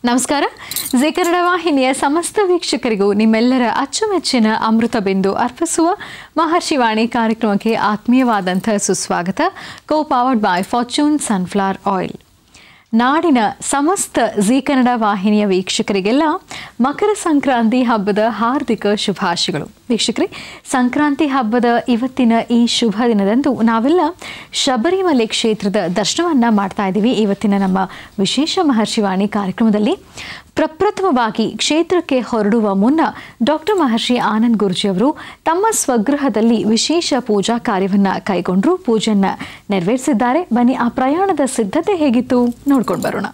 ನಮಸ್ಕಾರ ಜಿ ಕನ್ನಡ ವಾಹಿನಿಯ ಸಮಸ್ತ ವೀಕ್ಷಕರಿಗೂ ನಿಮ್ಮೆಲ್ಲರ ಅಚ್ಚುಮೆಚ್ಚಿನ ಅಮೃತ ಬಿಂದು ಅರ್ಪಿಸುವ ಮಹರ್ಷಿವಾಣಿ ಕಾರ್ಯಕ್ರಮಕ್ಕೆ ಆತ್ಮೀಯವಾದಂಥ ಸುಸ್ವಾಗತ co powered by Fortune sunflower oil ನಾಡಿನ ಸಮಸ್ತ ಜಿ ಕನ್ನಡ ವಾಹಿನಿಯ ವೀಕ್ಷಕರಿಗೆಲ್ಲ ಮಕರ ಸಂಕ್ರಾಂತಿ ಹಬ್ಬದ ಹಾರ್ದಿಕ ಶುಭಾಶಯಗಳು ವೀಕ್ಷಕರೇ ಸಂಕ್ರಾಂತಿ ಹಬ್ಬದ ಇವತ್ತಿನ ಈ ಶುಭ ದಿನದಂದು ನಾವೆಲ್ಲ ಶಬರಿಮಲೆ ಕ್ಷೇತ್ರದ ದರ್ಶನವನ್ನ ಮಾಡ್ತಾ ಇದ್ದೀವಿ ಇವತ್ತಿನ ನಮ್ಮ ವಿಶೇಷ ಮಹರ್ಷಿವಾಣಿ ಕಾರ್ಯಕ್ರಮದಲ್ಲಿ ಪ್ರಪ್ರಥಮವಾಗಿ ಕ್ಷೇತ್ರಕ್ಕೆ ಹೊರಡುವ ಮುನ್ನ ಡಾಕ್ಟರ್ ಮಹರ್ಷಿ ಆನಂದ್ ಗುರುಜಿ ಅವರು ತಮ್ಮ ಸ್ವಗೃಹದಲ್ಲಿ ವಿಶೇಷ ಪೂಜಾ ಕಾರ್ಯವನ್ನ ಕೈಗೊಂಡ್ರು ಪೂಜೆಯನ್ನ ನೆರವೇರಿಸಿದ್ದಾರೆ ಬನ್ನಿ ಆ ಪ್ರಯಾಣದ ಸಿದ್ಧತೆ ಹೇಗಿತ್ತು ನೋಡ್ಕೊಂಡು ಬರೋಣ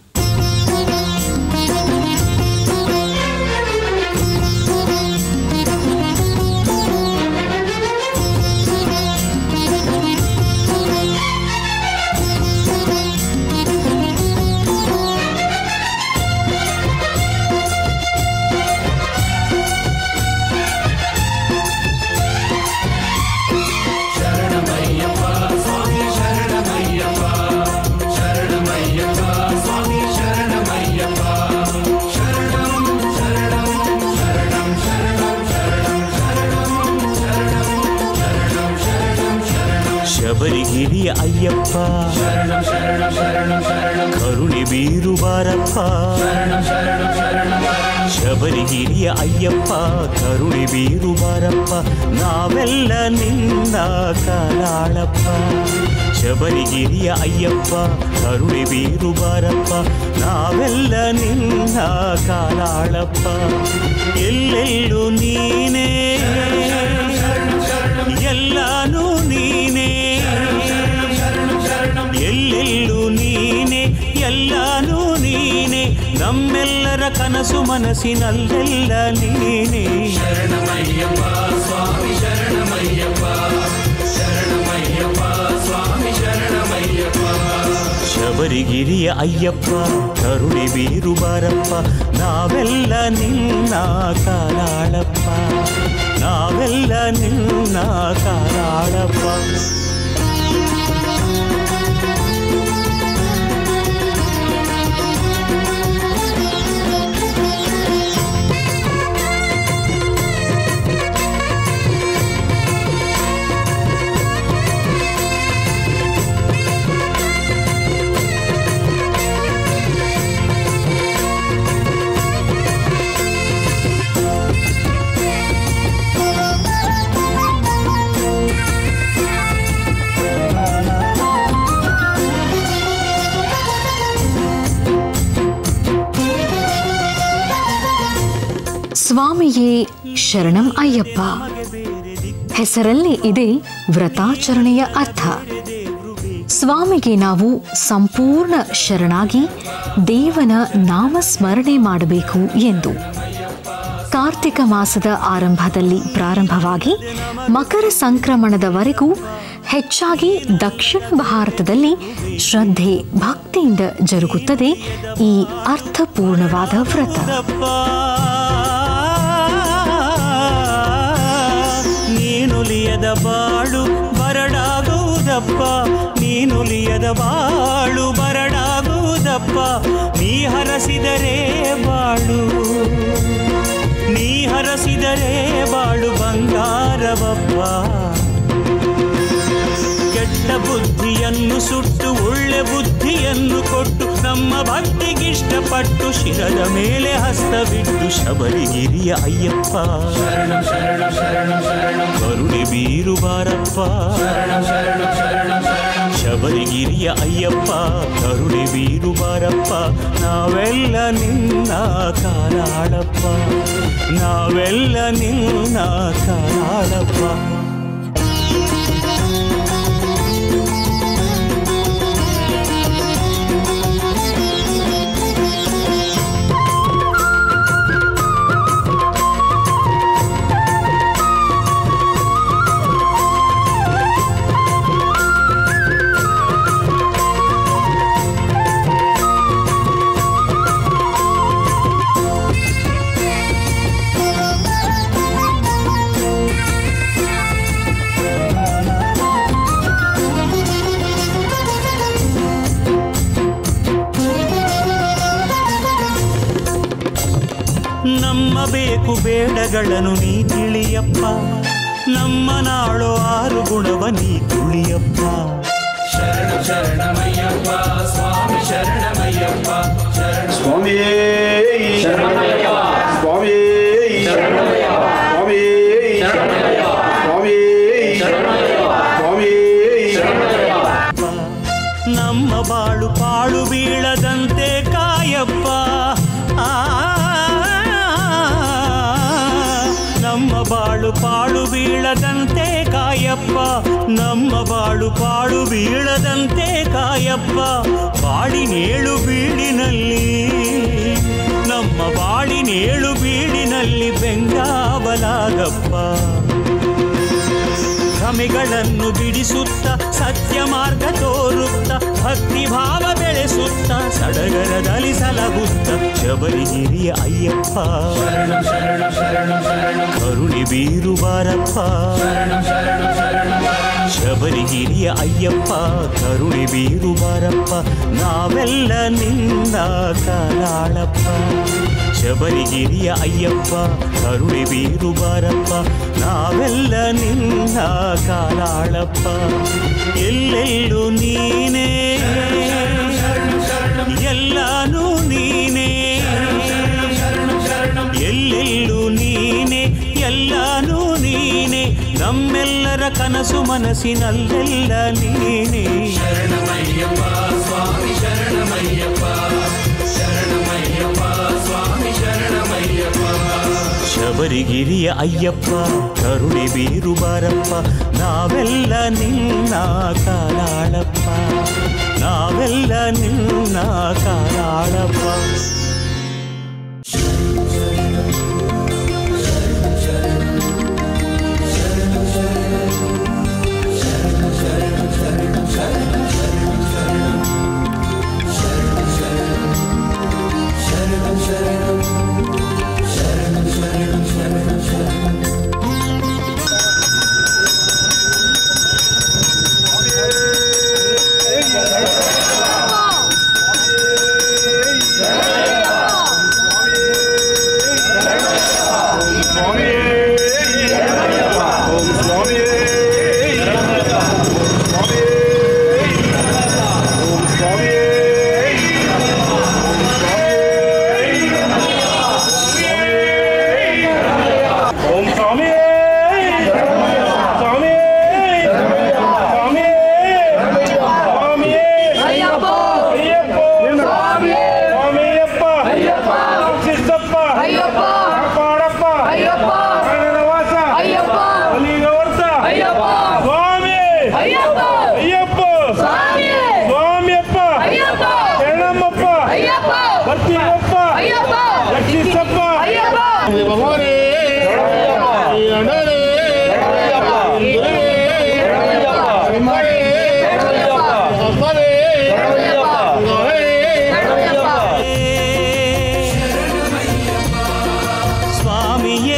ಶಬರಿಗಿರಿಯ ಅಯ್ಯಪ್ಪ ಕರುಣೆ ಬೀರು ಬಾರಪ್ಪ ಶಬರಿಗಿರಿಯ ಅಯ್ಯಪ್ಪ ಕರುಣೆ ಬೀರು ಬಾರಪ್ಪ ನಾವೆಲ್ಲ ನಿನ್ನ ಕಾಲಾಳಪ್ಪ ಶಬರಿಗಿರಿಯ ಅಯ್ಯಪ್ಪ ಕರುಣೆ ಬೀರು ಬಾರಪ್ಪ ನಾವೆಲ್ಲ ನಿನ್ನ ಕಾಲಾಳಪ್ಪ ಎಲ್ಲೆಲ್ಲೂ ನೀನೇ ಎಲ್ಲಾನು ನೀನೇ ಎಲ್ಲೆಲ್ಲೂ ನೀನೆ ಎಲ್ಲಾನು ನೀನೆ ನಮ್ಮೆಲ್ಲರ ಕನಸು ಮನಸ್ಸಿನಲ್ಲೆಲ್ಲ ನೀನೆ ಶಬರಿಗಿರಿಯ ಅಯ್ಯಪ್ಪ ಕರುಣೆ ಬೀರು ಬಾರಪ್ಪ ನಾವೆಲ್ಲ ನಿನ್ನ ಕಾಲಾಳಪ್ಪ ನಾವೆಲ್ಲ ನಿನ್ನ ಕಾಲಾಳಪ್ಪ ಸ್ವಾಮಿಯೇ ಶರಣಂ ಅಯ್ಯಪ್ಪ ಹೆಸರಲ್ಲಿ ಇದೆ ವ್ರತಾಚರಣೆಯ ಅರ್ಥ ಸ್ವಾಮಿಗೆ ನಾವು ಸಂಪೂರ್ಣ ಶರಣಾಗಿ ದೇವನ ನಾಮಸ್ಮರಣೆ ಮಾಡಬೇಕು ಎಂದು ಕಾರ್ತಿಕ ಮಾಸದ ಆರಂಭದಲ್ಲಿ ಪ್ರಾರಂಭವಾಗಿ ಮಕರ ಸಂಕ್ರಮಣದವರೆಗೂ ಹೆಚ್ಚಾಗಿ ದಕ್ಷಿಣ ಭಾರತದಲ್ಲಿ ಶ್ರದ್ಧೆ ಭಕ್ತಿಯಿಂದ ಜರುಗುತ್ತದೆ ಈ ಅರ್ಥಪೂರ್ಣವಾದ ವ್ರತ ದಪ್ಪ ನೀನುಲಿಯದ ಬಾಳು ಬರಡಾಗುವುದಪ್ಪ ನೀನುಲಿಯದ ಬಾಳು ಬರಡಾಗುವುದಪ್ಪ ನೀ ಹರಸಿದರೆ ಬಾಳು ನೀ ಹರಸಿದರೆ ಬಾಳು ಬಂಗಾರವಪ್ಪ ಕೆಟ್ಟ ಬುದ್ಧಿಯನ್ನು ಸುಟ್ಟು ಒಳ್ಳೆ ಬುದ್ಧಿಯನ್ನು ಕೊಟ್ಟು ನಮ್ಮ ಭಕ್ತಿಗಿಷ್ಟಪಟ್ಟು ಶಿರದ ಮೇಲೆ ಹಸ್ತವಿಟ್ಟು ಶಬರಿಗಿರಿಯ ಅಯ್ಯಪ್ಪ ಕರುಣೆ ಬೀರು ಬಾರಪ್ಪ ಶಬರಿಗಿರಿಯ ಅಯ್ಯಪ್ಪ ಕರುಣೆ ಬೀರು ಬಾರಪ್ಪ ನಾವೆಲ್ಲ ನಿನ್ನ ಕಾಲಾಳಪ್ಪ ನಾವೆಲ್ಲ ನಿನ್ನ ಕಾಲಾಳಪ್ಪ Thank ಬೇಕು ಬೇಡಗಳನ್ನು ನೀ ತಿಳಿಯಪ್ಪ ನಮ್ಮ ನಾಳೋ ಆರು ಗುಣವ ನೀ ತುಳಿಯಪ್ಪ ಸ್ವಾಮಿಯೇ ಸ್ವಾಮಿಯೇ ಸ್ವಾಮಿಯೇ ಸ್ವಾಮಿಯೇ ಸ್ವಾಮಿಯೇ ನಮ್ಮ ಬಾಳು ಪಾಳು ಬೀಳದಂತೆ ಕಾಯಪ್ಪ ಆ, ನಮ್ಮ ಬಾಳು ಪಾಳು ಬೀಳದಂತೆ ಕಾಯಪ್ಪ ನಮ್ಮ ಬಾಳು ಪಾಳು ಬೀಳದಂತೆ ಕಾಯಪ್ಪ ಬಾಳಿನೇಳು ಬೀಳಿನಲ್ಲಿ ನಮ್ಮ ಬಾಳಿನೇಳು ಬೀಳಿನಲ್ಲಿ ಬೆಂಗಾವಲಾಗಪ್ಪ ಭ್ರಮೆಗಳನ್ನು ಬಿಡಿಸುತ್ತ ಸತ್ಯ ಮಾರ್ಗ ತೋರುತ್ತ ಭಕ್ತಿ ಭಾವ ಬೆಳೆಸುತ್ತ ಸಡಗರದಲ್ಲಿ ಸಲಹುತ್ತ ಶಬರಿಗಿರಿಯ ಅಯ್ಯಪ್ಪ ಕರುಣೆ ಬೀರು ಬಾರಪ್ಪ ಶಬರಿಗಿರಿಯ ಅಯ್ಯಪ್ಪ ಕರುಣೆ ಬೀರು ಬಾರಪ್ಪ ನಾವೆಲ್ಲ ನಿನ್ನ ಕಾಲಾಳಪ್ಪ ಶಬರಿಗಿರಿಯ ಅಯ್ಯಪ್ಪ ಕರುಣೆ ಬೀರು ಬಾರಪ್ಪ ನಾವೆಲ್ಲ ನಿನ್ನ ಕಾಲಾಳಪ್ಪ ಎಲ್ಲೆಲ್ಲೂ ನೀನೇ ಎಲ್ಲಾನು ನೀನೇ ಎಲ್ಲೆಲ್ಲೂ ನೀನೆ ಎಲ್ಲಾನು ನೀನೆ ನಮ್ಮೆಲ್ಲರ ಕನಸು ಮನಸ್ಸಿನಲ್ಲೆಲ್ಲ ನೀನೆ ಶಬರಿಗಿರಿಯ ಅಯ್ಯಪ್ಪ ಕರುಣೆ ಬೀರು ಬಾರಪ್ಪ ನಾವೆಲ್ಲ ನಿನ್ನ ಕಾಲಾಳಪ್ಪ ನಾವೆಲ್ಲ ನಿನ್ನ ಕಾಲಾಳಪ್ಪ ಓಂ ಸ್ವಾಮಿಯೇ ಓಂ ಸ್ವಾಮಿಯೇ ಓಂ ಸ್ವಾಮಿಯೇ ಸ್ವಾಮಿಯೇ ಸ್ವಾಮಿಯೇ ಸ್ವಾಮಿಯೇ ಅಯ್ಯಪ್ಪ ಅಯ್ಯಪ್ಪ ಸ್ವಾಮಿಯಪ್ಪ ಅಯ್ಯಪ್ಪ ಶಿಸ್ತಪ್ಪ ಅಯ್ಯಪ್ಪ ಕಾಪಾಡಪ್ಪ ಅಯ್ಯಪ್ಪ ಕನ್ನಡವಾಸ ಅಯ್ಯಪ್ಪ ಅಲಿಗವರ್ತ ಅಯ್ಯಪ್ಪ ಸ್ವಾಮಿ ಅಯ್ಯಪ್ಪ ಅಯ್ಯಪ್ಪ ಸ್ವಾಮಿಯಪ್ಪ ಅಯ್ಯಪ್ಪ ಶರಣಮ್ಮಪ್ಪ ಅಯ್ಯಪ್ಪ ಬರ್ತೀವಪ್ಪ ಅಯ್ಯಪ್ಪ ರಕ್ಷಿಸಪ್ಪ ಅಯ್ಯಪ್ಪ ಸ್ವಾಮಿಯೇ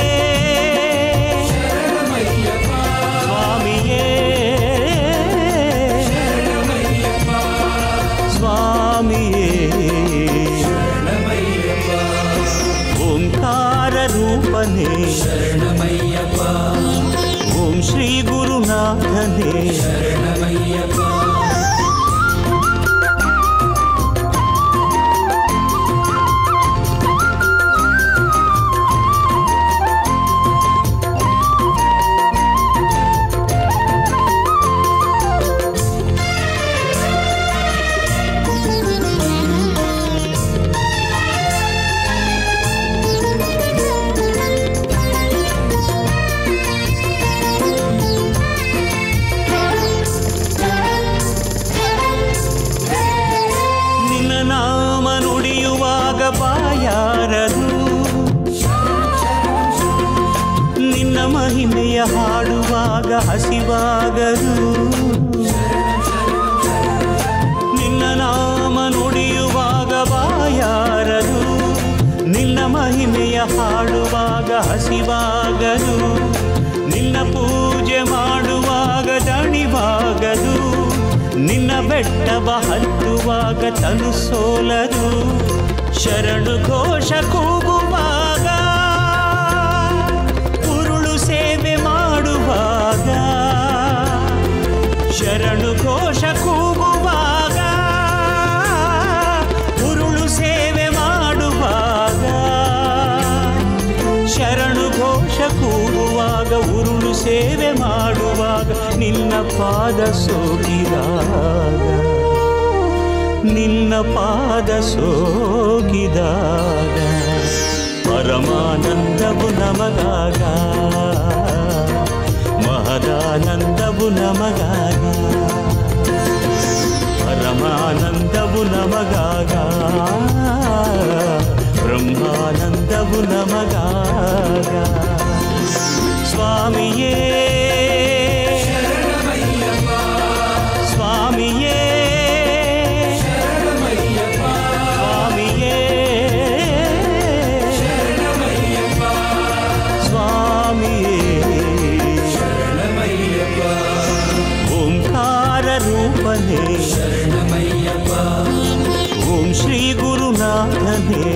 ಸ್ವಾಮಿಯೇ ಸ್ವಾಮಿಯೇ ಓಂಕಾರ ರೂಪನೇ ಓಂ ಶ್ರೀ ಗುರುನಾಥನೇ ನಿನ್ನ ನಾಮ ನುಡಿಯುವಾಗ ಬಾಯಾರದು ನಿನ್ನ ಮಹಿಮೆಯ ಹಾಡುವಾಗ ಹಸಿವಾಗದು ನಿನ್ನ ನಾಮ ನುಡಿಯುವಾಗ ಬಾಯಾರದು ನಿನ್ನ ಮಹಿಮೆಯ ಹಾಡುವಾಗ ಹಸಿವಾಗದು ನಿನ್ನ ಪೂಜೆ ಮಾಡುವಾಗ ದಣಿವಾಗದು ನಿನ್ನ ಬೆಟ್ಟವ ಹತ್ತುವಾಗ ತನು ಸೋಲದು ಶರಣು ಘೋಷ ಕೂಗುವಾಗ ಸೇವೆ ಮಾಡುವಾಗ ನಿನ್ನ ಪಾದ ಸೋಕಿದಾಗ ನಿನ್ನ ಪಾದ ಸೋಕಿದಾಗ ಪರಮಾನಂದವು ನಮಗಾಗ ಮಹದಾನಂದವು ನಮಗಾಗ ಪರಮಾನಂದವು ನಮಗಾಗ ಬ್ರಹ್ಮಾನಂದವು ನಮಗಾಗ ಸ್ವಾಮಿಯೇ ಸ್ವಾಮಿಯೇ ಸ್ವಾಮಿಯೇ ಸ್ವಾಮಿಯೇ ಓಂಕಾರ ರೂಪನೇ ಓಂ ಶ್ರೀ ಗುರುನಾಥನೇ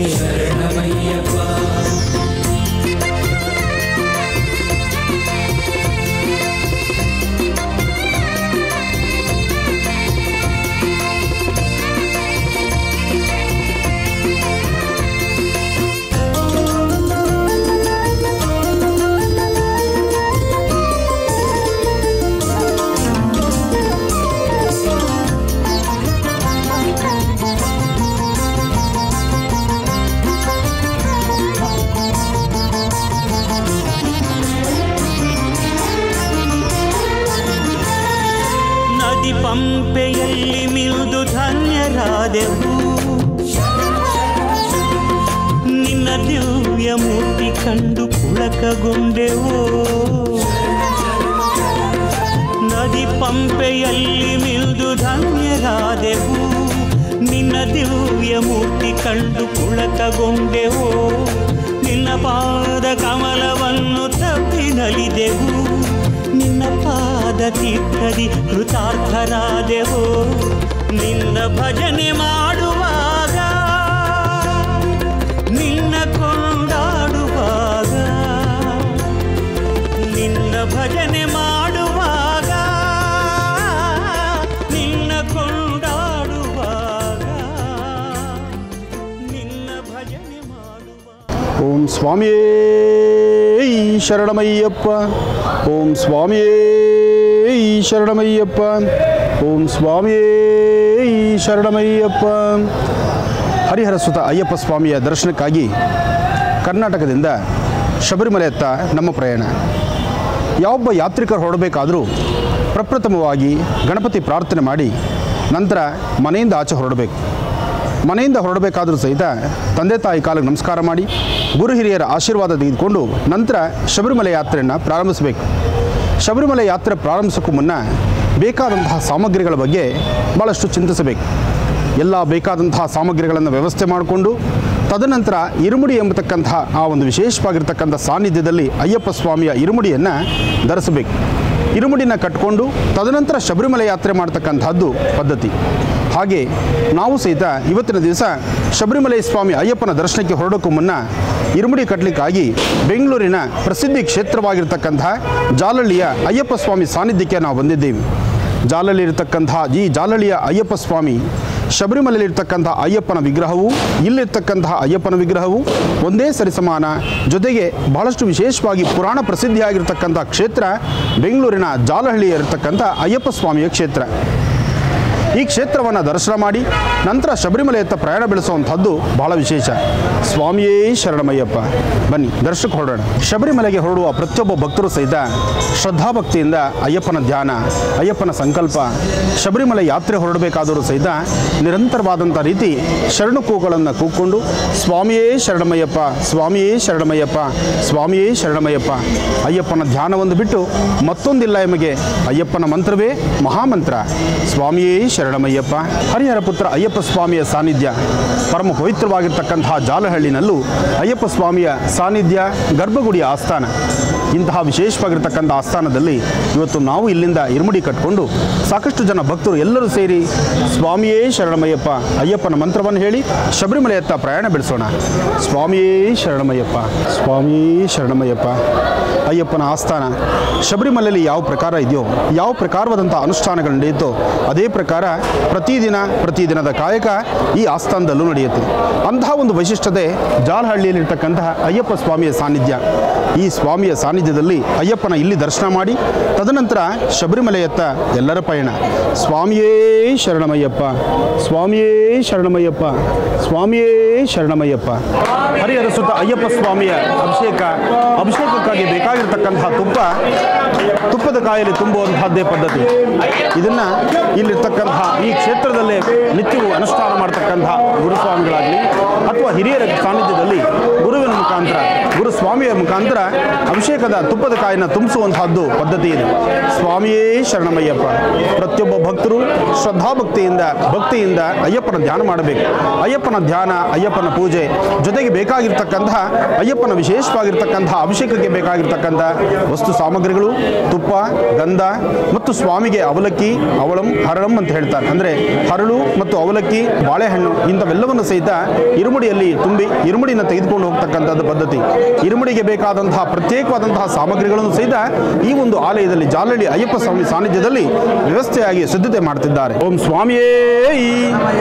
ನದಿ ಪಂಪೆಯಲ್ಲಿ ಮಿಲ್ದು ಧನ್ಯರಾದೆವು ನಿನ್ನ ದಿವ್ಯ ಮೂರ್ತಿ ಕಂಡು ಪುಳಕಗೊಂಡೆವು ನದಿ ಪಂಪೆಯಲ್ಲಿ ಮಿಲ್ದು ಧನ್ಯರಾದೆವು ನಿನ್ನ ದಿವ್ಯ ಮೂರ್ತಿ ಕಂಡು ಪುಳಕಗೊಂಡೆವು ನಿನ್ನ ಪಾದ ಕಮಲವನ್ನು ತಪ್ಪಿ ನಲಿದೆವು ನಿನ್ನ ಪಾದ ತೀರ್ಥದಿ ಕೃತಾರ್ಥರಾದೆವು ನಿನ್ನ ಭಜನೆ ಮಾಡುವಾಗ ನಿನ್ನ ಕೊಂಡಾಡುವಾಗ ನಿನ್ನ ಭಜನೆ ಮಾಡುವಾಗ ನಿನ್ನ ಕೊಂಡಾಡುವಾಗ ನಿನ್ನ ಭಜನೆ ಮಾಡುವಾಗ ಓಂ ಸ್ವಾಮಿಯೇ ಶರಣಮಯ್ಯಪ್ಪ ಓಂ ಸ್ವಾಮಿಯೇ ಶರಣಮಯ್ಯಪ್ಪ ಓಂ ಸ್ವಾಮಿಯೇ ಶರಣಮಯ್ಯಪ್ಪ ಹರಿಹರ ಸುತ ಅಯ್ಯಪ್ಪ ಸ್ವಾಮಿಯ ದರ್ಶನಕ್ಕಾಗಿ ಕರ್ನಾಟಕದಿಂದ ಶಬರಿಮಲೆಯತ್ತ ನಮ್ಮ ಪ್ರಯಾಣ ಯಾವೊಬ್ಬ ಯಾತ್ರಿಕರು ಹೊರಡಬೇಕಾದರೂ ಪ್ರಪ್ರಥಮವಾಗಿ ಗಣಪತಿ ಪ್ರಾರ್ಥನೆ ಮಾಡಿ ನಂತರ ಮನೆಯಿಂದ ಆಚೆ ಹೊರಡಬೇಕು ಮನೆಯಿಂದ ಹೊರಡಬೇಕಾದರೂ ಸಹಿತ ತಂದೆ ತಾಯಿ ಕಾಲಿಗೆ ನಮಸ್ಕಾರ ಮಾಡಿ ಗುರು ಹಿರಿಯರ ಆಶೀರ್ವಾದ ತೆಗೆದುಕೊಂಡು ನಂತರ ಶಬರಿಮಲೆ ಯಾತ್ರೆಯನ್ನು ಪ್ರಾರಂಭಿಸಬೇಕು ಶಬರಿಮಲೆ ಯಾತ್ರೆ ಪ್ರಾರಂಭಿಸೋಕ್ಕೂ ಮುನ್ನ ಬೇಕಾದಂತಹ ಸಾಮಗ್ರಿಗಳ ಬಗ್ಗೆ ಭಾಳಷ್ಟು ಚಿಂತಿಸಬೇಕು ಎಲ್ಲ ಬೇಕಾದಂತಹ ಸಾಮಗ್ರಿಗಳನ್ನು ವ್ಯವಸ್ಥೆ ಮಾಡಿಕೊಂಡು ತದನಂತರ ಇರುಮುಡಿ ಎಂಬತಕ್ಕಂತಹ ಆ ಒಂದು ವಿಶೇಷವಾಗಿರ್ತಕ್ಕಂಥ ಸಾನ್ನಿಧ್ಯದಲ್ಲಿ ಅಯ್ಯಪ್ಪ ಸ್ವಾಮಿಯ ಇರುಮುಡಿಯನ್ನು ಧರಿಸಬೇಕು ಇರುಮುಡಿನ ಕಟ್ಟಿಕೊಂಡು ತದನಂತರ ಶಬರಿಮಲೆ ಯಾತ್ರೆ ಮಾಡ್ತಕ್ಕಂಥದ್ದು ಪದ್ಧತಿ ಹಾಗೆ ನಾವು ಸಹಿತ ಇವತ್ತಿನ ದಿವಸ ಶಬರಿಮಲೆ ಸ್ವಾಮಿ ಅಯ್ಯಪ್ಪನ ದರ್ಶನಕ್ಕೆ ಹೊರಡೋಕ್ಕೂ ಮುನ್ನ ಇರುಮುಡಿ ಕಟ್ಟಲಿಕ್ಕಾಗಿ ಬೆಂಗಳೂರಿನ ಪ್ರಸಿದ್ಧಿ ಕ್ಷೇತ್ರವಾಗಿರ್ತಕ್ಕಂತಹ ಜಾಲಹಳ್ಳಿಯ ಅಯ್ಯಪ್ಪ ಸ್ವಾಮಿ ಸಾನ್ನಿಧ್ಯಕ್ಕೆ ನಾವು ಬಂದಿದ್ದೇವೆ ಜಾಲಹಳ್ಳಿ ಇರತಕ್ಕಂತಹ ಈ ಜಾಲಹಳ್ಳಿಯ ಅಯ್ಯಪ್ಪ ಸ್ವಾಮಿ ಶಬರಿಮಲೆಯಲ್ಲಿರ್ತಕ್ಕಂಥ ಅಯ್ಯಪ್ಪನ ವಿಗ್ರಹವು ಇಲ್ಲಿರ್ತಕ್ಕಂತಹ ಅಯ್ಯಪ್ಪನ ವಿಗ್ರಹವು ಒಂದೇ ಸರಿಸಮಾನ ಜೊತೆಗೆ ಬಹಳಷ್ಟು ವಿಶೇಷವಾಗಿ ಪುರಾಣ ಪ್ರಸಿದ್ಧಿಯಾಗಿರ್ತಕ್ಕಂಥ ಕ್ಷೇತ್ರ ಬೆಂಗಳೂರಿನ ಜಾಲಹಳ್ಳಿ ಇರತಕ್ಕಂಥ ಅಯ್ಯಪ್ಪ ಸ್ವಾಮಿಯ ಕ್ಷೇತ್ರ ಈ ಕ್ಷೇತ್ರವನ್ನು ದರ್ಶನ ಮಾಡಿ ನಂತರ ಶಬರಿಮಲೆಯತ್ತ ಪ್ರಯಾಣ ಬೆಳೆಸುವಂಥದ್ದು ಬಹಳ ವಿಶೇಷ ಸ್ವಾಮಿಯೇ ಶರಣಮಯ್ಯಪ್ಪ ಬನ್ನಿ ದರ್ಶನಕ್ಕೆ ಹೊರಡೋಣ ಶಬರಿಮಲೆಗೆ ಹೊರಡುವ ಪ್ರತಿಯೊಬ್ಬ ಭಕ್ತರು ಸಹಿತ ಶ್ರದ್ಧಾಭಕ್ತಿಯಿಂದ ಅಯ್ಯಪ್ಪನ ಧ್ಯಾನ ಅಯ್ಯಪ್ಪನ ಸಂಕಲ್ಪ ಶಬರಿಮಲೆ ಯಾತ್ರೆ ಹೊರಡಬೇಕಾದರೂ ಸಹಿತ ನಿರಂತರವಾದಂಥ ರೀತಿ ಶರಣು ಕೂಗಳನ್ನು ಕೂಗ್ಕೊಂಡು ಸ್ವಾಮಿಯೇ ಶರಣಮಯ್ಯಪ್ಪ ಸ್ವಾಮಿಯೇ ಶರಣಮಯ್ಯಪ್ಪ ಸ್ವಾಮಿಯೇ ಶರಣಮಯ್ಯಪ್ಪ ಅಯ್ಯಪ್ಪನ ಧ್ಯಾನವನ್ನು ಬಿಟ್ಟು ಮತ್ತೊಂದಿಲ್ಲ ಎಮಗೆ ಅಯ್ಯಪ್ಪನ ಮಂತ್ರವೇ ಮಹಾಮಂತ್ರ ಸ್ವಾಮಿಯೇ ಶರಣಮಯ್ಯಪ್ಪ ಹರಿಹರ ಪುತ್ರ ಅಯ್ಯಪ್ಪ ಸ್ವಾಮಿಯ ಸಾನ್ನಿಧ್ಯ ಪರಮ ಪವಿತ್ರವಾಗಿರ್ತಕ್ಕಂತಹ ಜಾಲಹಳ್ಳಿನಲ್ಲೂ ಅಯ್ಯಪ್ಪ ಸ್ವಾಮಿಯ ಸಾನ್ನಿಧ್ಯ ಗರ್ಭಗುಡಿಯ ಆಸ್ಥಾನ ಇಂತಹ ವಿಶೇಷವಾಗಿರ್ತಕ್ಕಂಥ ಆಸ್ಥಾನದಲ್ಲಿ ಇವತ್ತು ನಾವು ಇಲ್ಲಿಂದ ಇರುಮುಡಿ ಕಟ್ಟಿಕೊಂಡು ಸಾಕಷ್ಟು ಜನ ಭಕ್ತರು ಎಲ್ಲರೂ ಸೇರಿ ಸ್ವಾಮಿಯೇ ಶರಣಮಯ್ಯಪ್ಪ ಅಯ್ಯಪ್ಪನ ಮಂತ್ರವನ್ನು ಹೇಳಿ ಶಬರಿಮಲೆಯತ್ತ ಪ್ರಯಾಣ ಬೆಳೆಸೋಣ ಸ್ವಾಮಿಯೇ ಶರಣಮಯ್ಯಪ್ಪ ಸ್ವಾಮಿಯೇ ಶರಣಮಯ್ಯಪ್ಪ ಅಯ್ಯಪ್ಪನ ಆಸ್ಥಾನ ಶಬರಿಮಲೆಯಲ್ಲಿ ಯಾವ ಪ್ರಕಾರ ಇದೆಯೋ ಯಾವ ಪ್ರಕಾರವಾದಂಥ ಅನುಷ್ಠಾನಗಳು ನಡೆಯುತ್ತೋ ಅದೇ ಪ್ರಕಾರ ಪ್ರತಿದಿನ ಪ್ರತಿದಿನದ ಕಾಯಕ ಈ ಆಸ್ಥಾನದಲ್ಲೂ ನಡೆಯುತ್ತೆ ಅಂತಹ ಒಂದು ವೈಶಿಷ್ಟ್ಯತೆ ಜಾಲಹಳ್ಳಿಯಲ್ಲಿರ್ತಕ್ಕಂತಹ ಅಯ್ಯಪ್ಪ ಸ್ವಾಮಿಯ ಸಾನ್ನಿಧ್ಯ ಈ ಸ್ವಾಮಿಯ ಸಾನ್ನಿಧ್ಯದಲ್ಲಿ ಅಯ್ಯಪ್ಪನ ಇಲ್ಲಿ ದರ್ಶನ ಮಾಡಿ ತದನಂತರ ಶಬರಿಮಲೆಯತ್ತ ಎಲ್ಲರ ಪಯಣ ಸ್ವಾಮಿಯೇ ಶರಣಮಯ್ಯಪ್ಪ ಸ್ವಾಮಿಯೇ ಶರಣಮಯ್ಯಪ್ಪ ಸ್ವಾಮಿಯೇ ಶರಣಮಯ್ಯಪ್ಪ ಹರಿಹರ ಸುತ್ತ ಅಯ್ಯಪ್ಪ ಸ್ವಾಮಿಯ ಅಭಿಷೇಕ ಅಭಿಷೇಕಕ್ಕಾಗಿ ಬೇಕಾಗಿರ್ತಕ್ಕಂತಹ ತುಪ್ಪ ತುಪ್ಪದ ಕಾಯಲ್ಲಿ ತುಂಬುವಂತಹದ್ದೇ ಪದ್ಧತಿ ಇದನ್ನ ಇಲ್ಲಿರ್ತಕ್ಕಂತಹ ಈ ಕ್ಷೇತ್ರದಲ್ಲೇ ನಿತ್ಯವೂ ಅನುಷ್ಠಾನ ಮಾಡ್ತಕ್ಕಂತಹ ಗುರುಸ್ವಾಮಿಗಳಾಗಲಿ ಅಥವಾ ಹಿರಿಯರ ಸಾನ್ನಿಧ್ಯದಲ್ಲಿ ಗುರುವಿನ ಮುಖಾಂತರ ಗುರುಸ್ವಾಮಿಯ ಮುಖಾಂತರ ಅಭಿಷೇಕದ ತುಪ್ಪದ ಕಾಯಿನ ತುಂಬಿಸುವಂತಹದ್ದು ಪದ್ಧತಿ ಇದೆ ಸ್ವಾಮಿಯೇ ಶರಣಮಯ್ಯಪ್ಪ ಪ್ರತಿಯೊಬ್ಬ ಭಕ್ತರು ಶ್ರದ್ಧಾಭಕ್ತಿಯಿಂದ ಭಕ್ತಿಯಿಂದ ಅಯ್ಯಪ್ಪನ ಧ್ಯಾನ ಮಾಡಬೇಕು ಅಯ್ಯಪ್ಪನ ಧ್ಯಾನ ಅಯ್ಯಪ್ಪನ ಪೂಜೆ ಜೊತೆಗೆ ಬೇಕಾಗಿರ್ತಕ್ಕಂತಹ ಅಯ್ಯಪ್ಪನ ವಿಶೇಷವಾಗಿರ್ತಕ್ಕಂತಹ ಅಭಿಷೇಕಕ್ಕೆ ಬೇಕಾಗಿರ್ತಕ್ಕಂಥ ವಸ್ತು ಸಾಮಗ್ರಿಗಳು ತುಪ್ಪ ಗಂಧ ಮತ್ತು ಸ್ವಾಮಿಗೆ ಅವಲಕ್ಕಿ ಅವಳಂ ಹರಳಂ ಅಂತ ಹೇಳ್ತಾರೆ ಅಂದರೆ ಹರಳು ಮತ್ತು ಅವಲಕ್ಕಿ ಬಾಳೆಹಣ್ಣು ಇಂಥವೆಲ್ಲವನ್ನು ಸಹಿತ ಇರುಮುಡಿಯಲ್ಲಿ ತುಂಬಿ ಇರುಮುಡಿನ ತೆಗೆದುಕೊಂಡು ಹೋಗ್ತಕ್ಕಂಥದ್ದು ಪದ್ಧತಿ ಇರುಮುಡಿಗೆ ಬೇಕಾದಂತಹ ಪ್ರತ್ಯೇಕವಾದಂತಹ ಸಾಮಗ್ರಿಗಳನ್ನು ಸಹಿತ ಈ ಒಂದು ಆಲಯದಲ್ಲಿ ಜಾಲಹಳ್ಳಿ ಅಯ್ಯಪ್ಪ ಸ್ವಾಮಿ ಸಾನ್ನಿಧ್ಯದಲ್ಲಿ ವ್ಯವಸ್ಥೆಯಾಗಿ ಸಿದ್ಧತೆ ಮಾಡ್ತಿದ್ದಾರೆ ಓಂ ಸ್ವಾಮಿಯೇ ಈ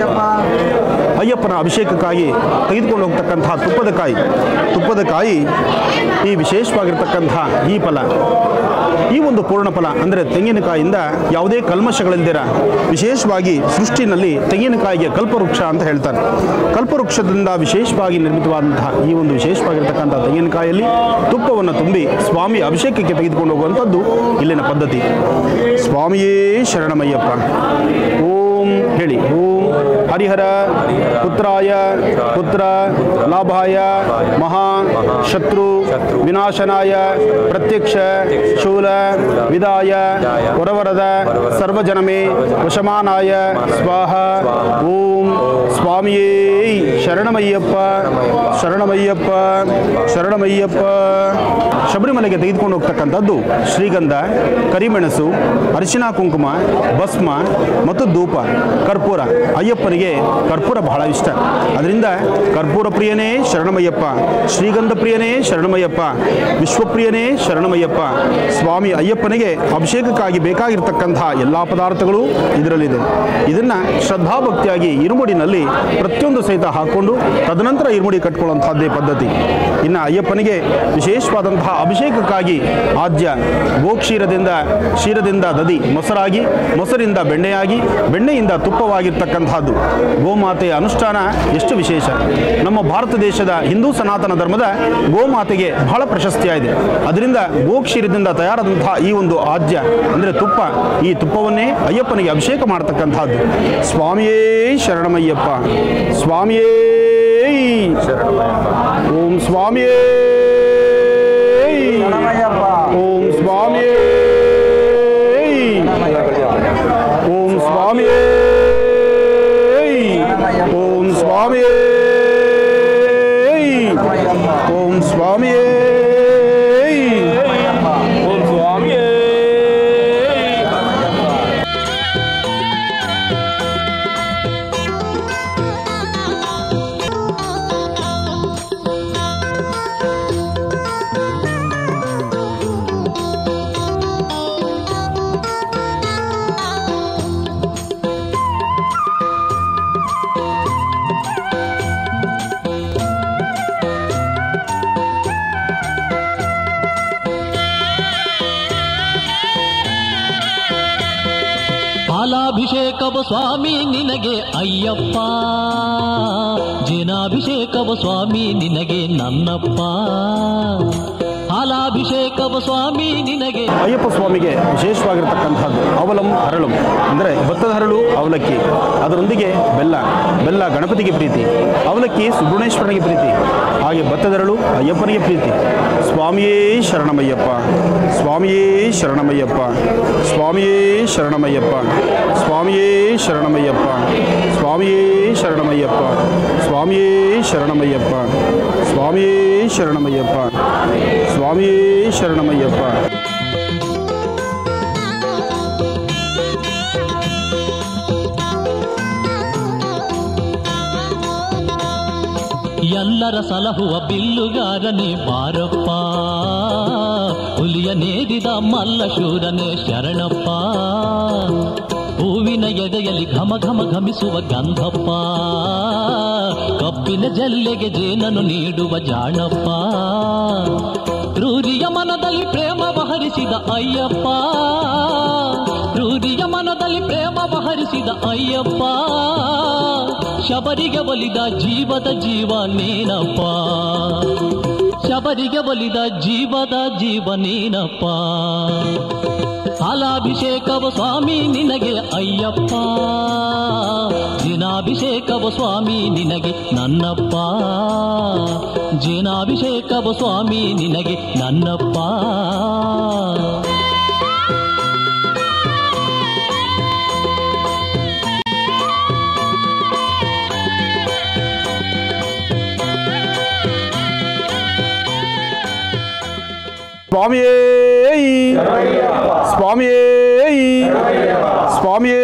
ಅಯ್ಯಪ್ಪನ ಅಭಿಷೇಕಕ್ಕಾಗಿ ತೆಗೆದುಕೊಂಡು ಹೋಗ್ತಕ್ಕಂತಹ ತುಪ್ಪದ ಕಾಯಿ ತುಪ್ಪದ ಕಾಯಿ ಈ ವಿಶೇಷವಾಗಿರ್ತಕ್ಕಂತಹ ಈ ಫಲ ಈ ಒಂದು ಪೂರ್ಣ ಫಲ ಅಂದರೆ ತೆಂಗಿನಕಾಯಿಯಿಂದ ಯಾವುದೇ ಕಲ್ಮಶಗಳಿಲ್ದಿರ ವಿಶೇಷವಾಗಿ ಸೃಷ್ಟಿನಲ್ಲಿ ತೆಂಗಿನಕಾಯಿಗೆ ಕಲ್ಪವೃಕ್ಷ ಅಂತ ಹೇಳ್ತಾರೆ ಕಲ್ಪವೃಕ್ಷದಿಂದ ವಿಶೇಷವಾಗಿ ನಿರ್ಮಿತವಾದಂತಹ ಈ ಒಂದು ವಿಶೇಷವಾಗಿರ್ತಕ್ಕಂಥ ತೆಂಗಿನಕಾಯಲ್ಲಿ ತುಪ್ಪವನ್ನು ತುಂಬಿ ಸ್ವಾಮಿ ಅಭಿಷೇಕಕ್ಕೆ ತೆಗೆದುಕೊಂಡು ಹೋಗುವಂಥದ್ದು ಇಲ್ಲಿನ ಪದ್ಧತಿ ಸ್ವಾಮಿಯೇ ಶರಣಮಯ್ಯಪ್ಪ ಓಂ ಹೇಳಿ ಓಂ ಹರಿಹರ ಪುತ್ರಾಯ ಪುತ್ರ ಲಾಭಾಯ ಮಹಾ ಶತ್ರು ವಿನಾಶನಾಯ ಪ್ರತ್ಯಕ್ಷ ಶೂಲ ವಿದಾಯ ಹೊರವರದ ಸರ್ವಜನಮೇ ವಶಮಾನಾಯ ಸ್ವಾಹ ಓಂ ಸ್ವಾಮಿಯೇ ಶರಣಮಯ್ಯಪ್ಪ ಶರಣಮಯ್ಯಪ್ಪ ಶರಣಮಯ್ಯಪ್ಪ ಶಬರಿಮಲೆಗೆ ತೆಗೆದುಕೊಂಡು ಹೋಗ್ತಕ್ಕಂಥದ್ದು ಶ್ರೀಗಂಧ ಕರಿಮೆಣಸು ಅರಿಶಿನ ಕುಂಕುಮ ಭಸ್ಮ ಮತ್ತು ಧೂಪ ಕರ್ಪೂರ ಅಯ್ಯಪ್ಪನಿಗೆ ಕರ್ಪೂರ ಬಹಳ ಇಷ್ಟ ಅದರಿಂದ ಕರ್ಪೂರ ಪ್ರಿಯನೇ ಶರಣಮಯ್ಯಪ್ಪ ಶ್ರೀಗಂಧ ಪ್ರಿಯನೇ ಶರಣಮಯ್ಯಪ್ಪ ವಿಶ್ವಪ್ರಿಯನೇ ಶರಣಮಯ್ಯಪ್ಪ ಸ್ವಾಮಿ ಅಯ್ಯಪ್ಪನಿಗೆ ಅಭಿಷೇಕಕ್ಕಾಗಿ ಬೇಕಾಗಿರ್ತಕ್ಕಂತಹ ಎಲ್ಲ ಪದಾರ್ಥಗಳು ಇದರಲ್ಲಿದೆ ಇದನ್ನ ಶ್ರದ್ಧಾಭಕ್ತಿಯಾಗಿ ಇರುಮುಡಿನಲ್ಲಿ ಪ್ರತಿಯೊಂದು ಸಹಿತ ಹಾಕೊಂಡು ತದನಂತರ ಇರುಮುಡಿ ಕಟ್ಕೊಳ್ಳುವಂತಹದ್ದೇ ಪದ್ಧತಿ ಇನ್ನು ಅಯ್ಯಪ್ಪನಿಗೆ ವಿಶೇಷವಾದಂತಹ ಅಭಿಷೇಕಕ್ಕಾಗಿ ಆದ್ಯ ಗೋಕ್ಷೀರದಿಂದ ಕ್ಷೀರದಿಂದ ದದಿ ಮೊಸರಾಗಿ ಮೊಸರಿಂದ ಬೆಣ್ಣೆಯಾಗಿ ಬೆಣ್ಣೆಯಿಂದ ತುಪ್ಪವಾಗಿರ್ತಕ್ಕಂತಹದ್ದು ಗೋಮಾತೆಯ ಅನುಷ್ಠಾನ ಎಷ್ಟು ವಿಶೇಷ ನಮ್ಮ ಭಾರತ ದೇಶದ ಹಿಂದೂ ಸನಾತನ ಧರ್ಮದ ಗೋಮಾತೆಗೆ ಬಹಳ ಪ್ರಶಸ್ತಿಯಾಗಿದೆ ಅದರಿಂದ ಗೋಕ್ಷೀರದಿಂದ ತಯಾರಾದಂತಹ ಈ ಒಂದು ಆದ್ಯ ಅಂದರೆ ತುಪ್ಪ ಈ ತುಪ್ಪವನ್ನೇ ಅಯ್ಯಪ್ಪನಿಗೆ ಅಭಿಷೇಕ ಮಾಡತಕ್ಕಂತಹದ್ದು ಸ್ವಾಮಿಯೇ ಶರಣಮಯ್ಯಪ್ಪ ಸ್ವಾಮಿಯೇ ಓಂ ಸ್ವಾಮಿಯೇ ಓಂ ಸ್ವಾಮಿಯೇ ಓಂ ಸ್ವಾಮಿಯೇ ಓಂ ಸ್ವಾಮಿಯೇ ಓಂ ಸ್ವಾಮಿಯೇ ಓಂ ಸ್ವಾಮಿಯೇ ಹಾಲಾಭಿಷೇಕವ ಸ್ವಾಮಿ ನಿನಗೆ ಅಯ್ಯಪ್ಪ ಜಿನಾಭಿಷೇಕವ ಸ್ವಾಮಿ ನಿನಗೆ ನನ್ನಪ್ಪ ಹಾಲಾಭಿಷೇಕವ ಸ್ವಾಮಿ ನಿನಗೆ ಅಯ್ಯಪ್ಪ ಸ್ವಾಮಿಗೆ ವಿಶೇಷವಾಗಿರ್ತಕ್ಕಂಥದ್ದು ಅವಲಂ ಹರಳು ಅಂದರೆ ಭತ್ತದ ಹರಳು ಅವಲಕ್ಕಿ ಅದರೊಂದಿಗೆ ಬೆಲ್ಲ ಬೆಲ್ಲ ಗಣಪತಿಗೆ ಪ್ರೀತಿ ಅವಲಕ್ಕಿ ಸುಬ್ರಹ್ಮಣ್ಯೇಶ್ವರನಿಗೆ ಪ್ರೀತಿ ಹಾಗೆ ಭತ್ತದ ಹರಳು ಅಯ್ಯಪ್ಪನಿಗೆ ಪ್ರೀತಿ ಸ್ವಾಮಿಯೇ ಶರಣಮಯ್ಯಪ್ಪ ಸ್ವಾಮಿಯೇ ಶರಣಮಯ್ಯಪ್ಪ ಸ್ವಾಮಿಯೇ ಶರಣಮಯ್ಯಪ್ಪ ಸ್ವಾಮಿಯೇ ಶರಣಮಯ್ಯಪ್ಪ ಸ್ವಾಮಿಯೇ ಶರಣಮಯ್ಯಪ್ಪ ಸ್ವಾಮಿಯೇ ಶರಣಮಯ್ಯಪ್ಪ ಸ್ವಾಮಿಯೇ ಶರಣಮಯ್ಯಪ್ಪ ಸ್ವಾಮಿಯೇ ಶರಣಮಯ್ಯಪ್ಪ ಎಲ್ಲರ ಸಲಹುವ ಬಿಲ್ಲುಗಾರನೇ ಬಾರಪ್ಪ ಹುಲಿಯ ನೇರಿದ ಮಲ್ಲ ಶೂರನೇ ಶರಣಪ್ಪ ಹೂವಿನ ಎದೆಯಲ್ಲಿ ಘಮ ಘಮ ಘಮಿಸುವ ಗಂಧಪ್ಪ ಕಬ್ಬಿನ ಜಲ್ಲೆಗೆ ಜೇನನ್ನು ನೀಡುವ ಜಾಣಪ್ಪ ಕ್ರೂರಿಯ ಮನದಲ್ಲಿ ಪ್ರೇಮ ಹರಿಸಿದ ಅಯ್ಯಪ್ಪ ಕ್ರೂರಿಯ ಮನದಲ್ಲಿ ಪ್ರೇಮ ಹರಿಸಿದ ಅಯ್ಯಪ್ಪ ಶಬರಿಗೆ ಒಲಿದ ಜೀವದ ಜೀವ ನೀನಪ್ಪ ಶಬರಿಗೆ ಒಲಿದ ಜೀವದ ಜೀವ ನೀನಪ್ಪ ಹಾಲಾಭಿಷೇಕವ ಸ್ವಾಮಿ ನಿನಗೆ ಅಯ್ಯಪ್ಪ ಜಿನಾಭಿಷೇಕವ ಸ್ವಾಮಿ ನಿನಗೆ ನನ್ನಪ್ಪ ಜಿನಾಭಿಷೇಕವ ಸ್ವಾಮಿ ನಿನಗೆ ನನ್ನಪ್ಪ ಸ್ವಾಮಿಯೇ ಸ್ವಾಮಿಯೇ ಸ್ವಾಮಿಯೇ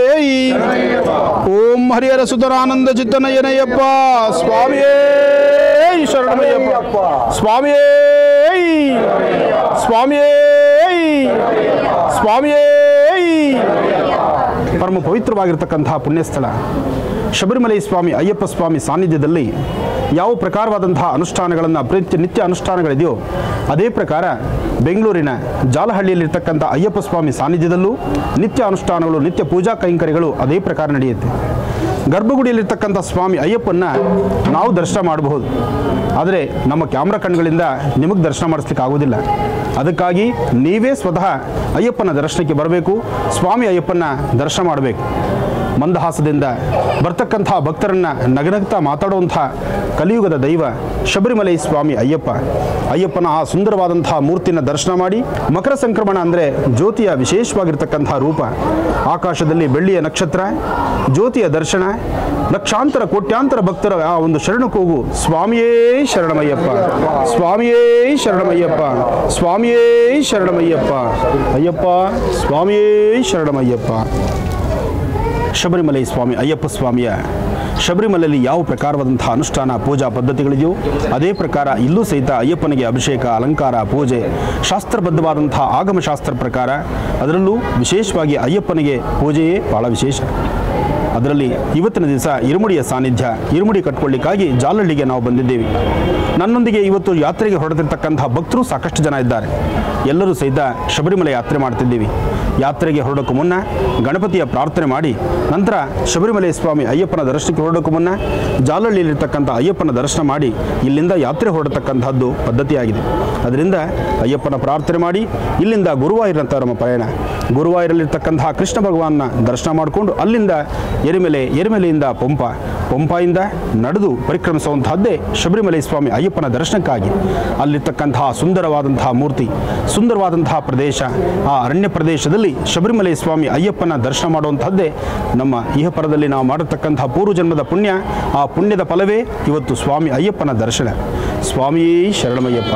ಓಂ ಹರಿಹರ ಸುಧರಾನಂದ ಚಿತ್ತನಯ್ಯನಯ್ಯಪ್ಪ ಸ್ವಾಮಿಯೇ ಶರಣಮಯ್ಯಪ್ಪ ಸ್ವಾಮಿಯೇ ಸ್ವಾಮಿಯೇ ಸ್ವಾಮಿಯೇ ಪರಮ ಪವಿತ್ರವಾಗಿರ್ತಕ್ಕಂತಹ ಪುಣ್ಯಸ್ಥಳ ಶಬರಿಮಲೈ ಸ್ವಾಮಿ ಅಯ್ಯಪ್ಪ ಸ್ವಾಮಿ ಸಾನ್ನಿಧ್ಯದಲ್ಲಿ ಯಾವ ಪ್ರಕಾರವಾದಂತಹ ಅನುಷ್ಠಾನಗಳನ್ನು ಪ್ರತಿ ನಿತ್ಯ ಅನುಷ್ಠಾನಗಳಿದೆಯೋ ಅದೇ ಪ್ರಕಾರ ಬೆಂಗಳೂರಿನ ಜಾಲಹಳ್ಳಿಯಲ್ಲಿರ್ತಕ್ಕಂಥ ಅಯ್ಯಪ್ಪ ಸ್ವಾಮಿ ಸಾನ್ನಿಧ್ಯದಲ್ಲೂ ನಿತ್ಯ ಅನುಷ್ಠಾನಗಳು ನಿತ್ಯ ಪೂಜಾ ಕೈಂಕರ್ಯಗಳು ಅದೇ ಪ್ರಕಾರ ನಡೆಯುತ್ತೆ ಗರ್ಭಗುಡಿಯಲ್ಲಿರ್ತಕ್ಕಂಥ ಸ್ವಾಮಿ ಅಯ್ಯಪ್ಪನ್ನ ನಾವು ದರ್ಶನ ಮಾಡಬಹುದು ಆದರೆ ನಮ್ಮ ಕ್ಯಾಮ್ರಾ ಕಣ್ಗಳಿಂದ ನಿಮಗೆ ದರ್ಶನ ಮಾಡಿಸ್ಲಿಕ್ಕೆ ಆಗೋದಿಲ್ಲ ಅದಕ್ಕಾಗಿ ನೀವೇ ಸ್ವತಃ ಅಯ್ಯಪ್ಪನ ದರ್ಶನಕ್ಕೆ ಬರಬೇಕು ಸ್ವಾಮಿ ಅಯ್ಯಪ್ಪನ ದರ್ಶನ ಮಾಡಬೇಕು ಮಂದಹಾಸದಿಂದ ಬರ್ತಕ್ಕಂಥ ಭಕ್ತರನ್ನ ನಗನಗ್ತಾ ಮಾತಾಡುವಂಥ ಕಲಿಯುಗದ ದೈವ ಶಬರಿಮಲೈ ಸ್ವಾಮಿ ಅಯ್ಯಪ್ಪ ಅಯ್ಯಪ್ಪನ ಆ ಸುಂದರವಾದಂತಹ ಮೂರ್ತಿನ ದರ್ಶನ ಮಾಡಿ ಮಕರ ಸಂಕ್ರಮಣ ಅಂದರೆ ಜ್ಯೋತಿಯ ವಿಶೇಷವಾಗಿರ್ತಕ್ಕಂಥ ರೂಪ ಆಕಾಶದಲ್ಲಿ ಬೆಳ್ಳಿಯ ನಕ್ಷತ್ರ ಜ್ಯೋತಿಯ ದರ್ಶನ ಲಕ್ಷಾಂತರ ಕೋಟ್ಯಾಂತರ ಭಕ್ತರ ಆ ಒಂದು ಶರಣ ಕೂಗು ಸ್ವಾಮಿಯೇ ಶರಣಮಯ್ಯಪ್ಪ ಸ್ವಾಮಿಯೇ ಶರಣಮಯ್ಯಪ್ಪ ಸ್ವಾಮಿಯೇ ಶರಣಮಯ್ಯಪ್ಪ ಅಯ್ಯಪ್ಪ ಸ್ವಾಮಿಯೇ ಶರಣಮಯ್ಯಪ್ಪ ಶಬರಿಮಲೈ ಸ್ವಾಮಿ ಅಯ್ಯಪ್ಪ ಸ್ವಾಮಿಯ ಶಬರಿಮಲೆಯಲ್ಲಿ ಯಾವ ಪ್ರಕಾರವಾದಂತಹ ಅನುಷ್ಠಾನ ಪೂಜಾ ಪದ್ಧತಿಗಳಿದೆಯೋ ಅದೇ ಪ್ರಕಾರ ಇಲ್ಲೂ ಸಹಿತ ಅಯ್ಯಪ್ಪನಿಗೆ ಅಭಿಷೇಕ ಅಲಂಕಾರ ಪೂಜೆ ಶಾಸ್ತ್ರಬದ್ಧವಾದಂತಹ ಆಗಮಶಾಸ್ತ್ರ ಪ್ರಕಾರ ಅದರಲ್ಲೂ ವಿಶೇಷವಾಗಿ ಅಯ್ಯಪ್ಪನಿಗೆ ಪೂಜೆಯೇ ಬಹಳ ವಿಶೇಷ ಅದರಲ್ಲಿ ಇವತ್ತಿನ ದಿವಸ ಇರುಮುಡಿಯ ಸಾನ್ನಿಧ್ಯ ಇರುಮುಡಿ ಕಟ್ಕೊಳ್ಳಿಕ್ಕಾಗಿ ಜಾಲಹಳ್ಳಿಗೆ ನಾವು ಬಂದಿದ್ದೇವೆ ನನ್ನೊಂದಿಗೆ ಇವತ್ತು ಯಾತ್ರೆಗೆ ಹೊರಟಿರ್ತಕ್ಕಂತಹ ಭಕ್ತರು ಸಾಕಷ್ಟು ಜನ ಇದ್ದಾರೆ ಎಲ್ಲರೂ ಸಹಿತ ಶಬರಿಮಲೆ ಯಾತ್ರೆ ಮಾಡ್ತಿದ್ದೀವಿ ಯಾತ್ರೆಗೆ ಹೊರಡೋಕ್ಕೂ ಮುನ್ನ ಗಣಪತಿಯ ಪ್ರಾರ್ಥನೆ ಮಾಡಿ ನಂತರ ಶಬರಿಮಲೆ ಸ್ವಾಮಿ ಅಯ್ಯಪ್ಪನ ದರ್ಶನಕ್ಕೆ ಹೊರಡೋಕ್ಕೂ ಮುನ್ನ ಜಾಲಹಳ್ಳಿಯಲ್ಲಿರ್ತಕ್ಕಂಥ ಅಯ್ಯಪ್ಪನ ದರ್ಶನ ಮಾಡಿ ಇಲ್ಲಿಂದ ಯಾತ್ರೆ ಹೊರಡತಕ್ಕಂಥದ್ದು ಪದ್ಧತಿಯಾಗಿದೆ ಅದರಿಂದ ಅಯ್ಯಪ್ಪನ ಪ್ರಾರ್ಥನೆ ಮಾಡಿ ಇಲ್ಲಿಂದ ಗುರುವಾಯೂರಿನಂತ ನಮ್ಮ ಪಯಣ ಗುರುವಾಯೂರಲ್ಲಿರ್ತಕ್ಕಂತಹ ಕೃಷ್ಣ ಭಗವಾನ್ನ ದರ್ಶನ ಮಾಡಿಕೊಂಡು ಅಲ್ಲಿಂದ ಎರಿಮೆಲೆ ಎರಿಮೆಲೆಯಿಂದ ಪಂಪ ಪಂಪಾಯಿಂದ ನಡೆದು ಪರಿಕ್ರಮಿಸುವಂತಹದ್ದೇ ಶಬರಿಮಲೆ ಸ್ವಾಮಿ ಅಯ್ಯಪ್ಪನ ದರ್ಶನಕ್ಕಾಗಿ ಅಲ್ಲಿರ್ತಕ್ಕಂತಹ ಸುಂದರವಾದಂತಹ ಮೂರ್ತಿ ಸುಂದರವಾದಂತಹ ಪ್ರದೇಶ ಆ ಅರಣ್ಯ ಪ್ರದೇಶದಲ್ಲಿ ಶಬರಿಮಲೆ ಸ್ವಾಮಿ ಅಯ್ಯಪ್ಪನ ದರ್ಶನ ಮಾಡುವಂತಹದ್ದೇ ನಮ್ಮ ಇಹಪರದಲ್ಲಿ ನಾವು ಮಾಡಿರ್ತಕ್ಕಂತಹ ಪೂರ್ವ ಜನ್ಮದ ಪುಣ್ಯ ಆ ಪುಣ್ಯದ ಫಲವೇ ಇವತ್ತು ಸ್ವಾಮಿ ಅಯ್ಯಪ್ಪನ ದರ್ಶನ ಸ್ವಾಮಿಯೇ ಶರಣಮಯ್ಯಪ್ಪ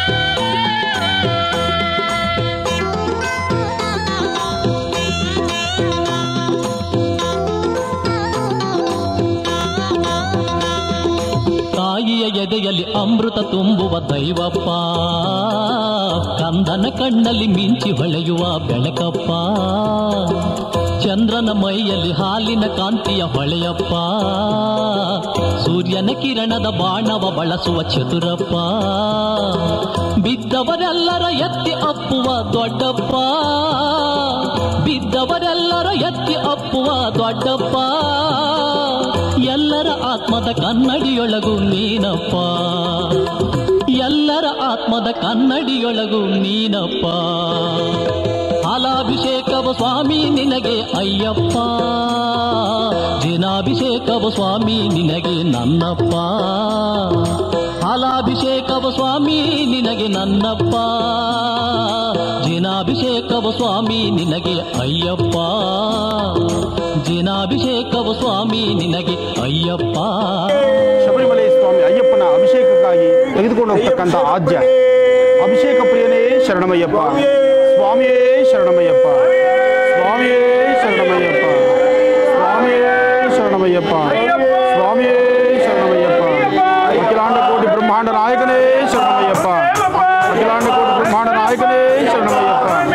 ತಾಯಿಯ ಎದೆಯಲ್ಲಿ ಅಮೃತ ತುಂಬುವ ದೈವಪ್ಪ ಕಂದನ ಕಣ್ಣಲ್ಲಿ ಮಿಂಚಿ ಹೊಳೆಯುವ ಬೆಳಕಪ್ಪ ಚಂದ್ರನ ಮೈಯಲ್ಲಿ ಹಾಲಿನ ಕಾಂತಿಯ ಹೊಳೆಯಪ್ಪ ಸೂರ್ಯನ ಕಿರಣದ ಬಾಣವ ಬಳಸುವ ಚತುರಪ್ಪ ಬಿದ್ದವರೆಲ್ಲರ ಎತ್ತಿ ಅಪ್ಪುವ ದೊಡ್ಡಪ್ಪ ಬಿದ್ದವರೆಲ್ಲರ ಎತ್ತಿ ಅಪ್ಪುವ ದೊಡ್ಡಪ್ಪ ಎಲ್ಲರ ಆತ್ಮದ ಕನ್ನಡಿಯೊಳಗು ನೀನಪ್ಪ ಎಲ್ಲರ ಆತ್ಮದ ಕನ್ನಡಿಯೊಳಗು ನೀನಪ್ಪ ಹಾಲಾಭಿಷೇಕವ ಸ್ವಾಮಿ ನಿನಗೆ ಅಯ್ಯಪ್ಪ ಜಿನಾಭಿಷೇಕವ ಸ್ವಾಮಿ ನಿನಗೆ ನನ್ನಪ್ಪ ಹಾಲಾಭಿಷೇಕವ ಸ್ವಾಮಿ ನಿನಗೆ ನನ್ನಪ್ಪ ಜಿನಾಭಿಷೇಕವ ಸ್ವಾಮಿ ನಿನಗೆ ಅಯ್ಯಪ್ಪ ಜಿನಾಭಿಷೇಕವ ಸ್ವಾಮಿ ನಿನಗೆ ಅಯ್ಯಪ್ಪ ಶಬರಿಮಲೆ ಸ್ವಾಮಿ ಅಯ್ಯಪ್ಪನ ಅಭಿಷೇಕಕ್ಕಾಗಿ ತೆಗೆದುಕೊಂಡು ಹೋಗ್ತಕ್ಕಂಥ ಆಜ್ಯ ಅಭಿಷೇಕ ಪ್ರಿಯನೇ ಶರಣಮಯ್ಯಪ್ಪ ಸ್ವಾಮಿಯೇ ಶರಣಮಯ್ಯಪ್ಪ ಸ್ವಾಮಿಯೇ ಶರಣಮಯ್ಯಪ್ಪ ಸ್ವಾಮಿಯೇ ಶರಣಮಯ್ಯಪ್ಪ ಸ್ವಾಮಿಯೇ ಶರಣಮಯ್ಯಪ್ಪ ಅಖಿಲಾಂಡ ಕೋಟಿ ಬ್ರಹ್ಮಾಂಡ ನಾಯಕನೇ ಶರಣಮಯ್ಯಪ್ಪ ಅಖಿಲಾಂಡ ಕೋಟಿ ಬ್ರಹ್ಮಾಂಡ ನಾಯಕನೇ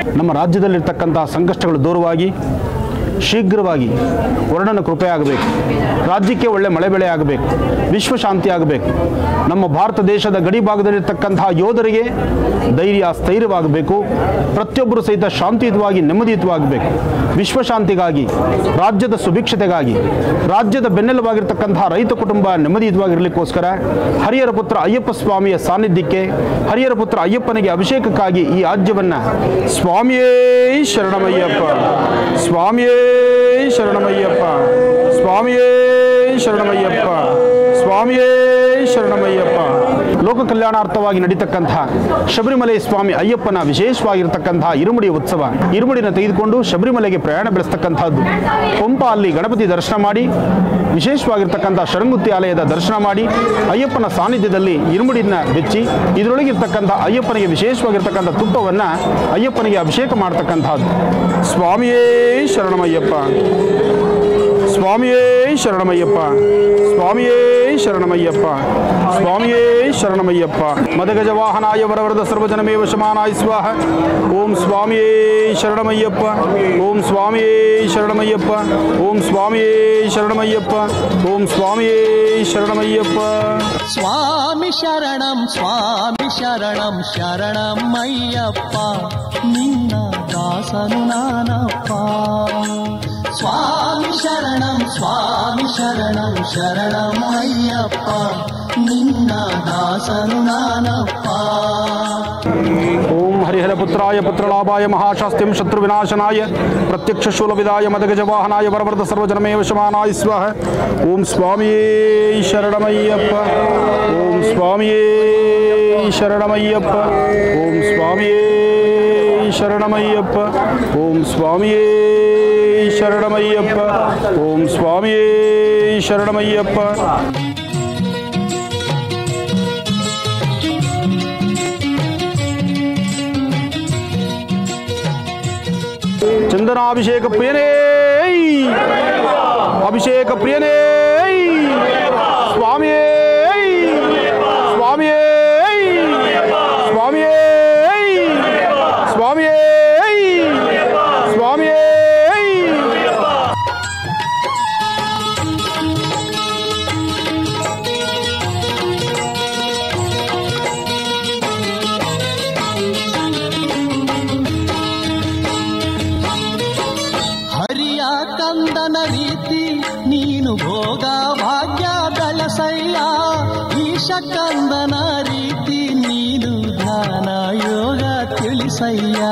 ನಮ್ಮ ರಾಜ್ಯದಲ್ಲಿರ್ತಕ್ಕಂತಹ ಸಂಕಷ್ಟಗಳು ದೂರವಾಗಿ ಶೀಘ್ರವಾಗಿ ವರ್ಣನ ಕೃಪೆ ಆಗಬೇಕು ರಾಜ್ಯಕ್ಕೆ ಒಳ್ಳೆ ಮಳೆ ಬೆಳೆ ಆಗಬೇಕು ವಿಶ್ವ ಶಾಂತಿ ಆಗಬೇಕು ನಮ್ಮ ಭಾರತ ದೇಶದ ಗಡಿ ಭಾಗದಲ್ಲಿರ್ತಕ್ಕಂತಹ ಯೋಧರಿಗೆ ಧೈರ್ಯ ಸ್ಥೈರ್ಯವಾಗಬೇಕು ಪ್ರತಿಯೊಬ್ಬರು ಸಹಿತ ಶಾಂತಿಯುತವಾಗಿ ನೆಮ್ಮದಿಯುತವಾಗಬೇಕು ವಿಶ್ವಶಾಂತಿಗಾಗಿ ರಾಜ್ಯದ ಸುಭಿಕ್ಷತೆಗಾಗಿ ರಾಜ್ಯದ ಬೆನ್ನೆಲುಬಾಗಿರ್ತಕ್ಕಂತಹ ರೈತ ಕುಟುಂಬ ನೆಮ್ಮದಿಯುತವಾಗಿರಲಿಕ್ಕೋಸ್ಕರ ಹರಿಹರ ಪುತ್ರ ಅಯ್ಯಪ್ಪ ಸ್ವಾಮಿಯ ಸಾನ್ನಿಧ್ಯಕ್ಕೆ ಹರಿಹರ ಪುತ್ರ ಅಯ್ಯಪ್ಪನಿಗೆ ಅಭಿಷೇಕಕ್ಕಾಗಿ ಈ ರಾಜ್ಯವನ್ನು ಸ್ವಾಮಿಯೇ ಶರಣಮಯ್ಯಪ್ಪ ಸ್ವಾಮಿಯೇ ಶರಣಮಯ್ಯಪ್ಪ ಸ್ವಾಮಿಯೇ ಶರಣಮಯ್ಯಪ್ಪ ಸ್ವಾಮಿಯೇ ಶರಣಮಯ್ಯಪ್ಪ ಲೋಕ ಕಲ್ಯಾಣಾರ್ಥವಾಗಿ ನಡೀತಕ್ಕಂತಹ ಶಬರಿಮಲೆ ಸ್ವಾಮಿ ಅಯ್ಯಪ್ಪನ ವಿಶೇಷವಾಗಿರ್ತಕ್ಕಂತಹ ಇರುಮುಡಿ ಉತ್ಸವ ಇರುಮುಡಿನ ತೆಗೆದುಕೊಂಡು ಶಬರಿಮಲೆಗೆ ಪ್ರಯಾಣ ಬೆಳೆಸ್ತಕ್ಕಂಥದ್ದು ಪಂಪ ಅಲ್ಲಿ ಗಣಪತಿ ದರ್ಶನ ಮಾಡಿ ವಿಶೇಷವಾಗಿರ್ತಕ್ಕಂಥ ಶರಂಗುತ್ತಿ ಆಲಯದ ದರ್ಶನ ಮಾಡಿ ಅಯ್ಯಪ್ಪನ ಸಾನ್ನಿಧ್ಯದಲ್ಲಿ ಇರುಮುಡಿನ ಬೆಚ್ಚಿ ಇದರೊಳಗಿರ್ತಕ್ಕಂಥ ಅಯ್ಯಪ್ಪನಿಗೆ ವಿಶೇಷವಾಗಿರ್ತಕ್ಕಂಥ ತುಪ್ಪವನ್ನು ಅಯ್ಯಪ್ಪನಿಗೆ ಅಭಿಷೇಕ ಮಾಡ್ತಕ್ಕಂಥದ್ದು ಸ್ವಾಮಿಯೇ ಶರಣಮಯ್ಯಪ್ಪ ಸ್ವಾಮಿಯೇ ಶರಣಮಯ್ಯಪ್ಪ ಸ್ವಾಮಿಯೇ ಶರಣಮಯ್ಯಪ್ಪ ಸ್ವಾಮಿಯೇ ಶರಣಮಯ್ಯಪ್ಪ ಮದಗಜ ವಾಹನಾಯ ವರವರದ ಸರ್ವಜನಮೇವ ಶಮಾನಾಯ ಸ್ವಾಹ ಓಂ ಸ್ವಾಮಿಯೇ ಶರಣಮಯ್ಯಪ್ಪ ಓಂ ಸ್ವಾಮಿಯೇ ಶರಣಮಯ್ಯಪ್ಪ ಓಂ ಸ್ವಾಮಿಯೇ ಶರಣಮಯ್ಯಪ್ಪ ಓಂ ಸ್ವಾಮಿಯೇ ಶರಣಮಯ್ಯಪ್ಪ స్వామి శరణం స్వామి శరణం శరణమయ్యప్ప నిన్న దాసను నానప్ప స్వామి శరణం స్వామి శరణం శరణమయ్యప్ప నిన్న దాసను నానప్ప ಓಂ ಹರಿಹರಪುತ್ರಾಯ ಪುತ್ರಲಾಭಾಯ ಮಹಾಶಾಸ್ತ್ಯಂ ಶತ್ರುವಿನಾಶನಾಯ ಪ್ರತ್ಯಕ್ಷ ಶೂಲವಿದಾಯ ಮದಗಜವಾಹನಾಯ ವರವರ್ಧ ಸರ್ವಜನಮೇವ ಶಮಾನಾಯ ಸ್ವಹ ಓಂ ಸ್ವಾಮಿಯೇ ಶರಣಮಯ್ಯಪ್ಪ ಓಂ ಸ್ವಾಮಿಯೇ ಶರಣಮಯ್ಯಪ್ಪ ಓಂ ಸ್ವಾಮಿಯೇ ಶರಣಮಯ್ಯಪ್ಪ ಓಂ ಸ್ವಾಮಿಯೇ ಶರಣಮಯ್ಯಪ್ಪ ಓಂ ಸ್ವಾಮಿಯೇ ಶರಣಮಯ್ಯಪ್ಪ ಚಂದನಾಭಿಷೇಕ ಪ್ರಿಯನೇ ಅಭಿಷೇಕ ಪ್ರಿಯನೇ ಸ್ವಾಮಿಯೇ ಸ್ವಾಮಿಯೇ ಸ್ವಾಮಿಯೇ ಸ್ವಾಮಿಯೇ ಸ್ವಾಮಿಯೇ ಹರಿಯ ಕಂದನ ರೀತಿ ನೀನು ಭೋಗ ಭಾಗ್ಯ ಬೆಳಸಯ್ಯ ಈಶ ಕಂದನ ರೀತಿ ನೀನು ಧ್ಯಾನ ಯೋಗ ತಿಳಿಸಯ್ಯ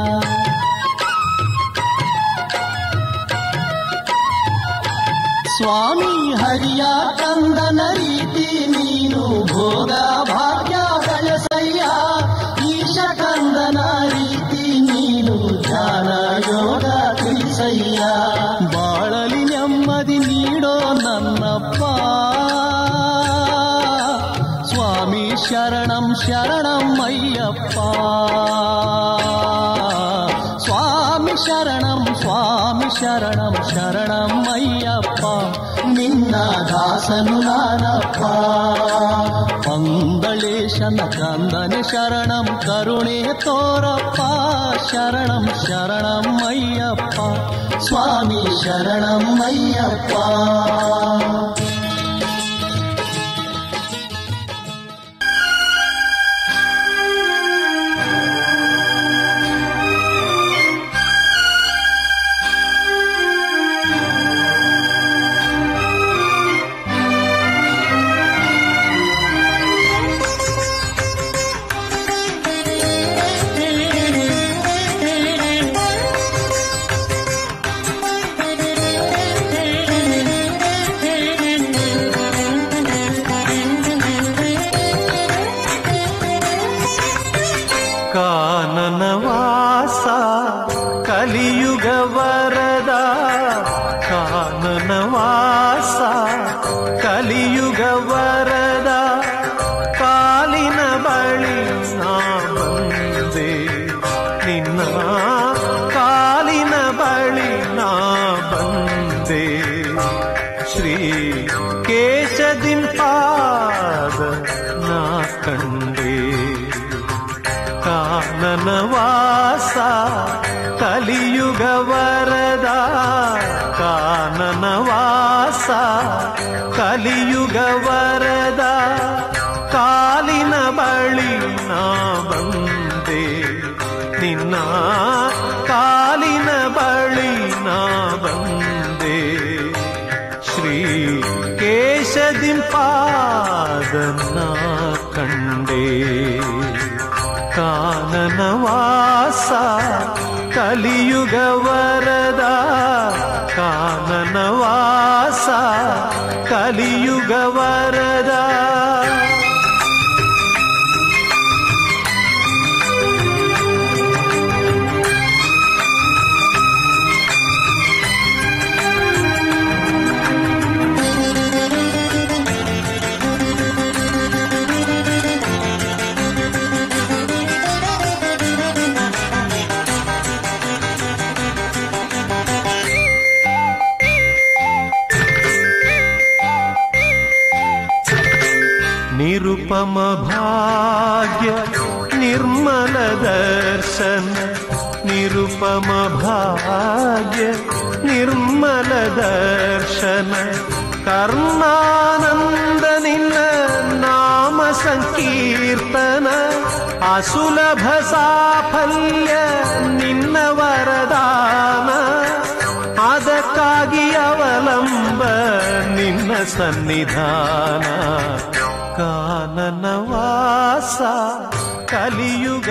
ಸ್ವಾಮಿ ಹರಿಯ ಕಂದನ ರೀತಿ ನೀನು ಭೋಗ ಭಾಗ್ಯ ಬೆಳಸಯ್ಯ ಈಶ ಕಂದನ ರೀತಿ ನೀನು ಧ್ಯಾನ ಯೋಗ ತಿಳಿಸಯ್ಯ ಬಾಳಲಿ ನೆಮ್ಮದಿ ನೀಡೋ ನನ್ನಪ್ಪ ಸ್ವಾಮಿ ಶರಣಂ ಶರಣಂ ಅಯ್ಯಪ್ಪ ಸ್ವಾಮಿ ಶರಣಂ ಸ್ವಾಮಿ ಶರಣಂ ಶರಣಂ ಅಯ್ಯಪ್ಪ ನಿನ್ನ ದಾಸನು ನಾನಪ್ಪ ಪಂದಳೇಶನ ಕಂದನೆ ಶರಣಂ ಕರುಣೆ ತೋರಪ್ಪ ಶರಣಂ ಶರಣಂ ಅಯ್ಯಪ್ಪ ಸ್ವಾಮಿ ಶರಣಂ ಅಯ್ಯಪ್ಪ ಕಾನನವಾಸ ಕಲಿಯುಗ ವರದ ಕಾನನವಾಸ ಕಲಿಯುಗ ವರದ ಕಾಲಿನ ಬಳಿ ನಾ ಬಂದೆ ನಿನ್ನ ಕಾಲಿನ ಬಳಿ ನಾ ಬಂದೆ ಶ್ರೀ ಕೇಶದಿಂಪಾದ ನಾ ಕಂಡೆ ಕಾನನವಾಸ ಕಲಿಯುಗ ವರದ ಕಾನನ ವಾಸ ಕಲಿಯುಗ ವರದ ಕಾಲಿನ ಬಳಿ ನಾ ಬಂದೆ ನಿನ್ನ ಕಾಲಿನ ಬಳಿ ನಾ ಬಂದೆ ಶ್ರೀ ಕೇಶದಿಂಪಾದನ್ನ ಕಂಡೆ ಕಾನನ ವಾಸ ಕಲಿಯುಗ ವರದ ಕಾನನ ವಾಸ ಕಲಿಯುಗ ವರದ ನಿರುಪಮ ಭಾಗ್ಯ ನಿರ್ಮಲ ದರ್ಶನ ನಿರುಪಮ ಭಾಗ್ಯ ನಿರ್ಮಲ ದರ್ಶನ ಕರ್ಣಾನಂದ ನಿನ್ನ ನಾಮ ಸಂಕೀರ್ತನ ಅಸುಲಭ ಸಾಫಲ್ಯ ನಿನ್ನ ವರದಾನ ಅದಕ್ಕಾಗಿ ಅವಲಂಬ ನಿನ್ನ ಸನ್ನಿಧಾನ ಕಾನನ ವಾಸ ಕಲಿಯುಗ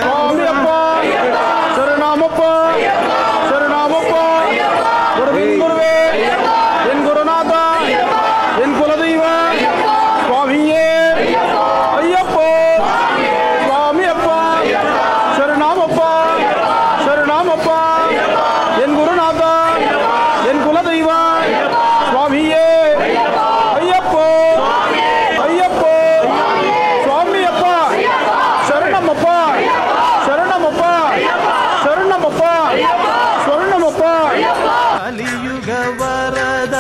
ಶರಣಾಮಪ್ಪ ಶರಣಾಮಪ್ಪ ಗುರುವಿನ್ ಗುರುವೇ ಎನ್ ಗುರುನಾಥ ಎನ್ ಕುಲದೈವ ಸ್ವಾಮಿಯೇ ಅಯ್ಯಪ್ಪ ಸ್ವಾಮಿಯಪ್ಪ ಶರಣಾಮಪ್ಪ ಶರಣಾಮಪ್ಪ ಎನ್ ಗುರುನಾಥ ಎನ್ ಕುಲದೈವ ಸ್ವಾಮಿಯೇ ಅಯ್ಯಪ್ಪ ಅಯ್ಯಪ್ಪ ಸ್ವಾಮಿಯಪ್ಪ ಶರಣಮಪ್ಪ ಶರಣಮಪ್ಪ ಶರಣಮಪ್ಪ ಸ್ವರ್ಣಮಪ್ಪ ಕಲಿಯುಗ ವರದ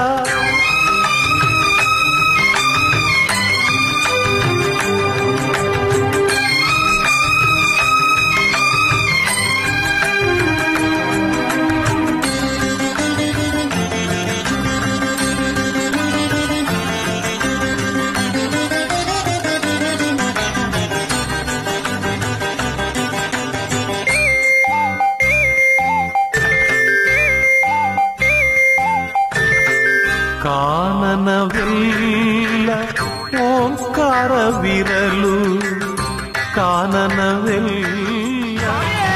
ಕಾನನವೆಲ್ಲ ಓಂಕಾರವಿರಲು ಕಾನನವೆಲ್ಲ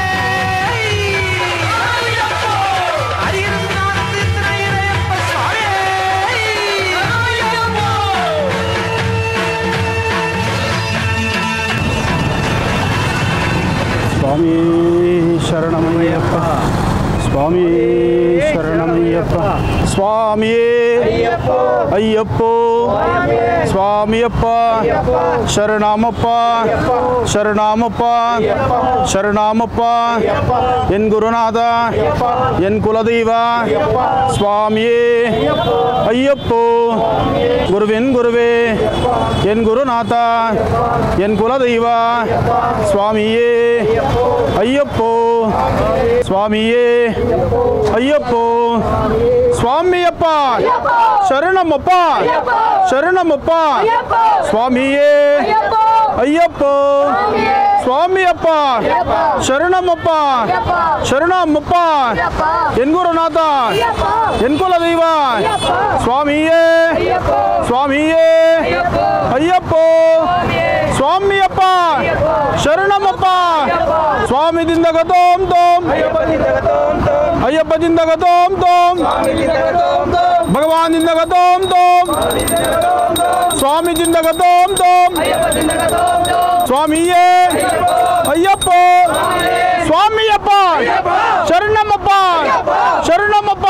ಸ್ವಾಮಿ ಶರಣಮಯ್ಯಪ್ಪ ಸ್ವಾಮಿ ಶರಣಮಯ್ಯಪ್ಪ ಸ್ವಾಮಿಯೇ ಅಯ್ಯಪ್ಪ ಸ್ವಾಮಿಯಪ್ಪ ಶರಣಾಮಪ್ಪ ಶರಣಾಮಪ್ಪ ಶರಣಾಮಪ್ಪ ಎನ್ ಗುರುನಾಥ ಎನ್ ಕುಲದೈವ ಸ್ವಾಮಿಯೇ ಅಯ್ಯಪ್ಪ ಗುರುವೆನ್ ಗುರುವೇ ಎನ್ ಗುರುನಾಥ ಎನ್ ಕುಲದೈವ ಸ್ವಾಮಿಯೇ ಅಯ್ಯಪ್ಪ ಸ್ವಾಮಿಯೇ ಅಯ್ಯಪ್ಪ ಸ್ವಾಮಿಯಪ್ಪ ಶರಣಮಪ್ಪ ಶರಣಮಪ್ಪ ಸ್ವಾಮಿಯೇ ಅಯ್ಯಪ್ಪ ಸ್ವಾಮಿಯಪ್ಪ ಶರಣಮಪ್ಪ ಶರಣಮಪ್ಪ ಎನ್ ಗುರುನಾಥ ಎನ್ ಕುಲದೈವ ಸ್ವಾಮಿಯೇ ಸ್ವಾಮಿಯೇ ಅಯ್ಯಪ್ಪ ಸ್ವಾಮಿಯಪ್ಪ ಶರಣಮಪ್ಪ ಸ್ವಾಮಿದಿಂದ ಗತೋಂ ತೋಂ ಅಯ್ಯಪ್ಪದಿಂದ ಗತೋಂ ತೋಂ ಭಗವಾನಿಂದ ಗತೋಂ ತೋಂ ಸ್ವಾಮಿದಿಂದ ಗತೋಂ ತೋಂ ಸ್ವಾಮಿಯೇ ಅಯ್ಯಪ್ಪ ಸ್ವಾಮಿಯಪ್ಪ ಶರಣಮಪ್ಪ ಶರಣಮಪ್ಪ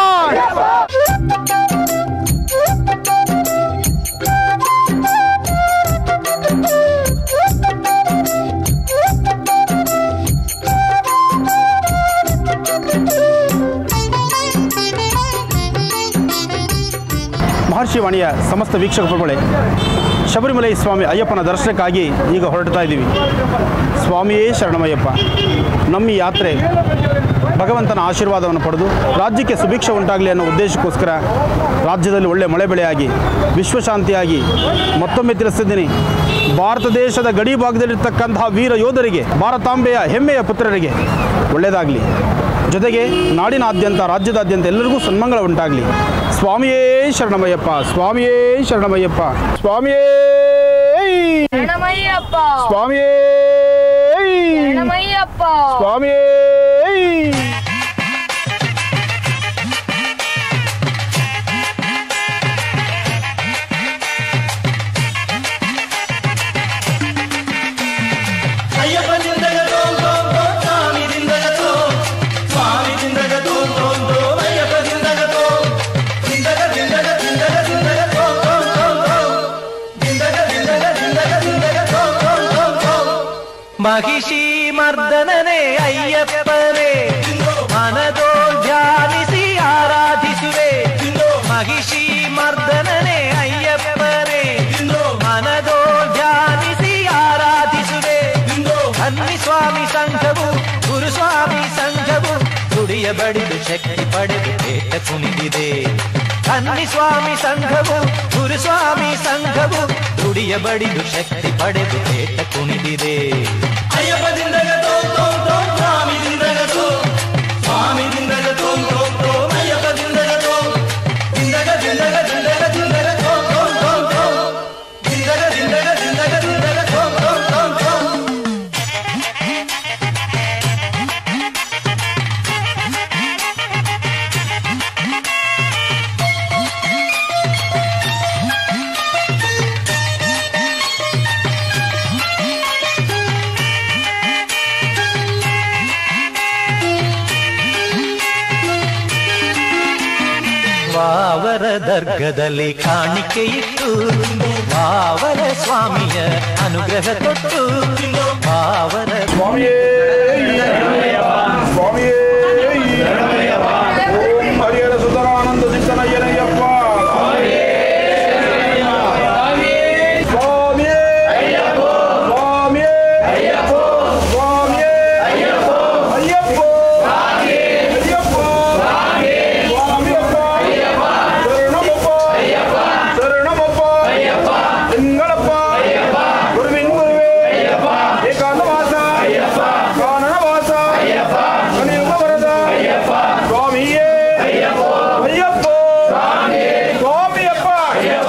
ಮಹರ್ಷಿ ವಾಣಿಯ ಸಮಸ್ತ ವೀಕ್ಷಕ ಪ್ರಭುಗಳೇ ಶಬರಿಮಲೈ ಸ್ವಾಮಿ ಅಯ್ಯಪ್ಪನ ದರ್ಶನಕ್ಕಾಗಿ ಈಗ ಹೊರಡ್ತಾ ಇದ್ದೀವಿ ಸ್ವಾಮಿಯೇ ಶರಣಮಯ್ಯಪ್ಪ ನಮ್ಮ ಈ ಯಾತ್ರೆ ಭಗವಂತನ ಆಶೀರ್ವಾದವನ್ನು ಪಡೆದು ರಾಜ್ಯಕ್ಕೆ ಸುಭಿಕ್ಷ ಉಂಟಾಗಲಿ ಅನ್ನೋ ಉದ್ದೇಶಕ್ಕೋಸ್ಕರ ರಾಜ್ಯದಲ್ಲಿ ಒಳ್ಳೆ ಮಳೆ ಬೆಳೆಯಾಗಿ ವಿಶ್ವಶಾಂತಿಯಾಗಿ ಮತ್ತೊಮ್ಮೆ ತಿಳಿಸ್ತಿದ್ದೀನಿ ಭಾರತ ದೇಶದ ಗಡಿ ಭಾಗದಲ್ಲಿರ್ತಕ್ಕಂತಹ ವೀರ ಯೋಧರಿಗೆ ಭಾರತಾಂಬೆಯ ಹೆಮ್ಮೆಯ ಪುತ್ರರಿಗೆ ಒಳ್ಳೆಯದಾಗಲಿ ಜೊತೆಗೆ ನಾಡಿನಾದ್ಯಂತ ರಾಜ್ಯದಾದ್ಯಂತ ಎಲ್ಲರಿಗೂ ಸನ್ಮಂಗಳ ಉಂಟಾಗಲಿ ಸ್ವಾಮಿಯೇ ಶರಣಮಯ್ಯಪ್ಪ ಸ್ವಾಮಿಯೇ ಶರಣಮಯ್ಯಪ್ಪ ಸ್ವಾಮಿಯೇ ಶರಣಮಯ್ಯಪ್ಪ ಸ್ವಾಮಿಯೇ ಶರಣಮಯ್ಯಪ್ಪ ಸ್ವಾಮಿಯೇ ಮಹಿಷಿ ಮರ್ದನನೇ ಅಯ್ಯಪ್ಪನೇ ಮನದೋ ಧ್ಯಾನಿಸಿ ಆರಾಧಿಸುವೆ ಮಹಿಷಿ ಮರ್ದನನೇ ಅಯ್ಯಪ್ಪನೇ ಮನದೋ ಧ್ಯಾನಿಸಿ ಆರಾಧಿಸುವೆ ಅನ್ನಿ ಸ್ವಾಮಿ ಸಂಘವು ಗುರುಸ್ವಾಮಿ ಸಂಘವು ದುಡಿಯ ಬಡಿದು ಶಕ್ತಿ ಪಡೆದು ಪೇಟ ಕುಣಿದಿದೆ ಅನ್ನಿ ಸ್ವಾಮಿ ಸಂಘವು ಗುರುಸ್ವಾಮಿ ಸಂಘವು ದುಡಿಯ ಬಡಿದು ಶಕ್ತಿ ಪಡೆದು ಪೇಟ ಕುಣಿದಿದೆ ವಾವರ ದರ್ಗದಲ್ಲಿ ಕಾಣಿಕೆ ಇಟ್ಟು ವಾವರ ಸ್ವಾಮಿಯ ಅನುಗ್ರಹ ಕೊಟ್ಟು ವಾವರ ಸ್ವಾಮಿಯೇ ಸ್ವಾಮಿಯೇ ಓಂ ಹರಿಹರ ಸುಧರಾನಂದ ಚಿತ್ತನಯ್ಯನಯ್ಯಪ್ಪ ಸ್ವಾಮಿಯೇ ಸ್ವಾಮಿಯೇ ಸ್ವಾಮಿಯೇ ಅಯ್ಯಪ್ಪ ಅಯ್ಯಪ್ಪ ಸ್ವಾಮಿಯಪ್ಪ ಶರಣಮಪ್ಪ ಶರಣಮಪ್ಪ ತಿಂಗಳಪ್ಪ ಗುರುವಿನ ಗುರುವೇ ಏಕಾಂತವಾಸ ಕಾನನವಾಸ ಕಲಿಯುಗ ವರದ ಸ್ವಾಮಿಯೇ ಅಯ್ಯಪ್ಪ ಸ್ವಾಮಿಯಪ್ಪ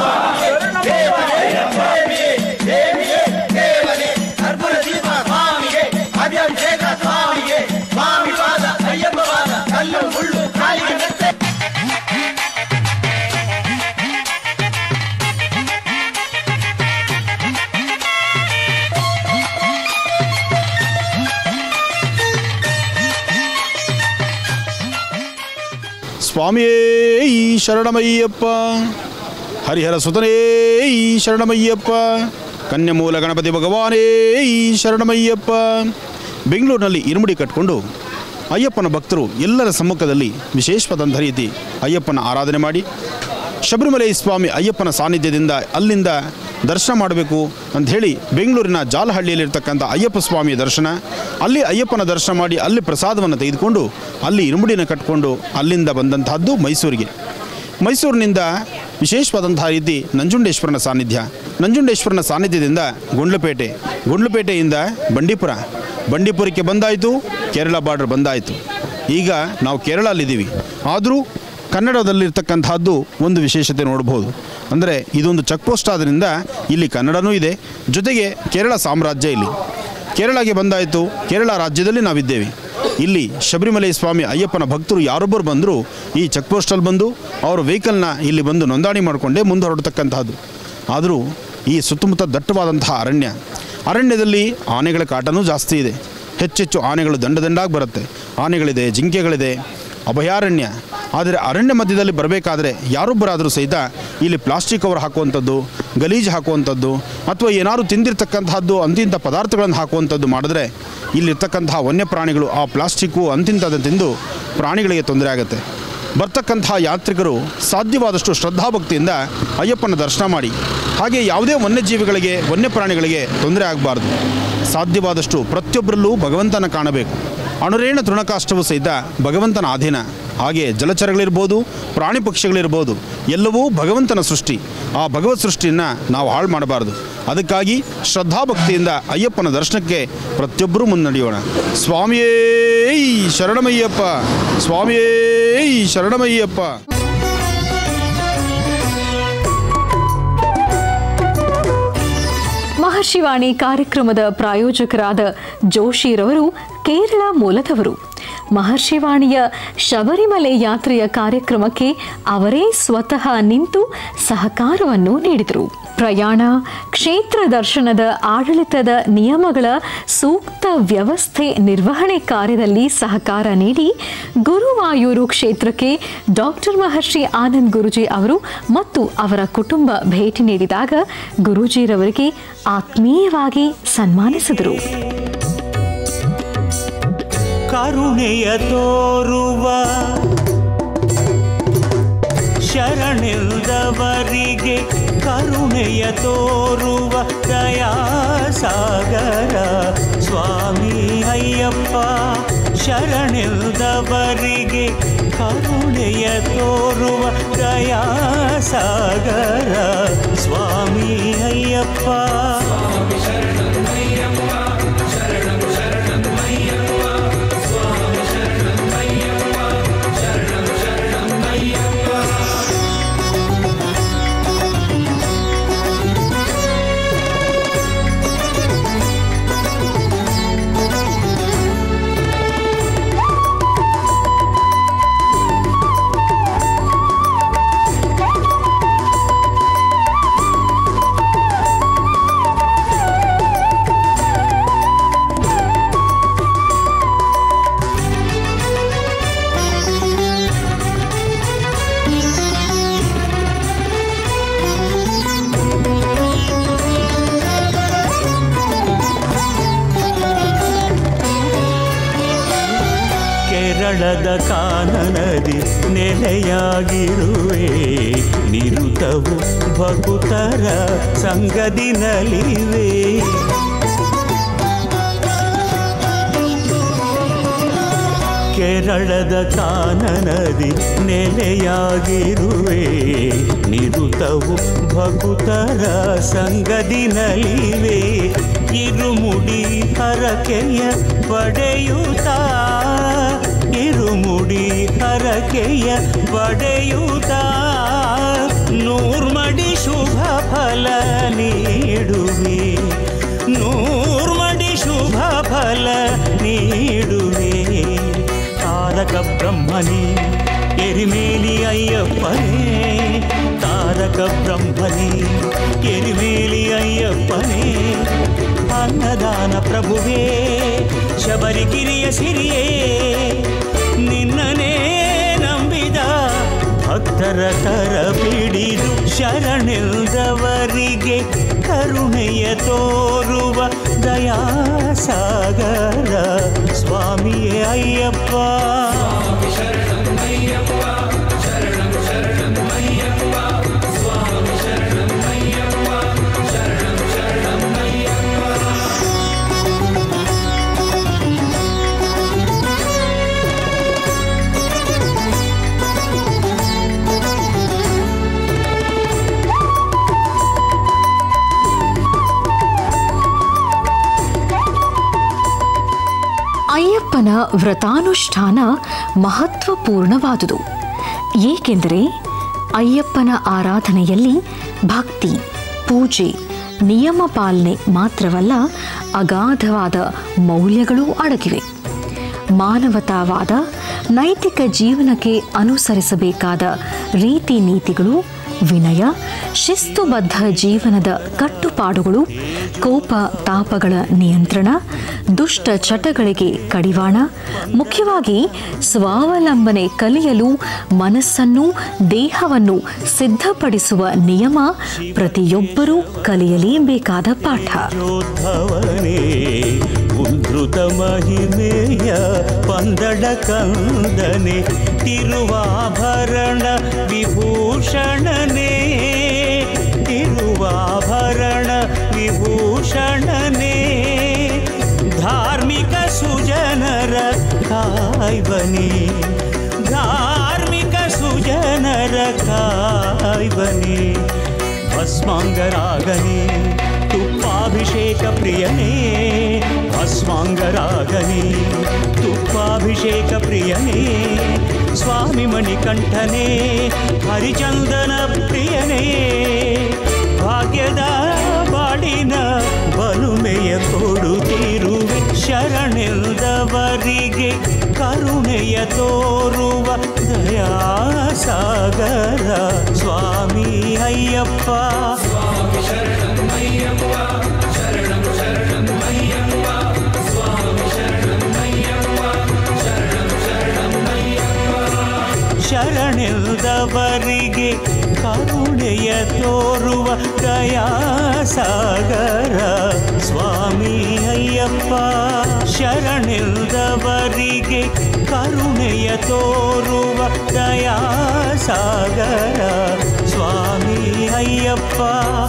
ಸ್ವಾಮಿಯೇ ಈ ಶರಣಮಯ್ಯಪ್ಪ ಹರಿಹರ ಸುತನೇ ಈ ಶರಣಮಯ್ಯಪ್ಪ ಕನ್ಯಮೂಲ ಗಣಪತಿ ಭಗವಾನೇ ಈ ಶರಣಮಯ್ಯಪ್ಪ ಬೆಂಗಳೂರಿನಲ್ಲಿ ಇರುಮುಡಿ ಕಟ್ಟಿಕೊಂಡು ಅಯ್ಯಪ್ಪನ ಭಕ್ತರು ಎಲ್ಲರ ಸಮ್ಮುಖದಲ್ಲಿ ವಿಶೇಷವಾದಂಥ ರೀತಿ ಅಯ್ಯಪ್ಪನ ಆರಾಧನೆ ಮಾಡಿ ಶಬರಿಮಲೆ ಸ್ವಾಮಿ ಅಯ್ಯಪ್ಪನ ಸಾನ್ನಿಧ್ಯದಿಂದ ಅಲ್ಲಿಂದ ದರ್ಶನ ಮಾಡಬೇಕು ಅಂತ ಹೇಳಿ ಬೆಂಗಳೂರಿನ ಜಾಲಹಳ್ಳಿಯಲ್ಲಿರ್ತಕ್ಕಂಥ ಅಯ್ಯಪ್ಪ ಸ್ವಾಮಿಯ ದರ್ಶನ ಅಲ್ಲಿ ಅಯ್ಯಪ್ಪನ ದರ್ಶನ ಮಾಡಿ ಅಲ್ಲಿ ಪ್ರಸಾದವನ್ನು ತೆಗೆದುಕೊಂಡು ಅಲ್ಲಿ ಇರುಮುಡಿನ ಕಟ್ಟಿಕೊಂಡು ಅಲ್ಲಿಂದ ಬಂದಂತಹದ್ದು ಮೈಸೂರಿಗೆ ಮೈಸೂರಿನಿಂದ ವಿಶೇಷವಾದಂತಹ ರೀತಿ ನಂಜುಂಡೇಶ್ವರನ ಸಾನ್ನಿಧ್ಯ ನಂಜುಂಡೇಶ್ವರನ ಸಾನ್ನಿಧ್ಯದಿಂದ ಗುಂಡ್ಲಪೇಟೆ ಗುಂಡ್ಲಪೇಟೆಯಿಂದ ಬಂಡೀಪುರ ಬಂಡೀಪುರಕ್ಕೆ ಬಂದಾಯಿತು ಕೇರಳ ಬಾರ್ಡರ್ ಬಂದಾಯಿತು ಈಗ ನಾವು ಕೇರಳಲ್ಲಿದ್ದೀವಿ ಆದರೂ ಕನ್ನಡದಲ್ಲಿರ್ತಕ್ಕಂತಹದ್ದು ಒಂದು ವಿಶೇಷತೆ ನೋಡ್ಬೋದು ಅಂದರೆ ಇದೊಂದು ಚೆಕ್ ಪೋಸ್ಟ್ ಆದ್ದರಿಂದ ಇಲ್ಲಿ ಕನ್ನಡನೂ ಇದೆ ಜೊತೆಗೆ ಕೇರಳ ಸಾಮ್ರಾಜ್ಯ ಇಲ್ಲಿ ಕೇರಳಗೆ ಬಂದಾಯಿತು ಕೇರಳ ರಾಜ್ಯದಲ್ಲಿ ನಾವಿದ್ದೇವೆ ಇಲ್ಲಿ ಶಬರಿಮಲೆ ಸ್ವಾಮಿ ಅಯ್ಯಪ್ಪನ ಭಕ್ತರು ಯಾರೊಬ್ಬರು ಬಂದರೂ ಈ ಚೆಕ್ ಪೋಸ್ಟಲ್ಲಿ ಬಂದು ಅವರ ವೆಹಿಕಲ್ನ ಇಲ್ಲಿ ಬಂದು ನೋಂದಣಿ ಮಾಡಿಕೊಂಡೇ ಮುಂದೆ ಹೊರಡ್ತಕ್ಕಂತಹದ್ದು ಆದರೂ ಈ ಸುತ್ತಮುತ್ತ ದಟ್ಟವಾದಂತಹ ಅರಣ್ಯ ಅರಣ್ಯದಲ್ಲಿ ಆನೆಗಳ ಕಾಟನೂ ಜಾಸ್ತಿ ಇದೆ ಹೆಚ್ಚೆಚ್ಚು ಆನೆಗಳು ದಂಡ ದಂಡಾಗಿ ಬರುತ್ತೆ ಆನೆಗಳಿದೆ ಜಿಂಕೆಗಳಿದೆ ಅಭಯಾರಣ್ಯ ಆದರೆ ಅರಣ್ಯ ಮಧ್ಯದಲ್ಲಿ ಬರಬೇಕಾದ್ರೆ ಯಾರೊಬ್ಬರಾದರೂ ಸಹಿತ ಇಲ್ಲಿ ಪ್ಲಾಸ್ಟಿಕ್ ಕವರ್ ಹಾಕುವಂಥದ್ದು ಗಲೀಜು ಹಾಕುವಂಥದ್ದು ಅಥವಾ ಏನಾದ್ರು ತಿಂದಿರ್ತಕ್ಕಂತಹದ್ದು ಅಂತಿಂಥ ಪದಾರ್ಥಗಳನ್ನು ಹಾಕುವಂಥದ್ದು ಮಾಡಿದ್ರೆ ಇಲ್ಲಿರ್ತಕ್ಕಂತಹ ವನ್ಯಪ್ರಾಣಿಗಳು ಆ ಪ್ಲಾಸ್ಟಿಕ್ಕು ಅಂತಿಂಥದ್ದು ತಿಂದು ಪ್ರಾಣಿಗಳಿಗೆ ತೊಂದರೆ ಆಗುತ್ತೆ ಬರ್ತಕ್ಕಂತಹ ಯಾತ್ರಿಕರು ಸಾಧ್ಯವಾದಷ್ಟು ಶ್ರದ್ಧಾಭಕ್ತಿಯಿಂದ ಅಯ್ಯಪ್ಪನ ದರ್ಶನ ಮಾಡಿ ಹಾಗೆ ಯಾವುದೇ ವನ್ಯಜೀವಿಗಳಿಗೆ ವನ್ಯಪ್ರಾಣಿಗಳಿಗೆ ತೊಂದರೆ ಆಗಬಾರ್ದು ಸಾಧ್ಯವಾದಷ್ಟು ಪ್ರತಿಯೊಬ್ಬರಲ್ಲೂ ಭಗವಂತನ ಕಾಣಬೇಕು ಅಣುರೇಣ ತೃಣಕಾಷ್ಟವು ಸಹಿತ ಭಗವಂತನ ಅಧೀನ ಹಾಗೆ ಜಲಚರಗಳಿರ್ಬೋದು ಪ್ರಾಣಿ ಪಕ್ಷಿಗಳಿರ್ಬೋದು ಎಲ್ಲವೂ ಭಗವಂತನ ಸೃಷ್ಟಿ ಆ ಭಗವತ್ ಸೃಷ್ಟಿಯನ್ನು ನಾವು ಹಾಳು ಮಾಡಬಾರ್ದು ಅದಕ್ಕಾಗಿ ಶ್ರದ್ಧಾಭಕ್ತಿಯಿಂದ ಅಯ್ಯಪ್ಪನ ದರ್ಶನಕ್ಕೆ ಪ್ರತಿಯೊಬ್ಬರೂ ಮುನ್ನಡೆಯೋಣ ಸ್ವಾಮಿಯೇ ಶರಣಮಯ್ಯಪ್ಪ ಸ್ವಾಮಿಯೇ ಶರಣಮಯ್ಯಪ್ಪ ಮಹರ್ಷಿವಾಣಿ ಕಾರ್ಯಕ್ರಮದ ಪ್ರಾಯೋಜಕರಾದ ಜೋಶಿರವರು ಕೇರಳ ಮೂಲದವರು ಮಹರ್ಷಿವಾಣಿಯ ಶಬರಿಮಲೆ ಯಾತ್ರೆಯ ಕಾರ್ಯಕ್ರಮಕ್ಕೆ ಅವರೇ ಸ್ವತಃ ನಿಂತು ಸಹಕಾರವನ್ನು ನೀಡಿದರು ಪ್ರಯಾಣ ಕ್ಷೇತ್ರ ದರ್ಶನದ ಆಡಳಿತದ ನಿಯಮಗಳ ಸೂಕ್ತ ವ್ಯವಸ್ಥೆ ನಿರ್ವಹಣೆ ಕಾರ್ಯದಲ್ಲಿ ಸಹಕಾರ ನೀಡಿ ಗುರುವಾಯೂರು ಕ್ಷೇತ್ರಕ್ಕೆ ಡಾಕ್ಟರ್ ಮಹರ್ಷಿ ಆನಂದ್ ಗುರುಜಿ ಅವರು ಮತ್ತು ಅವರ ಕುಟುಂಬ ಭೇಟಿ ನೀಡಿದಾಗ ಗುರೂಜಿರವರಿಗೆ ಆತ್ಮೀಯವಾಗಿ ಸನ್ಮಾನಿಸಿದರು ಕರುಣೆಯ ತೋರುವ ಶರಣಿಲ್ದವರಿಗೆ ಕರುಣೆಯ ತೋರುವ ದಯಾಸಾಗರ ಸ್ವಾಮಿ ಅಯ್ಯಪ್ಪ ಶರಣಿಲ್ದವರಿಗೆ ಕರುಣೆಯ ತೋರುವ ದಯಾಸಾಗರ ಸ್ವಾಮಿ ಅಯ್ಯಪ್ಪ ಕೇರಳದ ಕಾನನದಿ ನೆಲೆಯಾಗಿರುವೆ ನಿರುತವು ಭಕುತರ ಸಂಗದಿ ನಲಿವೆ ಕೇರಳದ ಕಾನನದಿ ನೆಲೆಯಾಗಿರುವೆ ನಿರುತವು ಭಕುತರ ಸಂಗದಿ ನಲಿವೆ ಇರುಮುಡಿ ಹರಕೆಯ ಪಡೆಯುತ್ತ ಇರುಮುಡಿ ಹರಕೆಯ ಪಡೆಯುತ್ತ ನೂರ್ಮಡಿ ಶುಭ ಫಲ ನೀಡುವೆ ನೂರ್ಮಡಿ ಶುಭ ಫಲ ನೀಡುವೆ ತಾರಕ ಬ್ರಹ್ಮನೇ ಎರಿಮೇಲಿ ಅಯ್ಯಪ್ಪನೇ ತಾರಕ ಬ್ರಹ್ಮನೇ ಎರಿಮೇಲಿ ಅಯ್ಯಪ್ಪನೇ ಅನ್ನದಾನ ಪ್ರಭುವೇ ಶಬರಿಗಿರಿಯ ಸಿರಿಯೇ ನಿನ್ನನೇ ನಂಬಿದ ಭಕ್ತರ ಕರ ಬಿಡಿದು ಶರಣಿಲ್ದವರಿಗೆ ಕರುಣೆಯ ತೋರುವ ದಯಾಸಾಗರ ಸ್ವಾಮಿಯೇ ಅಯ್ಯಪ್ಪ ಅಯ್ಯಪ್ಪನ ವ್ರತಾನುಷ್ಠಾನ ಮಹತ್ವಪೂರ್ಣವಾದುದು ಏಕೆಂದರೆ ಅಯ್ಯಪ್ಪನ ಆರಾಧನೆಯಲ್ಲಿ ಭಕ್ತಿ ಪೂಜೆ ನಿಯಮ ಪಾಲನೆ ಮಾತ್ರವಲ್ಲ ಅಗಾಧವಾದ ಮೌಲ್ಯಗಳೂ ಅಡಗಿವೆ ಮಾನವತಾವಾದ ನೈತಿಕ ಜೀವನಕ್ಕೆ ಅನುಸರಿಸಬೇಕಾದ ರೀತಿ ನೀತಿಗಳು ವಿನಯ ಶಿಸ್ತುಬದ್ಧ ಜೀವನದ ಕಟ್ಟುಪಾಡುಗಳು ಕೋಪ ತಾಪಗಳ ನಿಯಂತ್ರಣ ದುಷ್ಟ ಚಟಗಳಿಗೆ ಕಡಿವಾಣ ಮುಖ್ಯವಾಗಿ ಸ್ವಾವಲಂಬನೆ ಕಲಿಯಲು ಮನಸ್ಸನ್ನು ದೇಹವನ್ನು ಸಿದ್ಧಪಡಿಸುವ ನಿಯಮ ಪ್ರತಿಯೊಬ್ಬರೂ ಕಲಿಯಲೇಬೇಕಾದ ಪಾಠ ಯೋದ್ಧವನೇ ಉದ್ರುತ ಮಹಿಮೆಯ ಪಂದಡ ಕಂದನೆ ತಿರುವಾಭರಣ ವಿಭೂಷಣನೇ ತಿರುವಾಭರಣ ವಿಭೂಷಣನೇ ಧಾರ್ಮಿಕ ಸುಜನರ ಕಾಯ್ಬನಿ ಧಾರ್ಮಿಕ ಸುಜನರ ಕಾಯ್ಬನಿ ಭಸ್ಮಾಂಗರಾಗನೆ ತುಪ್ಪಾಭಿಷೇಕ ಪ್ರಿಯನೇ ಭಸ್ಮಾಂಗರಾಗನೆ ತುಪ್ಪಾಭಿಷೇಕ ಪ್ರಿಯನೇ ಸ್ವಾಮಿ ಮಣಿಕಂಠನೇ ಹರಿಚಂದನ ಪ್ರಿಯನೇ ಭಾಗ್ಯದ ಬಾಡಿನ ಬಲುಮೆಯ ಕೊಡುತ್ತಿರುವೆ ಶರಣೆಲ್ದವರಿಗೆ ಕರುಣೆಯ ತೋರುವ ದಯಾಸಾಗರ ಸ್ವಾಮಿ ಅಯ್ಯಪ್ಪ ಶರಣೆಲ್ದವರಿಗೆ ಕರುಣೆಯ ತೋರುವ ದಯಾಸಾಗರ ಸ್ವಾಮಿ ಅಯ್ಯಪ್ಪ ಶರಣೆಲ್ದವರಿಗೆ ಕರುಣೆಯ ತೋರುವ ದಯಾಸಾಗರ ಸ್ವಾಮಿ ಅಯ್ಯಪ್ಪ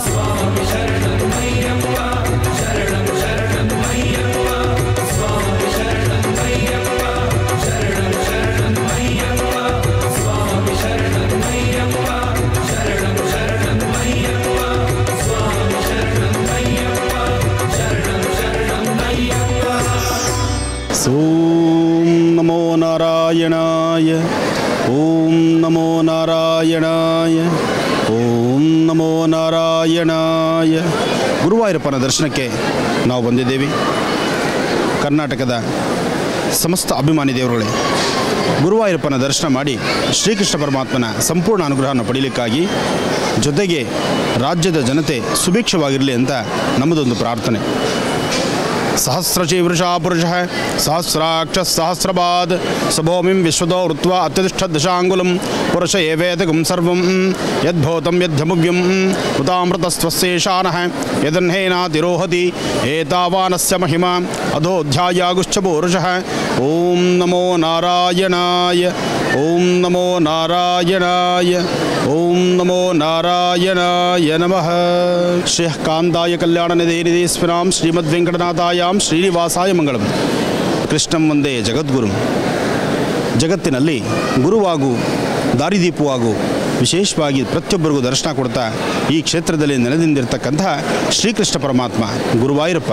ಓಂ ನಮೋ ನಾರಾಯಣಾಯ ಓಂ ನಮೋ ನಾರಾಯಣಾಯ ಓಂ ನಮೋ ನಾರಾಯಣಾಯ ಗುರುವಾಯೂರಪ್ಪನ ದರ್ಶನಕ್ಕೆ ನಾವು ಬಂದಿದ್ದೇವೆ ಕರ್ನಾಟಕದ ಸಮಸ್ತ ಅಭಿಮಾನಿ ದೇವರುಗಳೇ ಗುರುವಾಯೂರಪ್ಪನ ದರ್ಶನ ಮಾಡಿ ಶ್ರೀಕೃಷ್ಣ ಪರಮಾತ್ಮನ ಸಂಪೂರ್ಣ ಅನುಗ್ರಹವನ್ನು ಪಡೀಲಿಕ್ಕಾಗಿ ಜೊತೆಗೆ ರಾಜ್ಯದ ಜನತೆ ಸುಭಿಕ್ಷವಾಗಿರಲಿ ಅಂತ ನಮ್ಮದೊಂದು ಪ್ರಾರ್ಥನೆ सहस्रशीवृषा पुरुषः सहस्राक्षः सहस्रपाद सभौमिं विश्वतो ऋत्वा अत्यतिष्ठदशाङ्गुलं पुरुष एवेदगुं सर्वं यद्भूतं यद्धमुव्यं उतामृतस्त्वस्येषानः यदह्नेनातिरोहति एतावानस्य महिमा अधोऽध्यायागुश्च पुरुषः ॐ नमो नारायणाय ॐ नमो नारायणाय ॐ नमो नारायणाय नमः श्रियः कान्ताय कल्याणनिधेनिधे स्मिनां श्रीमद्ವೆಂಕಟನಾಥಾಯಾಂ ಶ್ರೀನಿವಾಸಾಯ ಮಂಗಳಂ ಕೃಷ್ಣಂ ಒಂದೇ ಜಗದ್ಗುರು ಜಗತ್ತಿನಲ್ಲಿ ಗುರುವಾಗು ದಾರಿದೀಪವಾಗು ವಿಶೇಷವಾಗಿ ಪ್ರತಿಯೊಬ್ಬರಿಗೂ ದರ್ಶನ ಕೊಡ್ತಾ ಈ ಕ್ಷೇತ್ರದಲ್ಲಿ ನೆಲೆದಿಂದಿರ್ತಕ್ಕಂತಹ ಶ್ರೀಕೃಷ್ಣ ಪರಮಾತ್ಮ ಗುರುವಾಯೂರಪ್ಪ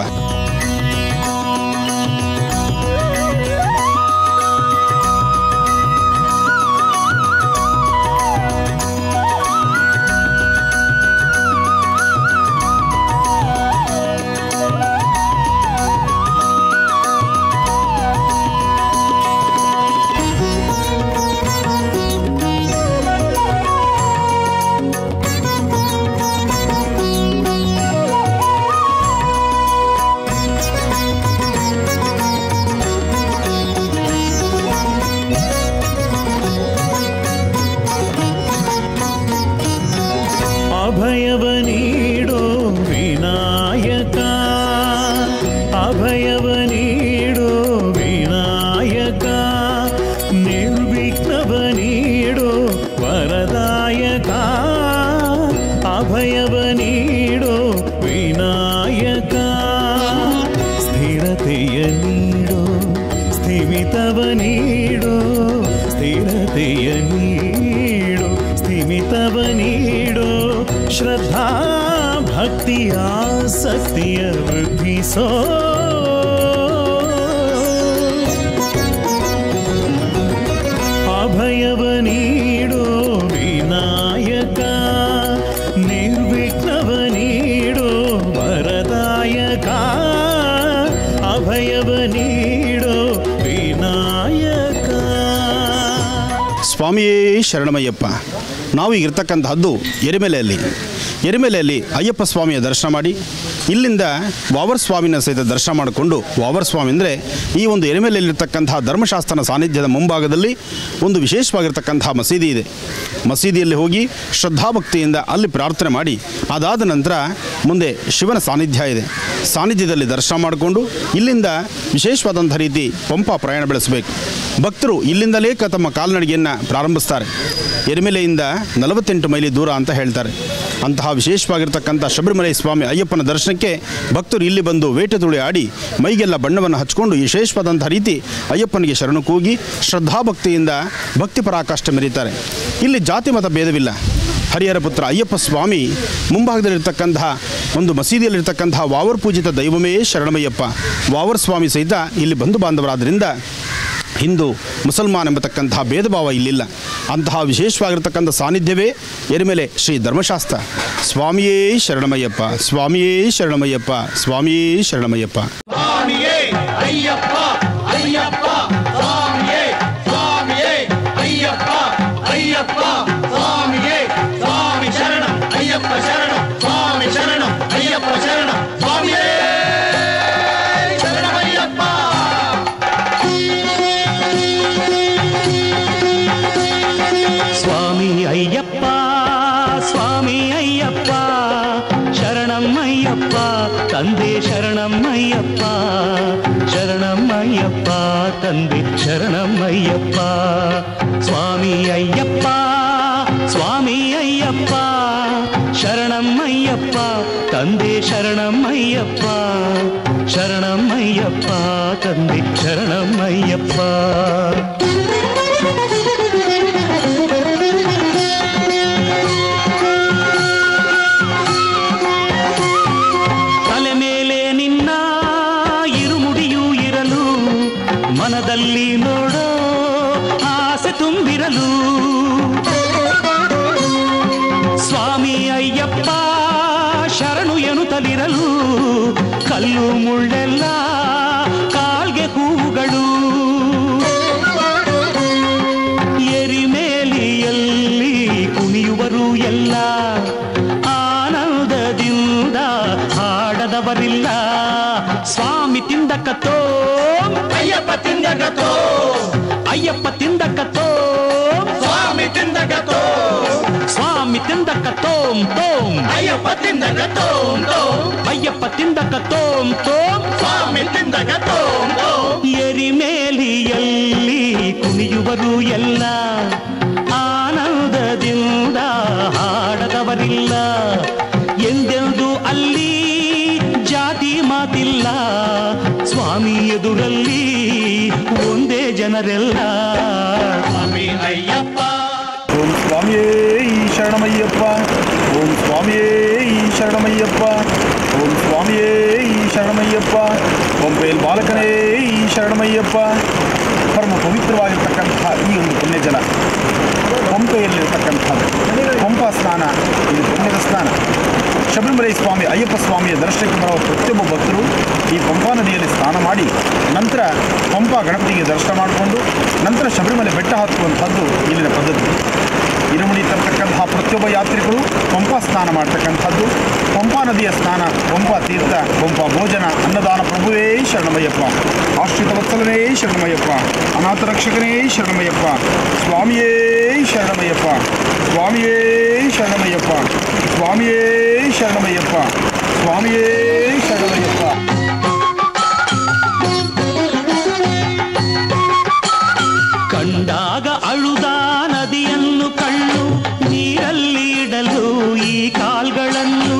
ಅಭಯವ ನೀಡೋ ವಿನಾಯಕ ಅಭಯವ ನೀಡೋ ವಿನಾಯಕ ನಿರ್ವಿಘ್ನವ ನೀಡೋ ವರದಾಯಕ ಅಭಯವ ನೀಡೋ ವಿನಾಯಕ ಸ್ಥಿರತೆಯ ನೀಡೋ ಸ್ಥಿಮಿತವ ನೀಡೋ ಸ್ಥಿರತೆಯ ನೀಡೋ ಸ್ಥಿಮಿತವ ನೀಡೋ ಶ್ರದ್ಧಾ ಭಕ್ತಿ ಆಸಕ್ತಿಯ ವೃದ್ಧಿಸೋ ಅಭಯವ ನೀಡೋ ವಿನಾಯಕ ನಿರ್ವಿಘ್ನವ ನೀಡೋ ವರದಾಯಕ ಅಭಯವ ನೀಡೋ ವಿನಾಯಕ ಸ್ವಾಮಿಯೇ ಶರಣಮಯ್ಯಪ್ಪ ನಾವು ಈಗ ಇರ್ತಕ್ಕಂತಹದ್ದು ಎರಿಮೆಲೆಯಲ್ಲಿ ಎರಿಮೆಲೆಯಲ್ಲಿ ಅಯ್ಯಪ್ಪ ಸ್ವಾಮಿಯ ದರ್ಶನ ಮಾಡಿ ಇಲ್ಲಿಂದ ವಾವರ್ ಸ್ವಾಮಿನ ಸಹಿತ ದರ್ಶನ ಮಾಡಿಕೊಂಡು ವಾವರ್ ಸ್ವಾಮಿ ಅಂದರೆ ಈ ಒಂದು ಎರಿಮೆಲೆಯಲ್ಲಿರ್ತಕ್ಕಂತಹ ಧರ್ಮಶಾಸ್ತ್ರನ ಸಾನ್ನಿಧ್ಯದ ಮುಂಭಾಗದಲ್ಲಿ ಒಂದು ವಿಶೇಷವಾಗಿರ್ತಕ್ಕಂತಹ ಮಸೀದಿ ಇದೆ ಮಸೀದಿಯಲ್ಲಿ ಹೋಗಿ ಶ್ರದ್ಧಾಭಕ್ತಿಯಿಂದ ಅಲ್ಲಿ ಪ್ರಾರ್ಥನೆ ಮಾಡಿ ಅದಾದ ನಂತರ ಮುಂದೆ ಶಿವನ ಸಾನ್ನಿಧ್ಯ ಇದೆ ಸಾನ್ನಿಧ್ಯದಲ್ಲಿ ದರ್ಶನ ಮಾಡಿಕೊಂಡು ಇಲ್ಲಿಂದ ವಿಶೇಷವಾದಂಥ ರೀತಿ ಪಂಪ ಪ್ರಯಾಣ ಬೆಳೆಸಬೇಕು ಭಕ್ತರು ಇಲ್ಲಿಂದಲೇ ಕ ತಮ್ಮ ಕಾಲ್ನಡಿಗೆಯನ್ನು ಪ್ರಾರಂಭಿಸ್ತಾರೆ ಎರಿಮೆಲೆಯಿಂದ ನಲವತ್ತೆಂಟು ಮೈಲಿ ದೂರ ಅಂತ ಹೇಳ್ತಾರೆ ಅಂತಹ ವಿಶೇಷವಾಗಿರ್ತಕ್ಕಂಥ ಶಬರಿಮಲೆ ಸ್ವಾಮಿ ಅಯ್ಯಪ್ಪನ ದರ್ಶನಕ್ಕೆ ಭಕ್ತರು ಇಲ್ಲಿ ಬಂದು ವೇಟೆ ತುಳಿ ಆಡಿ ಮೈಗೆಲ್ಲ ಬಣ್ಣವನ್ನು ಹಚ್ಕೊಂಡು ವಿಶೇಷವಾದಂಥ ರೀತಿ ಅಯ್ಯಪ್ಪನಿಗೆ ಶರಣು ಕೂಗಿ ಶ್ರದ್ಧಾಭಕ್ತಿಯಿಂದ ಭಕ್ತಿ ಪರಾಕಾಷ್ಠೆ ಮೆರೀತಾರೆ ಇಲ್ಲಿ ಜಾತಿ ಮತ ಭೇದವಿಲ್ಲ ಹರಿಹರ ಪುತ್ರ ಅಯ್ಯಪ್ಪ ಸ್ವಾಮಿ ಮುಂಭಾಗದಲ್ಲಿರ್ತಕ್ಕಂತಹ ಒಂದು ಮಸೀದಿಯಲ್ಲಿರ್ತಕ್ಕಂತಹ ವಾವರ್ ಪೂಜಿತ ದೈವಮೇ ಶರಣಮಯ್ಯಪ್ಪ ವಾವರ್ ಸ್ವಾಮಿ ಸಹಿತ ಇಲ್ಲಿ ಬಂಧು ಬಾಂಧವರಾದ್ದರಿಂದ ಹಿಂದೂ ಮುಸಲ್ಮಾನ್ ಎಂಬತಕ್ಕಂತಹ ಭೇದ ಭಾವ ಇಲ್ಲಿಲ್ಲ ಅಂತಹ ವಿಶೇಷವಾಗಿರ್ತಕ್ಕಂಥ ಸಾನ್ನಿಧ್ಯವೇ ಎರಿಮೆಲೆ ಶ್ರೀ ಧರ್ಮಶಾಸ್ತ್ರ ಸ್ವಾಮಿಯೇ ಶರಣಮಯ್ಯಪ್ಪ ಸ್ವಾಮಿಯೇ ಶರಣಮಯ್ಯಪ್ಪ ಸ್ವಾಮಿಯೇ ಶರಣಮಯ್ಯಪ್ಪ ಸ್ವಾಮಿಯೇ ಅಯ್ಯಪ್ಪ ಅಯ್ಯಪ್ಪ ಸ್ವಾಮಿಯೇ ಸ್ವಾಮಿಯೇ ಅಯ್ಯಪ್ಪ ಅಯ್ಯಪ್ಪ ಸ್ವಾಮಿಯೇ ಸ್ವಾಮಿ ಶರಣ ಅಯ್ಯಪ್ಪ ಶರಣ ಸ್ವಾಮಿ ಶರಣ ಅಯ್ಯಪ್ಪ ಶರಣ ಸ್ವಾಮಿಯೇ ಶರಣಮಯ್ಯಪ್ಪ ಸ್ವಾಮಿ ಅಯ್ಯಪ್ಪ ಸ್ವಾಮಿ ಅಯ್ಯಪ್ಪ ಶರಣಮ್ಮಯ್ಯಪ್ಪ ತಂದೆ ಶರಣಮ್ಮಯ್ಯಪ್ಪ ಶರಣಮ್ಮಯ್ಯಪ್ಪ ತಂದೆ ಶರಣಮ್ಮಯ್ಯಪ್ಪ ಸ್ವಾಮಿ ಅಯ್ಯಪ್ಪ ಸ್ವಾಮಿ ಅಯ್ಯಪ್ಪ ಶರಣಮ್ಮಯ್ಯಪ್ಪ ತಂದೆ ಶರಣಮ್ಮಯ್ಯಪ್ಪ ಶರಣಮ್ಮಯ್ಯಪ್ಪ ತಂದೆ ಶರಣಮ್ಮಯ್ಯಪ್ಪ ತಲೆ ಮೇಲೆ ನಿನ್ನ ಇರುಮುಡಿಯೂ ಇರಲು ಮನದಲ್ಲಿ ನೋಡೋ ಆಸೆ ತುಂಬಿರಲು ಸ್ವಾಮಿ ಅಯ್ಯಪ್ಪ ಶರಣು ಎನ್ನುತ್ತಲಿರಲು ಕಲ್ಲು ಮುಳ್ಳೆಲ್ಲ ಕಾಲ್ಗೆ ಹೂವುಗಳು ಎರಿಮೇಲಿಯಲ್ಲಿ ಕುಣಿಯುವರು ಎಲ್ಲ ಆನಂದದಿಂದ ಹಾಡದವರಿಲ್ಲ ಸ್ವಾಮಿ ತಿಂದಕತ್ತೋ ಅಯ್ಯಪ್ಪ ತಿಂದಗತೋ ಅಯ್ಯಪ್ಪ ತಿಂದಕತ್ತೋ ಸ್ವಾಮಿ ತಿಂದಗತೋ ಸ್ವಾಮಿ ತಿಂದಕತ್ತೋಂ ತೋಂ ಅಯ್ಯಪ್ಪ ತಿಂದಗತೋ ಅಯ್ಯಪ್ಪ ತಿಂದಕತ್ತೋಂ ತೋಂ ಸ್ವಾಮಿ ತಿಂದಗತೋ ಎರಿಮೇಲಿಯಲ್ಲಿ ಕುಣಿಯುವರು ಎಲ್ಲ ಆನಂದದಿಂದ ಹಾಡದವರಿಲ್ಲ ಎಂದೆಂದು ಅಲ್ಲಿ ಜಾತಿ ಮಾತಿಲ್ಲ ಸ್ವಾಮಿ ಎದುರಲ್ಲಿ ಒಂದೇ ಜನರೆಲ್ಲ ಸ್ವಾಮಿ ಅಯ್ಯಪ್ಪ ಓಂ ಸ್ವಾಮಿಯೇ ಈ ಶರಣಮಯ್ಯಪ್ಪ ಓಂ ಸ್ವಾಮಿಯೇ ಈ ಶರಣಮಯ್ಯಪ್ಪ ಓಂ ಸ್ವಾಮಿಯೇ ಈ ಶರಣಮಯ್ಯಪ್ಪ ಕೊಂಪೇಲ್ ಬಾಲಕನೇ ಈ ಶರಣಮಯ್ಯಪ್ಪ ಪರಮ ಪವಿತ್ರವಾಗಿರ್ತಕ್ಕಂಥ ಈ ಒಂದು ಪುಣ್ಯಜಲ ಕೊಂಪೆಯಲ್ಲಿರ್ತಕ್ಕಂಥದ್ದು ಕೊಂಪ ಸ್ನಾನ ಇದು ಪುಣ್ಯದ ಸ್ನಾನ ಶಬರಿಮಲೈ ಸ್ವಾಮಿ ಅಯ್ಯಪ್ಪ ಸ್ವಾಮಿಯ ದರ್ಶನಕ್ಕೆ ಬರುವ ಪ್ರತಿಯೊಬ್ಬ ಭಕ್ತರು ಈ ಪಂಪಾ ನದಿಯಲ್ಲಿ ಸ್ನಾನ ಮಾಡಿ ನಂತರ ಪಂಪಾ ಗಣಪತಿಗೆ ದರ್ಶನ ಮಾಡಿಕೊಂಡು ನಂತರ ಶಬರಿಮಲೆ ಬೆಟ್ಟ ಹತ್ತುವಂಥದ್ದು ಇಲ್ಲಿನ ಪದ್ಧತಿ ಇರುಮುಡಿ ತರ್ತಕ್ಕಂತಹ ಪ್ರತಿಯೊಬ್ಬ ಯಾತ್ರಿಕರು ಪಂಪಾ ಸ್ನಾನ ಮಾಡ್ತಕ್ಕಂಥದ್ದು ಪಂಪಾ ನದಿಯ ಸ್ನಾನ ಪಂಪಾ ತೀರ್ಥ ಪಂಪಾ ಭೋಜನ ಅನ್ನದಾನ ಪ್ರಭುವೇ ಶರಣಮಯ್ಯಪ್ಪ ಆಶ್ರಿತ ವತ್ಸಲನೇ ಶರಣಮಯ್ಯಪ್ಪ ಅನಾಥ ರಕ್ಷಕನೇ ಶರಣಮಯ್ಯಪ್ಪ ಸ್ವಾಮಿಯೇ ಶರಣಮಯ್ಯಪ್ಪ ಸ್ವಾಮಿಯೇ ಶರಣಮಯ್ಯಪ್ಪ ಸ್ವಾಮಿಯೇ ಶರಣಮಯ್ಯಪ್ಪ ಸ್ವಾಮಿಯೇ ಶರಣಮಯ್ಯಪ್ಪ ಕಂಡಾಗ ಅಳುದ ನದಿಯನ್ನು ಕಳ್ಳು ನೀರಲ್ಲಿ ಇಡಲು ಈ ಕಾಲ್ಗಳನ್ನು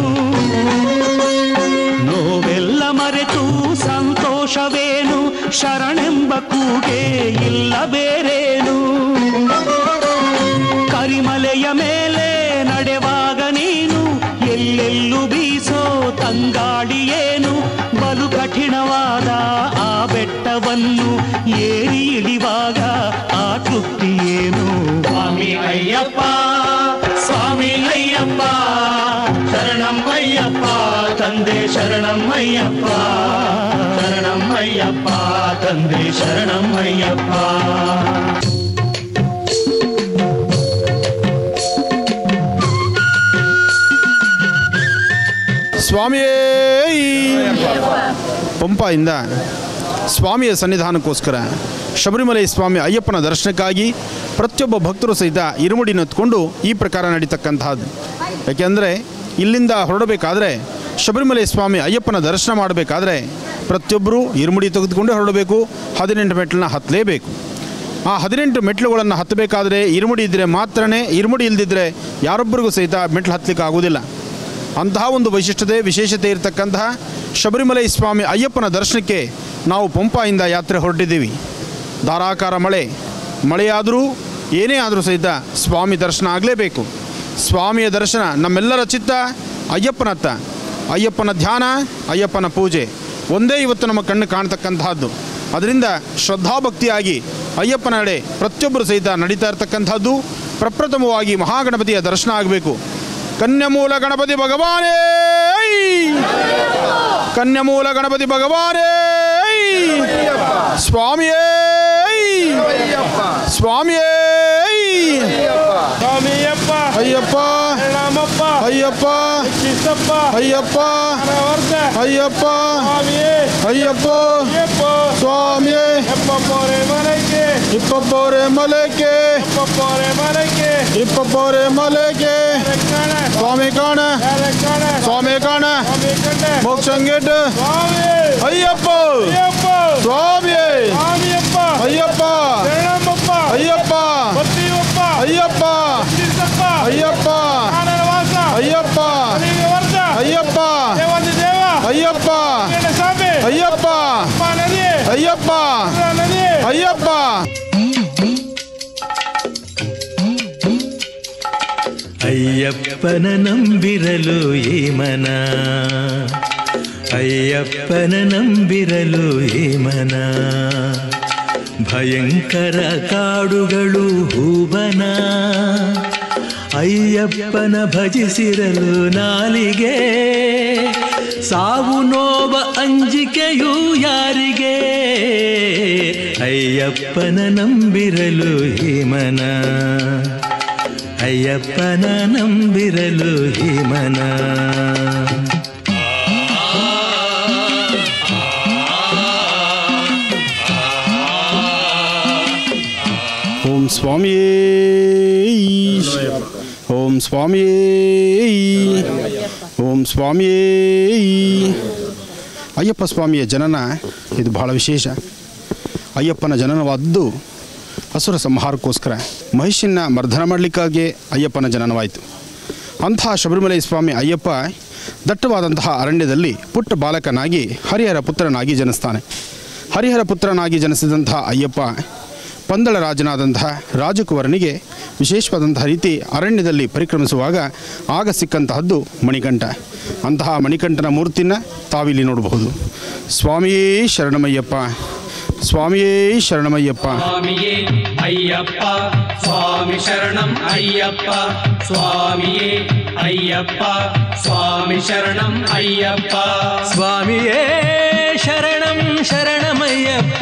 ನೋವೆಲ್ಲ ಮರೆತು ಸಂತೋಷವೇನು ಶರಣೆಂಬ ಕೂಗೆ ಇಲ್ಲ ಬೇರೇನು ಕರಿಮಲೆಯ ಮೇಲೆ ನಡೆವಾಗ ನೀನು ಎಲ್ಲೆಲ್ಲೂ ಬೀಸೋ ತಂಗಾಳಿಯೇನು ಬಲು ಕಠಿಣವಾದ ಆ ಬೆಟ್ಟವನ್ನು ಏರಿ ಇಳಿವಾಗ ಆ ತೃಪ್ತಿ ಏನು ಸ್ವಾಮಿ ಅಯ್ಯಪ್ಪ ಸ್ವಾಮಿ ಅಯ್ಯಪ್ಪ ಶರಣಮ್ಮಯ್ಯಪ್ಪ ತಂದೆ ಶರಣಮ್ಮಯ್ಯಪ್ಪ ಶರಣಮ್ಮಯ್ಯಪ್ಪ ತಂದೆ ಶರಣಮ್ಮಯ್ಯಪ್ಪ ಸ್ವಾಮಿಯೇ ಪಂಪಾಯಿಂದ ಸ್ವಾಮಿಯ ಸನ್ನಿಧಾನಕ್ಕೋಸ್ಕರ ಶಬರಿಮಲೈ ಸ್ವಾಮಿ ಅಯ್ಯಪ್ಪನ ದರ್ಶನಕ್ಕಾಗಿ ಪ್ರತಿಯೊಬ್ಬ ಭಕ್ತರು ಸಹಿತ ಇರುಮುಡಿ ನತ್ಕೊಂಡು ಈ ಪ್ರಕಾರ ನಡೀತಕ್ಕಂತಹದ್ದು ಯಾಕೆಂದರೆ ಇಲ್ಲಿಂದ ಹೊರಡಬೇಕಾದ್ರೆ ಶಬರಿಮಲೈ ಸ್ವಾಮಿ ಅಯ್ಯಪ್ಪನ ದರ್ಶನ ಮಾಡಬೇಕಾದ್ರೆ ಪ್ರತಿಯೊಬ್ಬರು ಇರುಮುಡಿ ತೆಗೆದುಕೊಂಡೇ ಹೊರಡಬೇಕು ಹದಿನೆಂಟು ಮೆಟ್ಲನ್ನ ಹತ್ತಲೇಬೇಕು ಆ ಹದಿನೆಂಟು ಮೆಟ್ಲುಗಳನ್ನು ಹತ್ತಬೇಕಾದ್ರೆ ಇರುಮುಡಿ ಇದ್ದರೆ ಮಾತ್ರನೇ ಇರುಮುಡಿ ಇಲ್ಲದಿದ್ದರೆ ಯಾರೊಬ್ಬರಿಗೂ ಸಹಿತ ಮೆಟ್ಲು ಹತ್ತಲಿಕ್ಕೆ ಆಗುವುದಿಲ್ಲ ಅಂತಹ ಒಂದು ವೈಶಿಷ್ಟ್ಯತೆ ವಿಶೇಷತೆ ಇರತಕ್ಕಂತಹ ಶಬರಿಮಲೈ ಸ್ವಾಮಿ ಅಯ್ಯಪ್ಪನ ದರ್ಶನಕ್ಕೆ ನಾವು ಪಂಪಾಯಿಂದ ಯಾತ್ರೆ ಹೊರಟಿದ್ದೀವಿ ಧಾರಾಕಾರ ಮಳೆ ಮಳೆಯಾದರೂ ಏನೇ ಆದರೂ ಸಹಿತ ಸ್ವಾಮಿ ದರ್ಶನ ಆಗಲೇಬೇಕು ಸ್ವಾಮಿಯ ದರ್ಶನ ನಮ್ಮೆಲ್ಲರ ಚಿತ್ತ ಅಯ್ಯಪ್ಪನತ್ತ ಅಯ್ಯಪ್ಪನ ಧ್ಯಾನ ಅಯ್ಯಪ್ಪನ ಪೂಜೆ ಒಂದೇ ಇವತ್ತು ನಮ್ಮ ಕಣ್ಣು ಕಾಣ್ತಕ್ಕಂತಹದ್ದು ಅದರಿಂದ ಶ್ರದ್ಧಾಭಕ್ತಿಯಾಗಿ ಅಯ್ಯಪ್ಪನಡೆ ಪ್ರತಿಯೊಬ್ಬರು ಸಹಿತ ನಡೀತಾ ಇರತಕ್ಕಂಥದ್ದು ಪ್ರಪ್ರಥಮವಾಗಿ ಮಹಾಗಣಪತಿಯ ದರ್ಶನ ಆಗಬೇಕು ಕನ್ಯಮೂಲ ಗಣಪತಿ ಭಗವಾನೇ ಕನ್ಯಮೂಲ ಗಣಪತಿ ಭಗವಾನೇ ಸ್ವಾಮಿಯೇ ಸ್ವಾಮಿಯೇ ಸ್ವಾಮಿಯಪ್ಪ ಅಯ್ಯಪ್ಪ ರಾಮಪ್ಪ ಅಯ್ಯಪ್ಪ ಕಿತ್ತಪ್ಪ ಅಯ್ಯಪ್ಪ ವರ್ಧ ಅಯ್ಯಪ್ಪ ಸ್ವಾಮಿಯೇ ಅಯ್ಯಪ್ಪ ಅಯ್ಯಪ್ಪ ಸ್ವಾಮಿಯೇ ಎಪ್ಪಪ್ಪೋರೆ ಮನೆಗೆ ಇಪ್ಪಪ್ಪೋರೆ ಮಲೆಗೆ ಎಪ್ಪಪ್ಪೋರೆ ಮನೆಗೆ ಇಪ್ಪಪ್ಪೋರೆ ಮಲೆಗೆ ಕಣ ಸ್ವಾಮಿ ಕಾಣ ಕಣ ಸ್ವಾಮಿ ಕಾಣ ಸ್ವಾಮಿ ಕಂಡ ಮೋಕ್ಷಂಗೆಟ್ ಸ್ವಾಮಿ ಅಯ್ಯಪ್ಪ ಅಯ್ಯಪ್ಪ ಸ್ವಾಮಿಯೇ ಸ್ವಾಮಿಯಪ್ಪ ಅಯ್ಯಪ್ಪ ಶರಣಮ್ಮಪ್ಪ ಅಯ್ಯಪ್ಪ ಬತ್ತಿಯಪ್ಪ ಅಯ್ಯಪ್ಪ ಕಿತ್ತಪ್ಪ ಅಯ್ಯಪ್ಪ ಆನರವಾಸ ಅಯ್ಯಪ್ಪ ವರ್ಧ ಅಯ್ಯಪ್ಪ ದೇವಂದಿ ದೇವ ಅಯ್ಯಪ್ಪ ಸ್ವಾಮಿ ಅಯ್ಯಪ್ಪ ಅಪ್ಪ ನದಿ ಅಯ್ಯಪ್ಪ ನದಿ ಅಯ್ಯಪ್ಪ ಅಯ್ಯಪ್ಪನ ನಂಬಿರಲು ಈ ಮನ ಅಯ್ಯಪ್ಪನ ನಂಬಿರಲು ಈ ಮನ ಭಯಂಕರ ಕಾಡುಗಳು ಹೂಬನ ಅಯ್ಯಪ್ಪನ ಭಜಿಸಿರಲು ನಾಲಿಗೆ ಸಾವು ನೋವ ಅಂಜಿಕೆಯೂ ಯಾರಿಗೆ ಅಯ್ಯಪ್ಪನ ನಂಬಿರಲು ಈ ಮನ ಅಯ್ಯಪ್ಪನ ನಂಬಿರಲು ಈ ಮನ ಓಂ ಸ್ವಾಮಿಯೇ ಓಂ ಸ್ವಾಮಿಯೇ ಓಂ ಸ್ವಾಮಿಯೇ ಅಯ್ಯಪ್ಪ ಸ್ವಾಮಿಯ ಜನನ ಇದು ಬಹಳ ವಿಶೇಷ ಅಯ್ಯಪ್ಪನ ಜನನವಾದ್ದು ಅಸುರ ಸಂಹಾರಕ್ಕೋಸ್ಕರ ಮಹಿಷನ್ನ ಮರ್ದನ ಮಾಡಲಿಕ್ಕಾಗಿ ಅಯ್ಯಪ್ಪನ ಜನನವಾಯಿತು ಅಂತಹ ಶಬರಿಮಲೈ ಸ್ವಾಮಿ ಅಯ್ಯಪ್ಪ ದಟ್ಟವಾದಂತಹ ಅರಣ್ಯದಲ್ಲಿ ಪುಟ್ಟ ಬಾಲಕನಾಗಿ ಹರಿಹರ ಪುತ್ರನಾಗಿ ಜನಿಸ್ತಾನೆ ಹರಿಹರ ಪುತ್ರನಾಗಿ ಜನಿಸಿದಂತಹ ಅಯ್ಯಪ್ಪ ಪಂದಳ ರಾಜನಾದಂತಹ ರಾಜಕುವರನಿಗೆ ವಿಶೇಷವಾದಂತಹ ರೀತಿ ಅರಣ್ಯದಲ್ಲಿ ಪರಿಕ್ರಮಿಸುವಾಗ ಆಗ ಸಿಕ್ಕಂತಹದ್ದು ಮಣಿಕಂಠ ಅಂತಹ ಮಣಿಕಂಠನ ಮೂರ್ತಿನ ತಾವಿಲ್ಲಿ ನೋಡಬಹುದು ಸ್ವಾಮಿಯೇ ಶರಣಮಯ್ಯಪ್ಪ ಸ್ವಾಮಿಯೇ ಶರಣಮಯ್ಯಪ್ಪ ಸ್ವಾಮಿಯೇ ಅಯ್ಯಪ್ಪ ಸ್ವಾಮಿ ಶರಣಂ ಅಯ್ಯಪ್ಪ ಸ್ವಾಮಿಯೇ ಅಯ್ಯಪ್ಪ ಸ್ವಾಮಿ ಶರಣಂ ಅಯ್ಯಪ್ಪ ಸ್ವಾಮಿಯೇ ಶರಣಂ ಶರಣಮಯ್ಯಪ್ಪ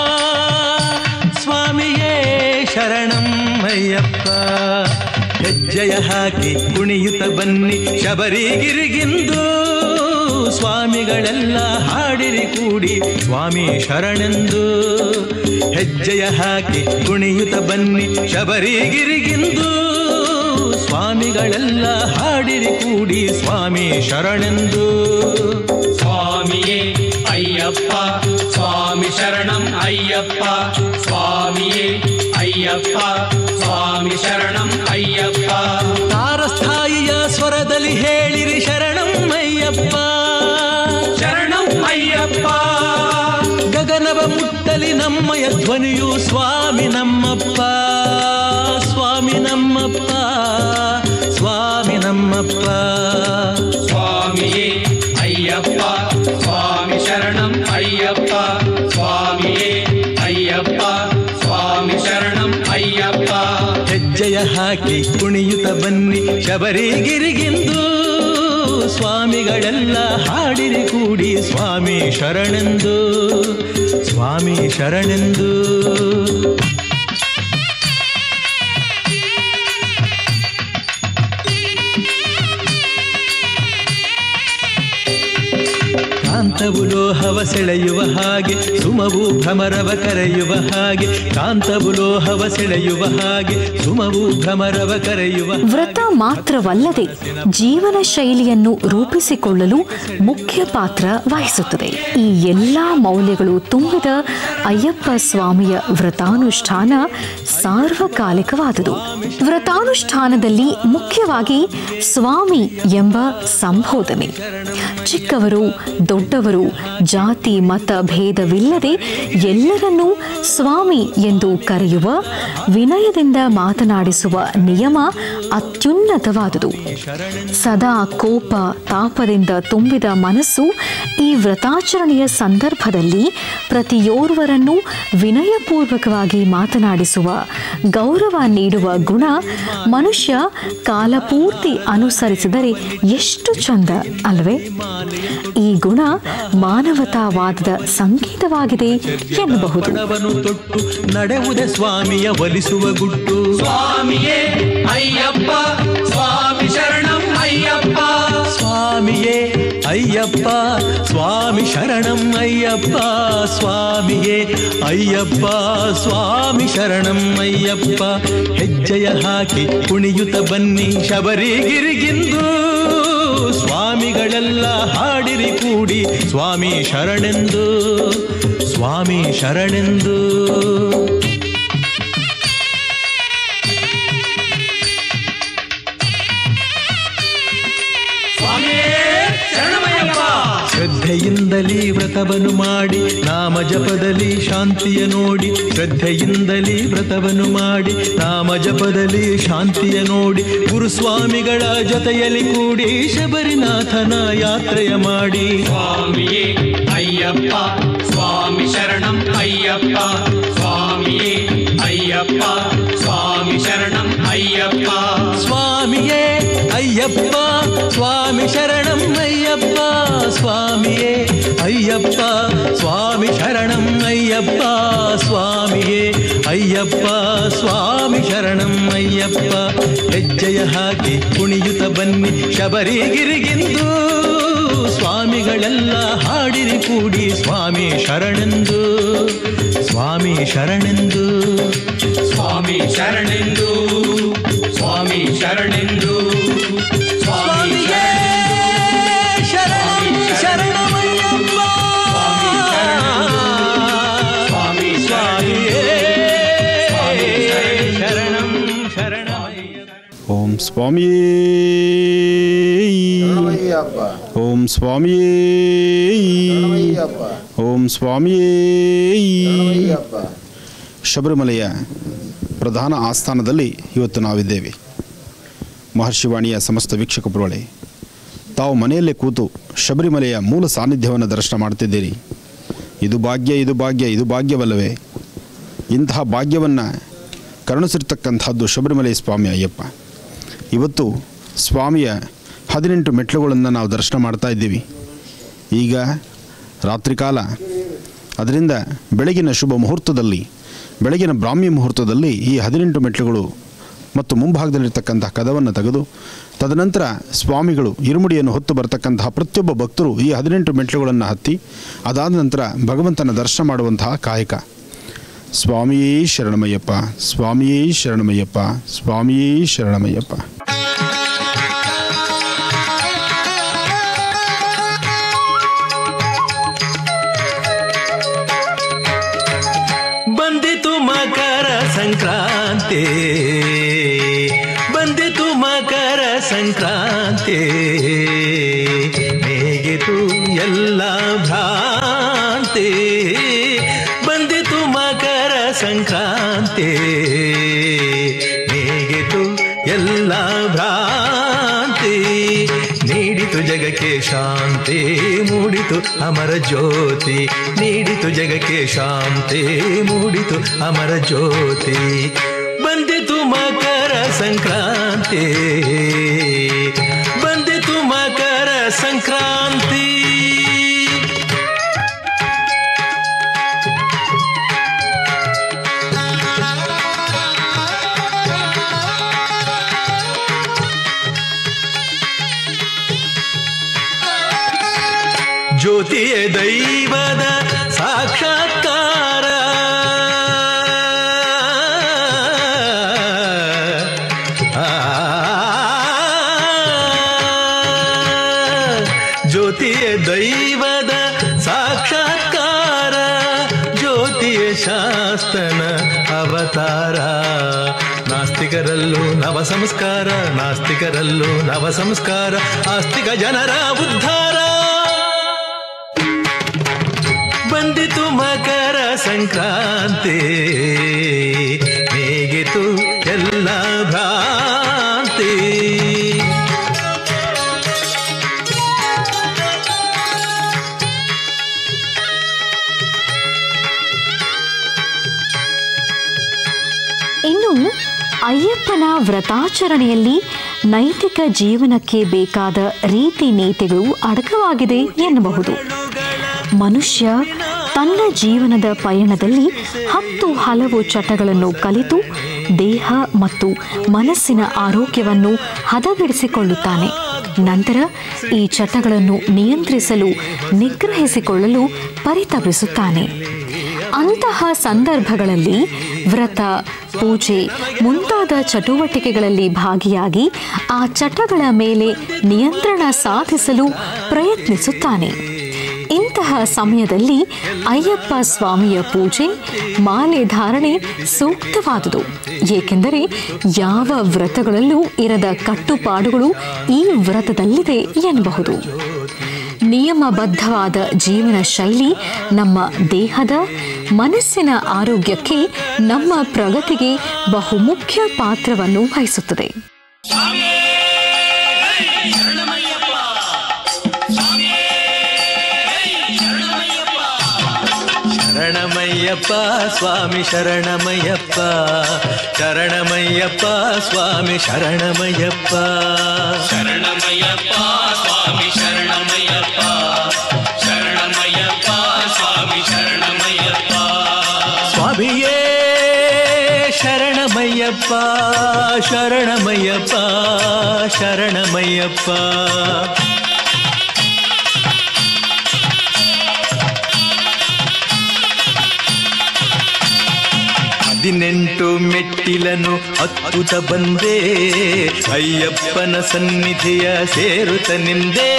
ಸ್ವಾಮಿಯೇ ಶರಣಂ ಅಯ್ಯಪ್ಪ ಹೆಜ್ಜೆಯ ಹಾಕಿ ಕುಣಿಯುತ್ತ ಬನ್ನಿ ಶಬರಿಗಿರಿಗಿಂದು ಸ್ವಾಮಿಗಳೆಲ್ಲ ಹಾಡಿರಿ ಕೂಡಿ ಸ್ವಾಮಿ ಶರಣೆಂದು ಹೆಜ್ಜೆಯ ಹಾಕಿ ಕುಣಿಯುತ್ತ ಬನ್ನಿ ಶಬರಿಗಿರಿಗಿಂದು ಸ್ವಾಮಿಗಳೆಲ್ಲ ಹಾಡಿರಿ ಕೂಡಿ ಸ್ವಾಮಿ ಶರಣೆಂದು ಸ್ವಾಮಿಯೇ ಅಯ್ಯಪ್ಪ ಸ್ವಾಮಿ ಶರಣಂ ಅಯ್ಯಪ್ಪ ಸ್ವಾಮಿಯೇ ಅಯ್ಯಪ್ಪ ಸ್ವಾಮಿ ಶರಣಂ ಅಯ್ಯಪ್ಪ ತಾರಸ್ಥಾಯಿಯ ಸ್ವರದಲ್ಲಿ ಹೇಳಿರಿ ಶರಣಂ ಅಯ್ಯಪ್ಪ ಶರಣಂ ಅಯ್ಯಪ್ಪ ಗಗನವ ಮುಟ್ಟಲಿ ನಮ್ಮಯ ಧ್ವನಿಯು ಸ್ವಾಮಿ ನಮ್ಮಪ್ಪ ಸ್ವಾಮಿ ನಮ್ಮಪ್ಪ ಸ್ವಾಮಿ ನಮ್ಮಪ್ಪ ಸ್ವಾಮಿಯೇ ಅಯ್ಯಪ್ಪ ಸ್ವಾಮಿ ಶರಣಂ ಅಯ್ಯಪ್ಪ ಸ್ವಾಮಿಯೇ ಅಯ್ಯಪ್ಪ ಸ್ವಾಮಿ ಶರಣಂ ಅಯ್ಯಪ್ಪ ಹೆಜ್ಜೆಯ ಹಾಕಿ ಕುಣಿಯುತ್ತ ಬನ್ನಿ ಶಬರಿಗಿರಿಗಿಂದು ಸ್ವಾಮಿಗಳೆಲ್ಲ ಹಾಡಿರಿ ಕೂಡಿ ಸ್ವಾಮಿ ಶರಣೆಂದು ಸ್ವಾಮಿ ಶರಣೆಂದು ಕಾಂತ ಕಾಂತವು ಲೋಹವ ಸೆಳೆಯುವ ಹಾಗೆ ಸುಮವು ಭ್ರಮರವ ಕರೆಯುವ ಹಾಗೆ ಕಾಂತವು ಲೋಹವ ಸೆಳೆಯುವ ಹಾಗೆ ಸುಮವು ಭ್ರಮರವ ಕರೆಯುವ ವ್ರತ ಮಾತ್ರವಲ್ಲದೆ ಜೀವನ ಶೈಲಿಯನ್ನು ರೂಪಿಸಿಕೊಳ್ಳಲು ಮುಖ್ಯ ಪಾತ್ರ ವಹಿಸುತ್ತದೆ ಈ ಎಲ್ಲಾ ಮೌಲ್ಯಗಳು ತುಂಬಿದ ಅಯ್ಯಪ್ಪ ಸ್ವಾಮಿಯ ವ್ರತಾನುಷ್ಠಾನ ಸಾರ್ವಕಾಲಿಕವಾದುದು ವ್ರತಾನುಷ್ಠಾನದಲ್ಲಿ ಮುಖ್ಯವಾಗಿ ಸ್ವಾಮಿ ಎಂಬ ಸಂಬೋಧನೆ ಚಿಕ್ಕವರು ದೊಡ್ಡವರು ಜಾತಿ ಮತ ಭೇದವಿಲ್ಲದೆ ಎಲ್ಲರನ್ನೂ ಸ್ವಾಮಿ ಎಂದು ಕರೆಯುವ ವಿನಯದಿಂದ ಮಾತನಾಡಿಸುವ ನಿಯಮ ಅತ್ಯುನ್ನತವಾದುದು ಸದಾ ಕೋಪ ತಾಪದಿಂದ ತುಂಬಿದ ಮನಸ್ಸು ಈ ವ್ರತಾಚರಣೆಯ ಸಂದರ್ಭದಲ್ಲಿ ಪ್ರತಿಯೋರ್ವರನ್ನು ವಿನಯಪೂರ್ವಕವಾಗಿ ಮಾತನಾಡಿಸುವ ಗೌರವ ನೀಡುವ ಗುಣ ಮನುಷ್ಯ ಕಾಲಪೂರ್ತಿ ಅನುಸರಿಸಿದರೆ ಎಷ್ಟು ಚಂದ ಅಲ್ವೇ ಈ ಗುಣ ಮಾನವತಾವಾದದ ಸಂಕೇತವಾಗಿದೆ ಎನ್ನಬಹುದು ಬಣವನ್ನು ತೊಟ್ಟು ನಡೆವುದೇ ಸ್ವಾಮಿಯ ಒಲಿಸುವ ಗುಟ್ಟು ಸ್ವಾಮಿಯೇ ಅಯ್ಯಪ್ಪ ಸ್ವಾಮಿ ಶರಣಂ ಅಯ್ಯಪ್ಪ ಸ್ವಾಮಿಯೇ ಅಯ್ಯಪ್ಪ ಸ್ವಾಮಿ ಶರಣಂ ಅಯ್ಯಪ್ಪ ಸ್ವಾಮಿಯೇ ಅಯ್ಯಪ್ಪ ಸ್ವಾಮಿ ಶರಣಂ ಅಯ್ಯಪ್ಪ ಹೆಜ್ಜೆಯ ಹಾಕಿ ಕುಣಿಯುತ್ತ ಬನ್ನಿ ಶಬರಿಗಿರಿಗಿಂದು ಸ್ವಾಮಿಗಳೆಲ್ಲ ಹಾಡಿರಿ ಕೂಡಿ ಸ್ವಾಮಿ ಶರಣೆಂದು ಸ್ವಾಮಿ ಶರಣೆಂದು ಸ್ವಾಮಿಯೇ ಶರಣಮಯ್ಯಪ್ಪ ಶ್ರದ್ಧೆಯಿಂದಲೇ ವ್ರತವನ್ನು ಮಾಡಿ ನಾಮ ಜಪದಲ್ಲಿ ಶಾಂತಿಯ ನೋಡಿ ಶ್ರದ್ಧೆಯಿಂದಲೇ ವ್ರತವನ್ನು ಮಾಡಿ ನಾಮ ಜಪದಲ್ಲಿ ಶಾಂತಿಯ ನೋಡಿ ಗುರುಸ್ವಾಮಿಗಳ ಜೊತೆಯಲ್ಲಿ ಕೂಡಿ ಶಬರಿನಾಥನ ಯಾತ್ರೆಯ ಮಾಡಿ ಸ್ವಾಮಿಯೇ ಅಯ್ಯಪ್ಪ ಸ್ವಾಮಿ ಶರಣಂ ಅಯ್ಯಪ್ಪ ಸ್ವಾಮಿಯೇ ಅಯ್ಯಪ್ಪ ಸ್ವಾಮಿ ಶರಣಂ ಅಯ್ಯಪ್ಪ ಸ್ವಾಮಿಯೇ ಅಯ್ಯಪ್ಪ ಸ್ವಾಮಿ ಶರಣಂ ಅಯ್ಯಪ್ಪ ಸ್ವಾಮಿಯೇ ಅಯ್ಯಪ್ಪ ಸ್ವಾಮಿ ಶರಣಂ ಅಯ್ಯಪ್ಪ ಸ್ವಾಮಿಯೇ ಅಯ್ಯಪ್ಪ ಸ್ವಾಮಿ ಶರಣಂ ಅಯ್ಯಪ್ಪ ಹೆಜ್ಜೆಯ ಹಾಕಿ ಕುಣಿಯುತ್ತ ಬನ್ನಿ ಶಬರಿಗಿರಿಗಿಂದು ಸ್ವಾಮಿಗಳೆಲ್ಲ ಹಾಡಿರಿ ಕೂಡಿ ಸ್ವಾಮಿ ಶರಣೆಂದು ಸ್ವಾಮಿ ಶರಣೆಂದು ಸ್ವಾಮಿ ಶರಣೆಂದು ಸ್ವಾಮಿ ಶರಣೆಂದು ಸ್ವಾಮಿ ಶರಣಮಯ್ಯಪ್ಪ ಸ್ವಾಮಿ ಸ್ವಾಮಿಯೇ ಶರಣಂ ಶರಣಮಯ್ಯಪ್ಪ ಓಂ ಸ್ವಾಮಿಯೇ ಓಂ ಸ್ವಾಮಿಯೇ ಓಂ ಸ್ವಾಮಿಯೇ ಶಬರಿಮಲೆಯ ಪ್ರಧಾನ ಆಸ್ಥಾನದಲ್ಲಿ ಇವತ್ತು ನಾವಿದ್ದೇವೆ ಮಹರ್ಷಿವಾಣಿಯ ಸಮಸ್ತ ವೀಕ್ಷಕ ಪುರವಳೆ ತಾವು ಮನೆಯಲ್ಲೇ ಕೂತು ಶಬರಿಮಲೆಯ ಮೂಲ ಸಾನ್ನಿಧ್ಯವನ್ನು ದರ್ಶನ ಮಾಡ್ತಿದ್ದೀರಿ ಇದು ಭಾಗ್ಯ ಇದು ಭಾಗ್ಯ ಇದು ಭಾಗ್ಯವಲ್ಲವೇ ಇಂತಹ ಭಾಗ್ಯವನ್ನು ಕರುಣಿಸಿರ್ತಕ್ಕಂಥದ್ದು ಶಬರಿಮಲೆ ಸ್ವಾಮಿ ಅಯ್ಯಪ್ಪ ಇವತ್ತು ಸ್ವಾಮಿಯ ಹದಿನೆಂಟು ಮೆಟ್ಲುಗಳನ್ನು ನಾವು ದರ್ಶನ ಮಾಡ್ತಾ ಇದ್ದೀವಿ ಈಗ ರಾತ್ರಿ ಕಾಲ ಅದರಿಂದ ಬೆಳಗಿನ ಶುಭ ಮುಹೂರ್ತದಲ್ಲಿ ಬೆಳಗಿನ ಬ್ರಾಹ್ಮಿ ಮುಹೂರ್ತದಲ್ಲಿ ಈ ಹದಿನೆಂಟು ಮೆಟ್ಲುಗಳು ಮತ್ತು ಮುಂಭಾಗದಲ್ಲಿರ್ತಕ್ಕಂಥ ಕದವನ್ನು ತೆಗೆದು ತದನಂತರ ಸ್ವಾಮಿಗಳು ಇರುಮುಡಿಯನ್ನು ಹೊತ್ತು ಬರತಕ್ಕಂತಹ ಪ್ರತಿಯೊಬ್ಬ ಭಕ್ತರು ಈ ಹದಿನೆಂಟು ಮೆಟ್ಲುಗಳನ್ನು ಹತ್ತಿ ಅದಾದ ನಂತರ ಭಗವಂತನ ದರ್ಶನ ಮಾಡುವಂತಹ ಕಾಯಕ ಸ್ವಾಮಿಯೇ ಶರಣಮಯ್ಯಪ್ಪ ಸ್ವಾಮಿಯೇ ಶರಣಮಯ್ಯಪ್ಪ ಸ್ವಾಮಿಯೇ ಶರಣಮಯ್ಯಪ್ಪ ಬಂದಿತು ಮಕರ ಸಂಕ್ರಾಂತಿ ಬಂದಿತು ಮಕರ ಸಂಕ್ರಾಂತಿ ಹೇಗಿತು ಎಲ್ಲ ಭ್ರಾಂತಿ ಬಂದಿತು ಮಕರ ಸಂಕ್ರಾಂತಿ ಹೇಗಿತು ಎಲ್ಲ ಭ್ರಾಂತಿ ನೀಡಿತು ಜಗಕ್ಕೆ ಶಾಂತಿ ಮೂಡಿತು ಅಮರ ಜ್ಯೋತಿ ನೀಡಿತು ಜಗಕ್ಕೆ ಶಾಂತಿ ಮೂಡಿತು ಅಮರ ಜ್ಯೋತಿ ಬಂದಿತು ಮಕರ ಸಂಕ್ರಾಂತಿ ಬಂದಿತು ಮಕರ ಸಂಕ್ರಾಂತಿ ಜ್ಯೋತಿಯೇ ದೈವದ ಸಾಕ್ಷಾತ್ಕಾರ ಜ್ಯೋತಿಯೇ ದೈವದ ಸಾಕ್ಷಾತ್ಕಾರ ಜ್ಯೋತಿಯ ಶಾಸ್ತನ ಅವತಾರ ನಾಸ್ತಿಕರಲ್ಲೂ ನವ ಸಂಸ್ಕಾರ ನಾಸ್ತಿಕರಲ್ಲೂ ನವ ಸಂಸ್ಕಾರ ಆಸ್ತಿಕ ಜನರ ಉದ್ಧಾರ ಬಂದಿತು ಮಕರ ಸಂಕ್ರಾಂತಿ ಹೇಗಿತು ಎಲ್ಲ ಭ್ರಾಂತಿ ಇನ್ನು ಅಯ್ಯಪ್ಪನ ವ್ರತಾಚರಣೆಯಲ್ಲಿ ನೈತಿಕ ಜೀವನಕ್ಕೆ ಬೇಕಾದ ರೀತಿ ನೀತಿಗಳು ಅಡಕವಾಗಿದೆ ಎನ್ನಬಹುದು ಮನುಷ್ಯ ತನ್ನ ಜೀವನದ ಪಯಣದಲ್ಲಿ ಹತ್ತು ಹಲವು ಚಟಗಳನ್ನು ಕಲಿತು ದೇಹ ಮತ್ತು ಮನಸ್ಸಿನ ಆರೋಗ್ಯವನ್ನು ಹದಗೆಡಿಸಿಕೊಳ್ಳುತ್ತಾನೆ ನಂತರ ಈ ಚಟಗಳನ್ನು ನಿಯಂತ್ರಿಸಲು ನಿಗ್ರಹಿಸಿಕೊಳ್ಳಲು ಪರಿತಪಿಸುತ್ತಾನೆ ಅಂತಹ ಸಂದರ್ಭಗಳಲ್ಲಿ ವ್ರತ ಪೂಜೆ ಮುಂತಾದ ಚಟುವಟಿಕೆಗಳಲ್ಲಿ ಭಾಗಿಯಾಗಿ ಆ ಚಟಗಳ ಮೇಲೆ ನಿಯಂತ್ರಣ ಸಾಧಿಸಲು ಪ್ರಯತ್ನಿಸುತ್ತಾನೆ ಇಂತಹ ಸಮಯದಲ್ಲಿ ಅಯ್ಯಪ್ಪ ಸ್ವಾಮಿಯ ಪೂಜೆ ಮಾಲೆ ಧಾರಣೆ ಸೂಕ್ತವಾದುದು ಏಕೆಂದರೆ ಯಾವ ವ್ರತಗಳಲ್ಲೂ ಇರದ ಕಟ್ಟುಪಾಡುಗಳು ಈ ವ್ರತದಲ್ಲಿದೆ ಎನ್ನಬಹುದು ನಿಯಮಬದ್ಧವಾದ ಜೀವನ ಶೈಲಿ ನಮ್ಮ ದೇಹದ ಮನಸ್ಸಿನ ಆರೋಗ್ಯಕ್ಕೆ ನಮ್ಮ ಪ್ರಗತಿಗೆ ಬಹುಮುಖ್ಯ ಪಾತ್ರವನ್ನು ವಹಿಸುತ್ತದೆ ಶರಣಮಯ್ಯಪ್ಪ ಸ್ವಾಮಿ ಶರಣಮಯ್ಯಪ್ಪ ಶರಣಮಯ್ಯಪ್ಪ ಸ್ವಾಮಿ ಶರಣಮಯ್ಯಪ್ಪ ಶರಣಮಯ್ಯಪ್ಪ ಸ್ವಾಮಿ ಶರಣಮಯ್ಯಪ್ಪ ಶರಣಮಯ್ಯಪ್ಪ ಸ್ವಾಮಿ ಶರಣಮಯ್ಯಪ್ಪ ಸ್ವಾಮಿಯೇ ಶರಣಮಯ್ಯಪ್ಪ ಶರಣಮಯ್ಯಪ್ಪ ಶರಣಮಯ್ಯಪ್ಪ ಹದಿನೆಂಟು ಮೆಟ್ಟಿಲನು ಅದ್ಭುತ ಬಂದೇ ಅಯ್ಯಪ್ಪನ ಸನ್ನಿಧಿಯ ಸೇರುತ್ತ ನಿಂದೇ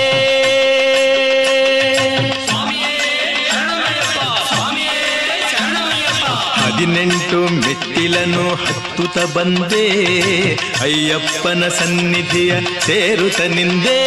ಹದಿನೆಂಟು ಮೆಟ್ಟಿಲನು ಹತ್ತುತ ಬಂದೇ ಅಯ್ಯಪ್ಪನ ಸನ್ನಿಧಿಯ ಸೇರುತ್ತ ನಿಂದೇ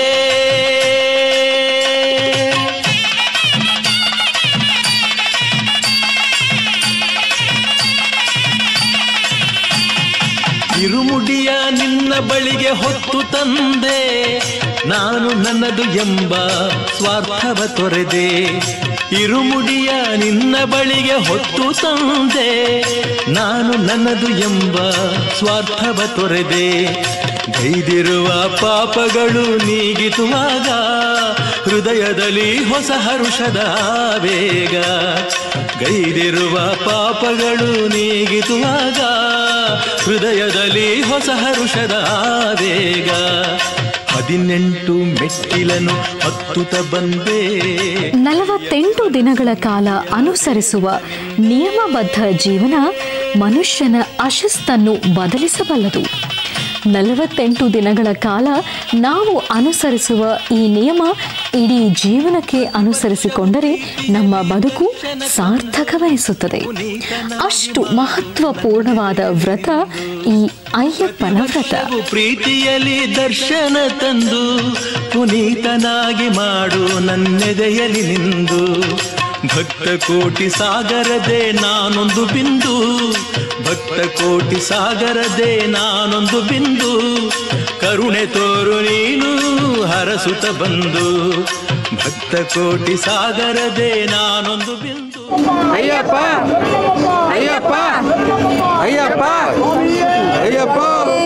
ಇರುಮುಡಿಯ ನಿನ್ನ ಬಳಿಗೆ ಹೊತ್ತು ತಂದೆ ನಾನು ನನ್ನದು ಎಂಬ ಸ್ವಾರ್ಥವ ತೊರೆದೆ ಇರುಮುಡಿಯ ನಿನ್ನ ಬಳಿಗೆ ಹೊತ್ತು ತಂದೆ ನಾನು ನನ್ನದು ಎಂಬ ಸ್ವಾರ್ಥವ ತೊರೆದೆ ಗೈದಿರುವ ಪಾಪಗಳು ನೀಗಿತುವಾಗ ಹೃದಯದಲ್ಲಿ ಹೊಸ ಹರುಷದ ವೇಗ ಗೈದಿರುವ ಪಾಪಗಳು ನೀಗಿತುವಾಗ ಹೃದಯದಲ್ಲಿ ಹೊಸ ಹರುಷದ ವೇಗ ಹದಿನೆಂಟು ಮೆಟ್ಟಿಲನು ಹತ್ತುತ್ತ ಬಂದೇ ನಲವತ್ತೆಂಟು ದಿನಗಳ ಕಾಲ ಅನುಸರಿಸುವ ನಿಯಮಬದ್ಧ ಜೀವನ ಮನುಷ್ಯನ ಅಶಸ್ತನ್ನು ಬದಲಿಸಬಲ್ಲದು ನಲವತ್ತೆಂಟು ದಿನಗಳ ಕಾಲ ನಾವು ಅನುಸರಿಸುವ ಈ ನಿಯಮ ಇಡೀ ಜೀವನಕ್ಕೆ ಅನುಸರಿಸಿಕೊಂಡರೆ ನಮ್ಮ ಬದುಕು ಸಾರ್ಥಕವೆನಿಸುತ್ತದೆ ಅಷ್ಟು ಮಹತ್ವಪೂರ್ಣವಾದ ವ್ರತ ಈ ಅಯ್ಯಪ್ಪನ ವ್ರತ ಪ್ರೀತಿಯಲ್ಲಿ ದರ್ಶನ ತಂದು ಪುನೀತನಾಗಿ ಮಾಡು ನನ್ನೆದೆಯಲಿ ನಿಂದು ಭಕ್ತ ಕೋಟಿ ಸಾಗರದೆ ನಾನೊಂದು ಬಿಂದು ಭಕ್ತ ಕೋಟಿ ಸಾಗರದೆ ನಾನೊಂದು ಬಿಂದು ಕರುಣೆ ತೋರು ನೀನು ಹರಸುತ್ತ ಬಂದು ಭಕ್ತ ಕೋಟಿ ಸಾಗರದೆ ನಾನೊಂದು ಬಿಂದು ಅಯ್ಯಪ್ಪ ಅಯ್ಯಪ್ಪ ಅಯ್ಯಪ್ಪ ಅಯ್ಯಪ್ಪ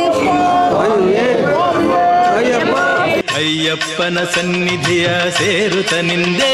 ಅಯ್ಯಪ್ಪ ಅಯ್ಯಪ್ಪನ ಸನ್ನಿಧಿಯ ಸೇರುತ್ತ ನಿಂದೇ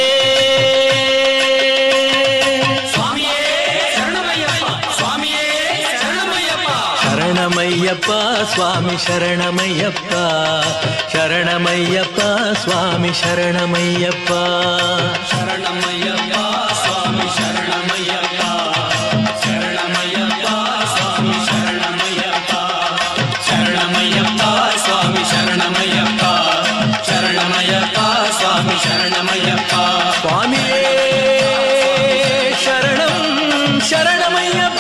ಶರಣಮಯ್ಯಪ್ಪ ಸ್ವಾಮಿ ಶರಣಮಯ್ಯಪ್ಪ ಶರಣಮಯ್ಯಪ್ಪ ಸ್ವಾಮಿ ಶರಣಮಯ್ಯಪ್ಪ ಶರಣಮಯ್ಯಪ್ಪ ಸ್ವಾಮಿ ಶರಣಮಯ್ಯಪ್ಪ ಶರಣಮಯ್ಯಪ್ಪ ಸ್ವಾಮಿ ಶರಣಮಯ್ಯಪ್ಪ ಶರಣಮಯ್ಯಪ್ಪ ಸ್ವಾಮಿ ಶರಣಮಯ್ಯಪ್ಪ ಶರಣಮಯ್ಯಪ್ಪ ಸ್ವಾಮಿ ಶರಣಮಯ್ಯಪ್ಪ ಸ್ವಾಮಿಯೇ ಶರಣಂ ಶರಣಮಯ್ಯಪ್ಪ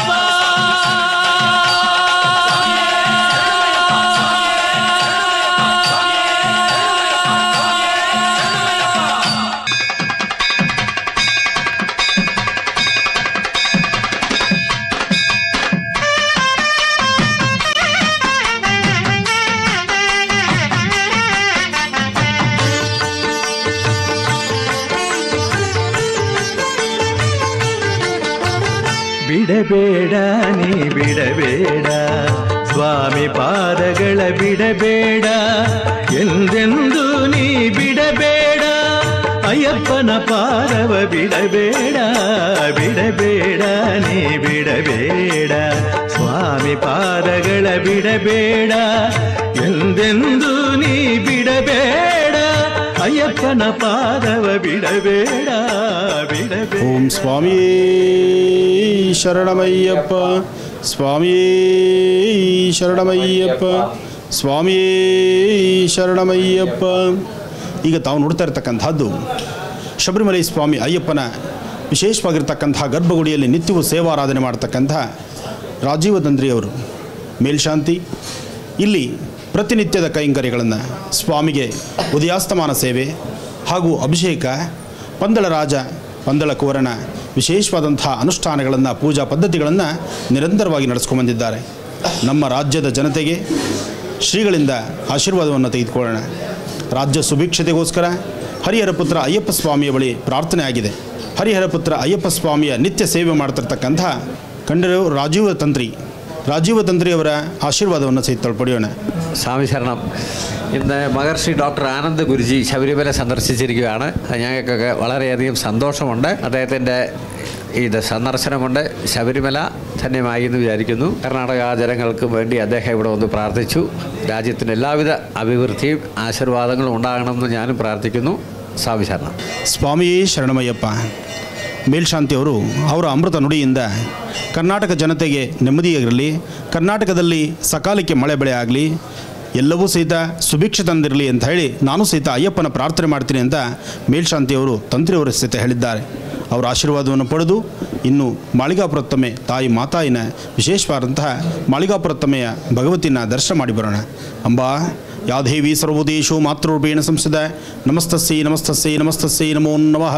ಬಿಡಬೇಡ ನೀ ಬಿಡಬೇಡ ಸ್ವಾಮಿ ಪಾದಗಳ ಬಿಡಬೇಡ ಎಂದೆಂದು ನೀ ಬಿಡಬೇಡ ಅಯ್ಯಪ್ಪನ ಪಾದವ ಬಿಡಬೇಡ ಬಿಡಬೇಡ ನೀ ಬಿಡಬೇಡ ಸ್ವಾಮಿ ಪಾದಗಳ ಬಿಡಬೇಡ ಎಂದೆಂದು ನೀ ಬಿಡಬೇಡ ಅಯ್ಯಪ್ಪನ ಪಾದವ ಬಿಡಬೇಡ ಬಿಡಬೇಡ ಓಂ ಸ್ವಾಮಿಯೇ ಶರಣಮಯ್ಯಪ್ಪ ಸ್ವಾಮಿಯೇ ಶರಣಮಯ್ಯಪ್ಪ ಸ್ವಾಮಿಯೇ ಶರಣಮಯ್ಯಪ್ಪ ಈಗ ತಾವು ನೋಡ್ತಾ ಇರತಕ್ಕಂಥದ್ದು ಶಬರಿಮಲೆ ಸ್ವಾಮಿ ಅಯ್ಯಪ್ಪನ ವಿಶೇಷವಾಗಿರ್ತಕ್ಕಂಥ ಗರ್ಭಗುಡಿಯಲ್ಲಿ ನಿತ್ಯವೂ ಸೇವಾರಾಧನೆ ಮಾಡ್ತಕ್ಕಂಥ ರಾಜೀವ ತಂದ್ರಿಯವರು ಮೇಲ್ಶಾಂತಿ ಇಲ್ಲಿ ಪ್ರತಿನಿತ್ಯದ ಕೈಂಕರ್ಯಗಳನ್ನು ಸ್ವಾಮಿಗೆ ಉದಯಾಸ್ತಮಾನ ಸೇವೆ ಹಾಗೂ ಅಭಿಷೇಕ ಪಂದಳ ರಾಜ ಪಂದಳ ಕುವರನ ವಿಶೇಷವಾದಂಥ ಅನುಷ್ಠಾನಗಳನ್ನು ಪೂಜಾ ಪದ್ಧತಿಗಳನ್ನು ನಿರಂತರವಾಗಿ ನಡೆಸ್ಕೊಂಡ್ಬಂದಿದ್ದಾರೆ ನಮ್ಮ ರಾಜ್ಯದ ಜನತೆಗೆ ಶ್ರೀಗಳಿಂದ ಆಶೀರ್ವಾದವನ್ನು ತೆಗೆದುಕೊಳ್ಳೋಣ ರಾಜ್ಯ ಸುಭಿಕ್ಷತೆಗೋಸ್ಕರ ಹರಿಹರ ಪುತ್ರ ಅಯ್ಯಪ್ಪ ಸ್ವಾಮಿಯ ಬಳಿ ಪ್ರಾರ್ಥನೆ ಆಗಿದೆ ಹರಿಹರ ಪುತ್ರ ಅಯ್ಯಪ್ಪ ಸ್ವಾಮಿಯ ನಿತ್ಯ ಸೇವೆ ಮಾಡ್ತಿರ್ತಕ್ಕಂಥ ಕಂಡರು ರಾಜೀವ ತಂತ್ರಿ ರಾಜೀವ ತಂತ್ರಿಯವರ ആശീർവാദವನ್ನು സഹിതം പടിയാണ് സ്വാമി ശരണം ഇന്ന് മഹർഷി ഡോക്ടർ ആനന്ദ് ഗുരുജി ശബരിമല സന്ദർശിച്ചിരിക്കുകയാണ് അത് ഞങ്ങൾക്കൊക്കെ വളരെയധികം സന്തോഷമുണ്ട് അദ്ദേഹത്തിൻ്റെ ഇത് സന്ദർശനം കൊണ്ട് ശബരിമല ധന്യമായി എന്ന് വിചാരിക്കുന്നു കർണാടക ജനങ്ങൾക്ക് വേണ്ടി അദ്ദേഹം ഇവിടെ വന്ന് പ്രാർത്ഥിച്ചു രാജ്യത്തിന് എല്ലാവിധ അഭിവൃദ്ധിയും ആശീർവാദങ്ങളും ഉണ്ടാകണമെന്ന് ഞാനും പ്രാർത്ഥിക്കുന്നു സ്വാമി ശരണം ಸ್ವಾಮಿಯೇ ಶರಣಮಯ್ಯಪ್ಪ ಮೇಲ್ಶಾಂತಿಯವರು ಅವರ ಅಮೃತ ನುಡಿಯಿಂದ ಕರ್ನಾಟಕ ಜನತೆಗೆ ನೆಮ್ಮದಿಯಾಗಿರಲಿ ಕರ್ನಾಟಕದಲ್ಲಿ ಸಕಾಲಕ್ಕೆ ಮಳೆ ಬೆಳೆ ಆಗಲಿ ಎಲ್ಲವೂ ಸಹಿತ ಸುಭಿಕ್ಷೆ ತಂದಿರಲಿ ಅಂತ ಹೇಳಿ ನಾನು ಸಹಿತ ಅಯ್ಯಪ್ಪನ ಪ್ರಾರ್ಥನೆ ಮಾಡ್ತೀನಿ ಅಂತ ಮೇಲ್ಶಾಂತಿಯವರು ತಂತ್ರಿಯವರು ಸಹಿತ ಹೇಳಿದ್ದಾರೆ ಅವರ ಆಶೀರ್ವಾದವನ್ನು ಪಡೆದು ಇನ್ನು ಮಾಳಿಗಾಪುರತ್ತಮೆ ತಾಯಿ ಮಾತಾಯಿನ ವಿಶೇಷವಾದಂತಹ ಮಾಳಿಗಾಪುರತ್ತಮೆಯ ಭಗವತಿನ ದರ್ಶನ ಮಾಡಿ ಬರೋಣ ಅಂಬಾ ಯಾದೇವಿ ಸರ್ವದೇಶು ಮಾತೃರೂಪೇಣ ಸಂಸದ ನಮಸ್ತಸ್ಸೈ ನಮಸ್ತಸ್ಸೈ ನಮಸ್ತಸ್ಸೈ ನಮೋ ನಮಃ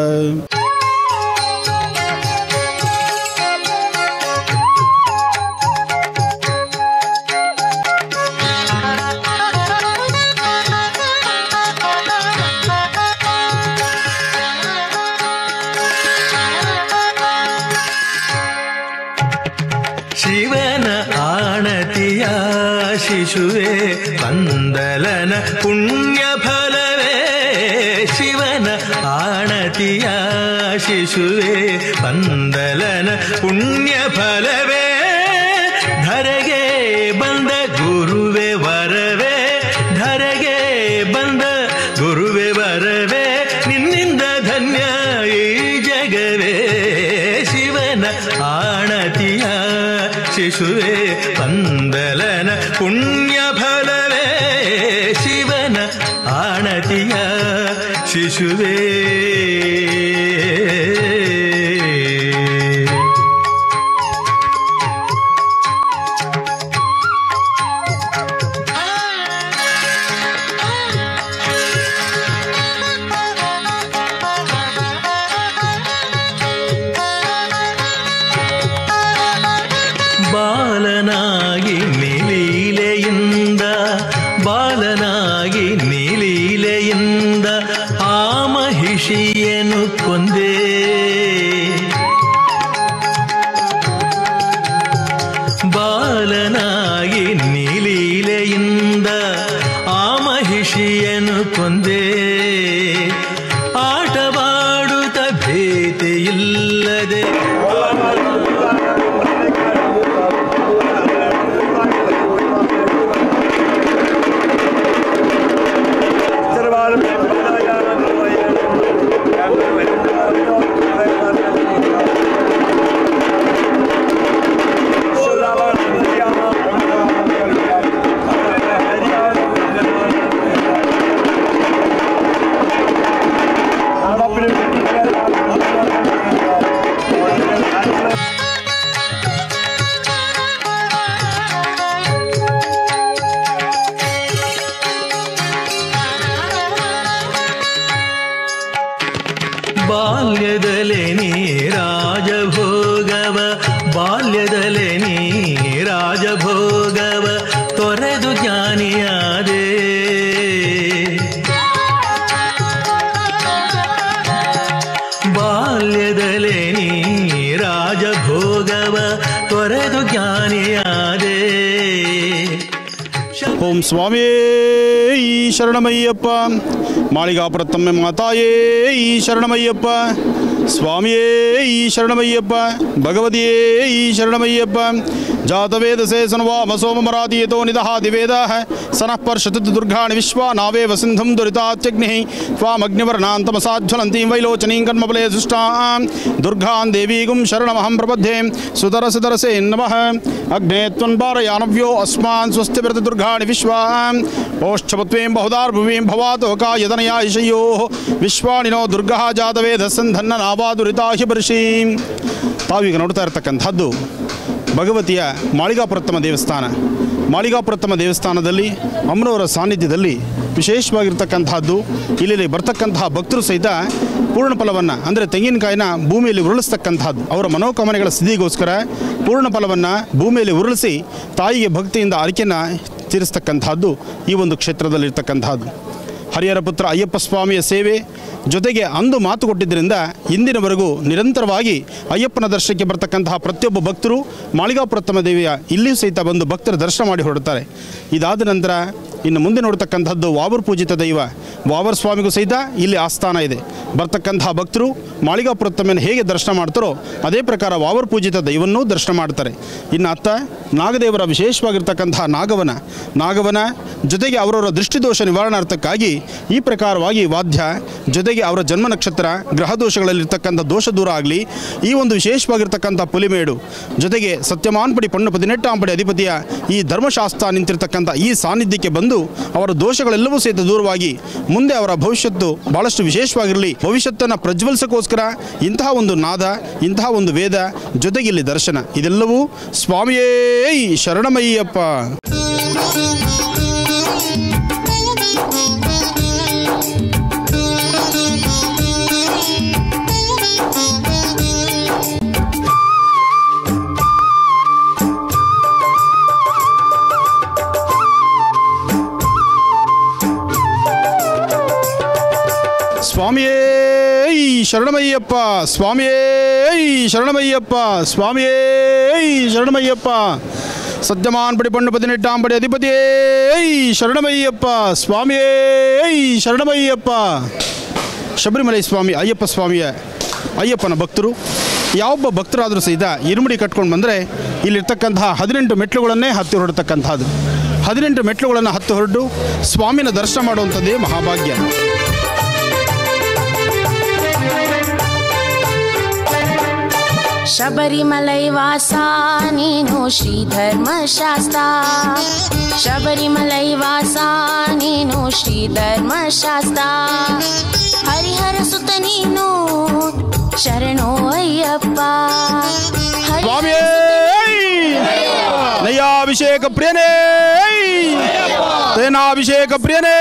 ಶಿವನ ಆಣತಿಯ ಶಿಶುವೆ ಪಂದಲನ ಪುಣ್ಯ ಫಲವೇ ಶಿವನ ಆಣತಿಯ ಶಿಶುವೆ ಪಂದಲನ ಪುಣ್ಯ ಫಲವೇ ಧರೆಗೆ ಬಂದ ಗುರುವೆ ವರವೇ ಧರೆಗೆ ಬಂದ ಗುರುವೆ ವರವೇ ನಿನ್ನಿಂದ ಧನ್ಯ ಈ ಜಗವೇ ಶಿವನ ಆಣತಿಯ ಶಿಶುವೆ ಪಂದಲನ ಪುಣ್ಯ ಫಲವೇ ಶಿವನ ಆಣತಿಯ ಶಿಶುವೇ ಬಾಲನಾಗಿ ನಿಲೀಲೆಯಿಂದ ಬಾಲನಾಗಿ ನಿಲೀಲೆಯಿಂದ ಆ ಮಹಿಷಿಯನು ಕೊಂದೇ ಬಾಲನಾಗಿ ನಿಲೀಲೆಯಿಂದ ಆ ಮಹಿಷಿಯನು ಕೊಂದೇ ಆಟವಾಡುತ್ತ ಭೇತಿಯಿಲ್ಲದೆ ಭೋಗವ ತೊರೆದು ಜ್ಞಾನಿಯಾದೆ ಬಾಲ್ಯದಲ್ಲೇ ನೀ ರಾಜಭೋಗವ ತೊರೆದು ಜ್ಞಾನಿಯಾದೆ ಓಂ ಸ್ವಾಮಿಯೇ ಈ ಶರಣಮಯ್ಯಪ್ಪ ಮಾಳಿಗಾಪುರ ತಮ್ಮ ಮಾತಾಯೇ ಈ ಶರಣಮಯ್ಯಪ್ಪ ಸ್ವಾಮಿಯೇ ಈ ಶರಣಮಯ್ಯಪ್ಪ ಭಗವತಿಯೇ ಈ ಶರಣಮಯ್ಯಪ್ಪ ಜಾತವೇದಸೇ ಸನ್ವಾಮ ಸೋಮಮರಾತೀಯತೋ ನಿದಹ ದಿವೇದ ಸನಃ ಪರ್ಷತತ್ ದುರ್ಗಾಣಿ ವಿಶ್ವ ನಾವೇವ ಸಿಂಧುಂ ದುರಿತಾತ್ಯಗ್ನಿ ತ್ವಾಮಗ್ನಿವರ್ಣಾಂತಮಸಾಜ್ವಲಂತೀಂ ವೈಲೋಚನೀಂ ಕರ್ಮಬಲೆ ಸುಷ್ಟಾಂ ದುರ್ಗಾಂ ದೇವೀಗುಂ ಶರಣಮಹಂ ಪ್ರಬದ್ಧೆ ಸುತರಸದರಸೆ ನಮಃ ಅಗ್ನೇ ತ್ವನ್ಪಾರಯಾನವ್ಯೋ ಅಸ್ಮಾನ್ ಸ್ವಸ್ತಿವ್ರತ ದುರ್ಗಾಣಿ ವಿಶ್ವಾಂ ಪೌಷ್ಠಪತ್ವೇಂ ಬಹುದಾರ್ಭುವೀಂ ಭವಾತೋಕ ಯದನಯಾ ಇಶಯೋ ವಿಶ್ವಾಣಿನೋ ದುರ್ಗಾ ಜಾತವೇದ ಸಂಧನ್ನ ನಾವಾದುರಿತಾ ಹಿಬರ್ಷೀಂ ತಾವೀಗ ನೋಡ್ತಾ ಇರತಕ್ಕಂಥದ್ದು ಭಗವತಿಯ ಮಾಳಿಗಾಪುರತ್ತಮ ದೇವಸ್ಥಾನ ಮಾಳಿಗಾಪುರತ್ತಮ ದೇವಸ್ಥಾನದಲ್ಲಿ ಅಮ್ಮನವರ ಸಾನ್ನಿಧ್ಯದಲ್ಲಿ ವಿಶೇಷವಾಗಿರ್ತಕ್ಕಂಥದ್ದು ಇಲ್ಲಿ ಬರ್ತಕ್ಕಂತಹ ಭಕ್ತರು ಸಹಿತ ಪೂರ್ಣ ಫಲವನ್ನು ಅಂದರೆ ತೆಂಗಿನಕಾಯಿನ ಭೂಮಿಯಲ್ಲಿ ಉರುಳಿಸ್ತಕ್ಕಂಥದ್ದು ಅವರ ಮನೋಕಾಮನೆಗಳ ಸ್ಥಿತಿಗೋಸ್ಕರ ಪೂರ್ಣ ಫಲವನ್ನು ಭೂಮಿಯಲ್ಲಿ ಉರುಳಿಸಿ ತಾಯಿಗೆ ಭಕ್ತಿಯಿಂದ ಅರಿಕೆನ ತೀರಿಸ್ತಕ್ಕಂಥದ್ದು ಈ ಒಂದು ಕ್ಷೇತ್ರದಲ್ಲಿರ್ತಕ್ಕಂಥದ್ದು ಹರಿಹರ ಪುತ್ರ ಅಯ್ಯಪ್ಪ ಸ್ವಾಮಿಯ ಸೇವೆ ಜೊತೆಗೆ ಅಂದು ಮಾತು ಕೊಟ್ಟಿದ್ದರಿಂದ ಇಂದಿನವರೆಗೂ ನಿರಂತರವಾಗಿ ಅಯ್ಯಪ್ಪನ ದರ್ಶನಕ್ಕೆ ಬರ್ತಕ್ಕಂತಹ ಪ್ರತಿಯೊಬ್ಬ ಭಕ್ತರು ಮಾಳಿಗಾಪುರತ್ತಮ ದೇವಿಯ ಇಲ್ಲಿಯೂ ಸಹಿತ ಬಂದು ಭಕ್ತರ ದರ್ಶನ ಮಾಡಿ ಹೊರಡ್ತಾರೆ ಇದಾದ ನಂತರ ಇನ್ನು ಮುಂದೆ ನೋಡ್ತಕ್ಕಂಥದ್ದು ವಾವರ್ ಪೂಜಿತ ದೈವ ವಾವರ್ ಸ್ವಾಮಿಗೂ ಸಹಿತ ಇಲ್ಲಿ ಆಸ್ಥಾನ ಇದೆ ಬರ್ತಕ್ಕಂತಹ ಭಕ್ತರು ಮಾಳಿಗಾಪುರತ್ತಮೆಯನ್ನು ಹೇಗೆ ದರ್ಶನ ಮಾಡ್ತಾರೋ ಅದೇ ಪ್ರಕಾರ ವಾವರ್ ಪೂಜಿತ ದೈವನ್ನೂ ದರ್ಶನ ಮಾಡ್ತಾರೆ ಇನ್ನು ಅತ್ತ ನಾಗದೇವರ ವಿಶೇಷವಾಗಿರ್ತಕ್ಕಂತಹ ನಾಗವನ ನಾಗವನ ಜೊತೆಗೆ ಅವರವರ ದೃಷ್ಟಿದೋಷ ನಿವಾರಣಾರ್ಥಕ್ಕಾಗಿ ಈ ಪ್ರಕಾರವಾಗಿ ವಾದ್ಯ ಜೊತೆಗೆ ಅವರ ಜನ್ಮ ನಕ್ಷತ್ರ ಗ್ರಹ ದೋಷಗಳಲ್ಲಿರ್ತಕ್ಕಂಥ ದೋಷ ದೂರ ಆಗಲಿ ಈ ಒಂದು ವಿಶೇಷವಾಗಿರ್ತಕ್ಕಂಥ ಪುಲಿಮೇಡು ಜೊತೆಗೆ ಸತ್ಯಮಾನ್ಪಡಿ ಪಣ್ಣು ಪದಿನೆಟ್ಟಾಂಪಡಿ ಅಧಿಪತಿಯ ಈ ಧರ್ಮಶಾಸ್ತ್ರ ನಿಂತಿರ್ತಕ್ಕಂಥ ಈ ಸಾನ್ನಿಧ್ಯಕ್ಕೆ ಬಂದು ಅವರ ದೋಷಗಳೆಲ್ಲವೂ ಸಹಿತ ದೂರವಾಗಿ ಮುಂದೆ ಅವರ ಭವಿಷ್ಯತ್ತು ಬಹಳಷ್ಟು ವಿಶೇಷವಾಗಿರಲಿ ಭವಿಷ್ಯತ್ತನ್ನು ಪ್ರಜ್ವಲಿಸೋಕ್ಕೋಸ್ಕರ ಇಂತಹ ಒಂದು ನಾದ ಇಂತಹ ಒಂದು ವೇದ ಜೊತೆಗೆ ಇಲ್ಲಿ ದರ್ಶನ ಇದೆಲ್ಲವೂ ಸ್ವಾಮಿಯೇ ಶರಣಮಯ್ಯಪ್ಪ ಸ್ವಾಮಿಯೇ ಈ ಶರಣಮಯ್ಯಪ್ಪ ಸ್ವಾಮಿಯೇ ಈ ಶರಣಮಯ್ಯಪ್ಪ ಸ್ವಾಮಿಯೇ ಈ ಶರಣಮಯ್ಯಪ್ಪ ಸದ್ಯಮಾನ್ ಪಡಿ ಪಣ್ಣು ಪದಿನೆಟ್ಟಾಂಬಡಿ ಅಧಿಪತಿಯೇ ಈ ಶರಣಮಯ್ಯಪ್ಪ ಸ್ವಾಮಿಯೇ ಈ ಶರಣಮಯ್ಯಪ್ಪ ಶಬರಿಮಲೈ ಸ್ವಾಮಿ ಅಯ್ಯಪ್ಪ ಸ್ವಾಮಿಯ ಅಯ್ಯಪ್ಪನ ಭಕ್ತರು ಯಾವೊಬ್ಬ ಭಕ್ತರಾದರೂ ಸಹಿತ ಇರುಮುಡಿ ಕಟ್ಕೊಂಡು ಬಂದರೆ ಇಲ್ಲಿರ್ತಕ್ಕಂತಹ ಹದಿನೆಂಟು ಮೆಟ್ಲುಗಳನ್ನೇ ಹತ್ತಿ ಹೊರಡ್ತಕ್ಕಂಥದ್ದು ಹದಿನೆಂಟು ಮೆಟ್ಲುಗಳನ್ನು ಹತ್ತಿ ಹೊರಟು ಸ್ವಾಮಿನ ದರ್ಶನ ಮಾಡುವಂಥದ್ದೇ ಮಹಾಭಾಗ್ಯ ಶಬರಿಮಲೈ ವಾಸ ನೀನು ಶ್ರೀ ಧರ್ಮಶಾಸ್ತ್ರ ಶಬರಿಮಲೈ ವಾಸ ನೀನು ಶ್ರೀ ಧರ್ಮಶಾಸ್ತ್ರ ಹರಿಹರ ಸುತ ನೀನು ಶರಣೋ ಅಯ್ಯಪ್ಪ ಹರಿಹರ ಸ್ವಾಮಿಯೇ ನಯ್ಯಾಭಿಷೇಕ ಪ್ರಿಯನೇ ತೇನಾಭಿಷೇಕ ಪ್ರಿಯನೇ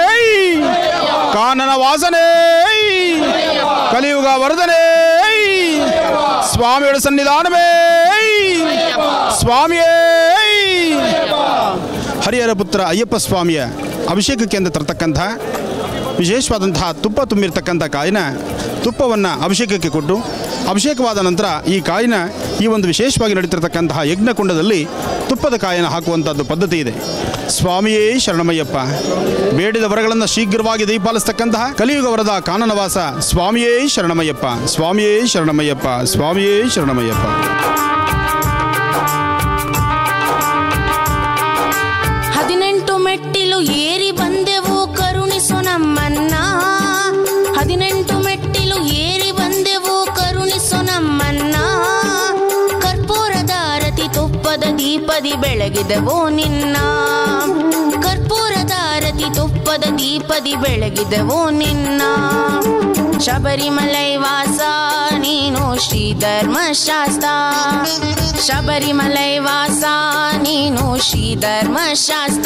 ಕಾನನ ವಾಸನೆ ಕಲಿಯುಗ ವರದನೆ ಸ್ವಾಮಿಯ ಸನ್ನಿಧಾನವೇ ಸ್ವಾಮಿಯೇ ಹರಿಹರ ಪುತ್ರ ಅಯ್ಯಪ್ಪ ಸ್ವಾಮಿಯ ಅಭಿಷೇಕಕ್ಕೆ ಅಂತ ತರ್ತಕ್ಕಂಥ ವಿಶೇಷವಾದಂತಹ ತುಪ್ಪ ತುಂಬಿರ್ತಕ್ಕಂಥ ಕಾಯಿನ ತುಪ್ಪವನ್ನು ಅಭಿಷೇಕಕ್ಕೆ ಕೊಟ್ಟು ಅಭಿಷೇಕವಾದ ನಂತರ ಈ ಕಾಯಿನ ಈ ಒಂದು ವಿಶೇಷವಾಗಿ ನಡೀತಿರ್ತಕ್ಕಂತಹ ಯಜ್ಞಕುಂಡದಲ್ಲಿ ತುಪ್ಪದ ಕಾಯಿನ ಹಾಕುವಂಥದ್ದು ಪದ್ಧತಿ ಇದೆ ಸ್ವಾಮಿಯೇ ಶರಣಮಯ್ಯಪ್ಪ ಬೇಡಿದ ವರಗಳನ್ನು ಶೀಘ್ರವಾಗಿ ದಯಪಾಲಿಸ್ತಕ್ಕಂತಹ ಕಲಿಯುಗ ವರದ ಕಾನನವಾಸ ಸ್ವಾಮಿಯೇ ಶರಣಮಯ್ಯಪ್ಪ ಸ್ವಾಮಿಯೇ ಶರಣಮಯ್ಯಪ್ಪ ಸ್ವಾಮಿಯೇ ಶರಣಮಯ್ಯಪ್ಪ ಹದಿನೆಂಟು ಮೆಟ್ಟಿಲು ಏರಿ ಬಂದೆವು ಕರುಣಿಸು ನಮ್ಮನ್ನ ಹದಿನೆಂಟು ಮೆಟ್ಟಿಲು ಏರಿ ಬಂದೆವು ಕರುಣಿಸು ನಮ್ಮನ್ನ ಕರ್ಪೂರದ ಆರತಿ ತುಪ್ಪದ ದೀಪದಿ ಬೆಳಗಿದೆವೋ ನಿನ್ನ ಕರ್ಪೂರದ ಆರತಿ ತುಪ್ಪದ ದೀಪದಿ ಬೆಳಗಿದೆವೋ ನಿನ್ನ ಶಬರಿಮಲೈ ವಾಸ ನೀನು ಶ್ರೀ ಧರ್ಮಶಾಸ್ತ್ರ ಶಬರಿಮಲೈ ವಾಸ ನೀನು ಶ್ರೀ ಧರ್ಮಶಾಸ್ತ್ರ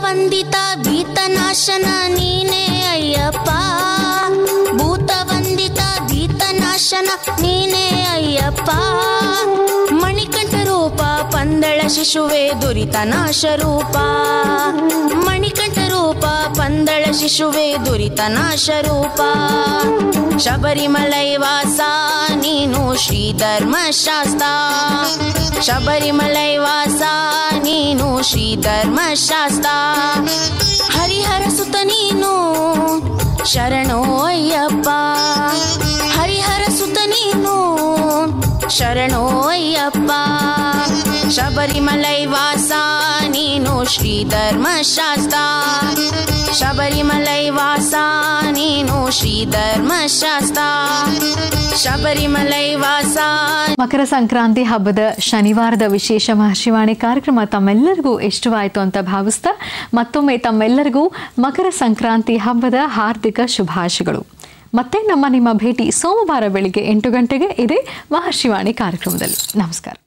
ಭೂತವಂದಿತ ಭೀತನಾಶನ ನೀನೇ ಅಯ್ಯಪ್ಪ ಭೂತವಂದಿತ ಭೀತನಾಶನ ನೀನೇ ಅಯ್ಯಪ್ಪ ಮಣಿಕಂಠ ರೂಪ ಪಂದಳ ಶಿಶುವೆ ದುರಿತ ನಾಶ ರೂಪ ಮಣಿಕಂಠ ರೂಪ ಪಂದಳ ಶಿಶುವೆ ದುರಿತ ನಾಶ ರೂಪ ಶಬರಿಮಲೈ ವಾಸ ನೀನು ಶ್ರೀ ಧರ್ಮಶಾಸ್ತ್ರ ಶಬರಿಮಲೈ ವಾಸ ನೀನು ಶ್ರೀ ಧರ್ಮಶಾಸ್ತ್ರ ಹರಿಹರ ಸುತ ನೀನು ಶರಣೋ ಅಯ್ಯಪ್ಪ ಹರಿಹರ ಸುತ ನೀನು ಶರಣೋ ಅಯ್ಯಪ್ಪ ಶಬರಿಮಲೈ ವಾಸ ನೀನು ಶ್ರೀ ಧರ್ಮಶಾಸ್ತ್ರ ಶಬರಿಮಲೈ ವಾಸ ನೀನು ಶ್ರೀ ಧರ್ಮಶಾಸ್ತ್ರ ಶಬರಿಮಲೈ ವಾಸ ಮಕರ ಸಂಕ್ರಾಂತಿ ಹಬ್ಬದ ಶನಿವಾರದ ವಿಶೇಷ ಮಹರ್ಷಿವಾಣಿ ಕಾರ್ಯಕ್ರಮ ತಮ್ಮೆಲ್ಲರಿಗೂ ಇಷ್ಟವಾಯಿತು ಅಂತ ಭಾವಿಸ್ತಾ ಮತ್ತೊಮ್ಮೆ ತಮ್ಮೆಲ್ಲರಿಗೂ ಮಕರ ಸಂಕ್ರಾಂತಿ ಹಬ್ಬದ ಹಾರ್ದಿಕ ಶುಭಾಶಯಗಳು ಮತ್ತೆ ನಮ್ಮ ನಿಮ್ಮ ಭೇಟಿ ಸೋಮವಾರ ಬೆಳಿಗ್ಗೆ ಎಂಟು ಗಂಟೆಗೆ ಇದೆ ಮಹರ್ಷಿವಾಣಿ ಕಾರ್ಯಕ್ರಮದಲ್ಲಿ ನಮಸ್ಕಾರ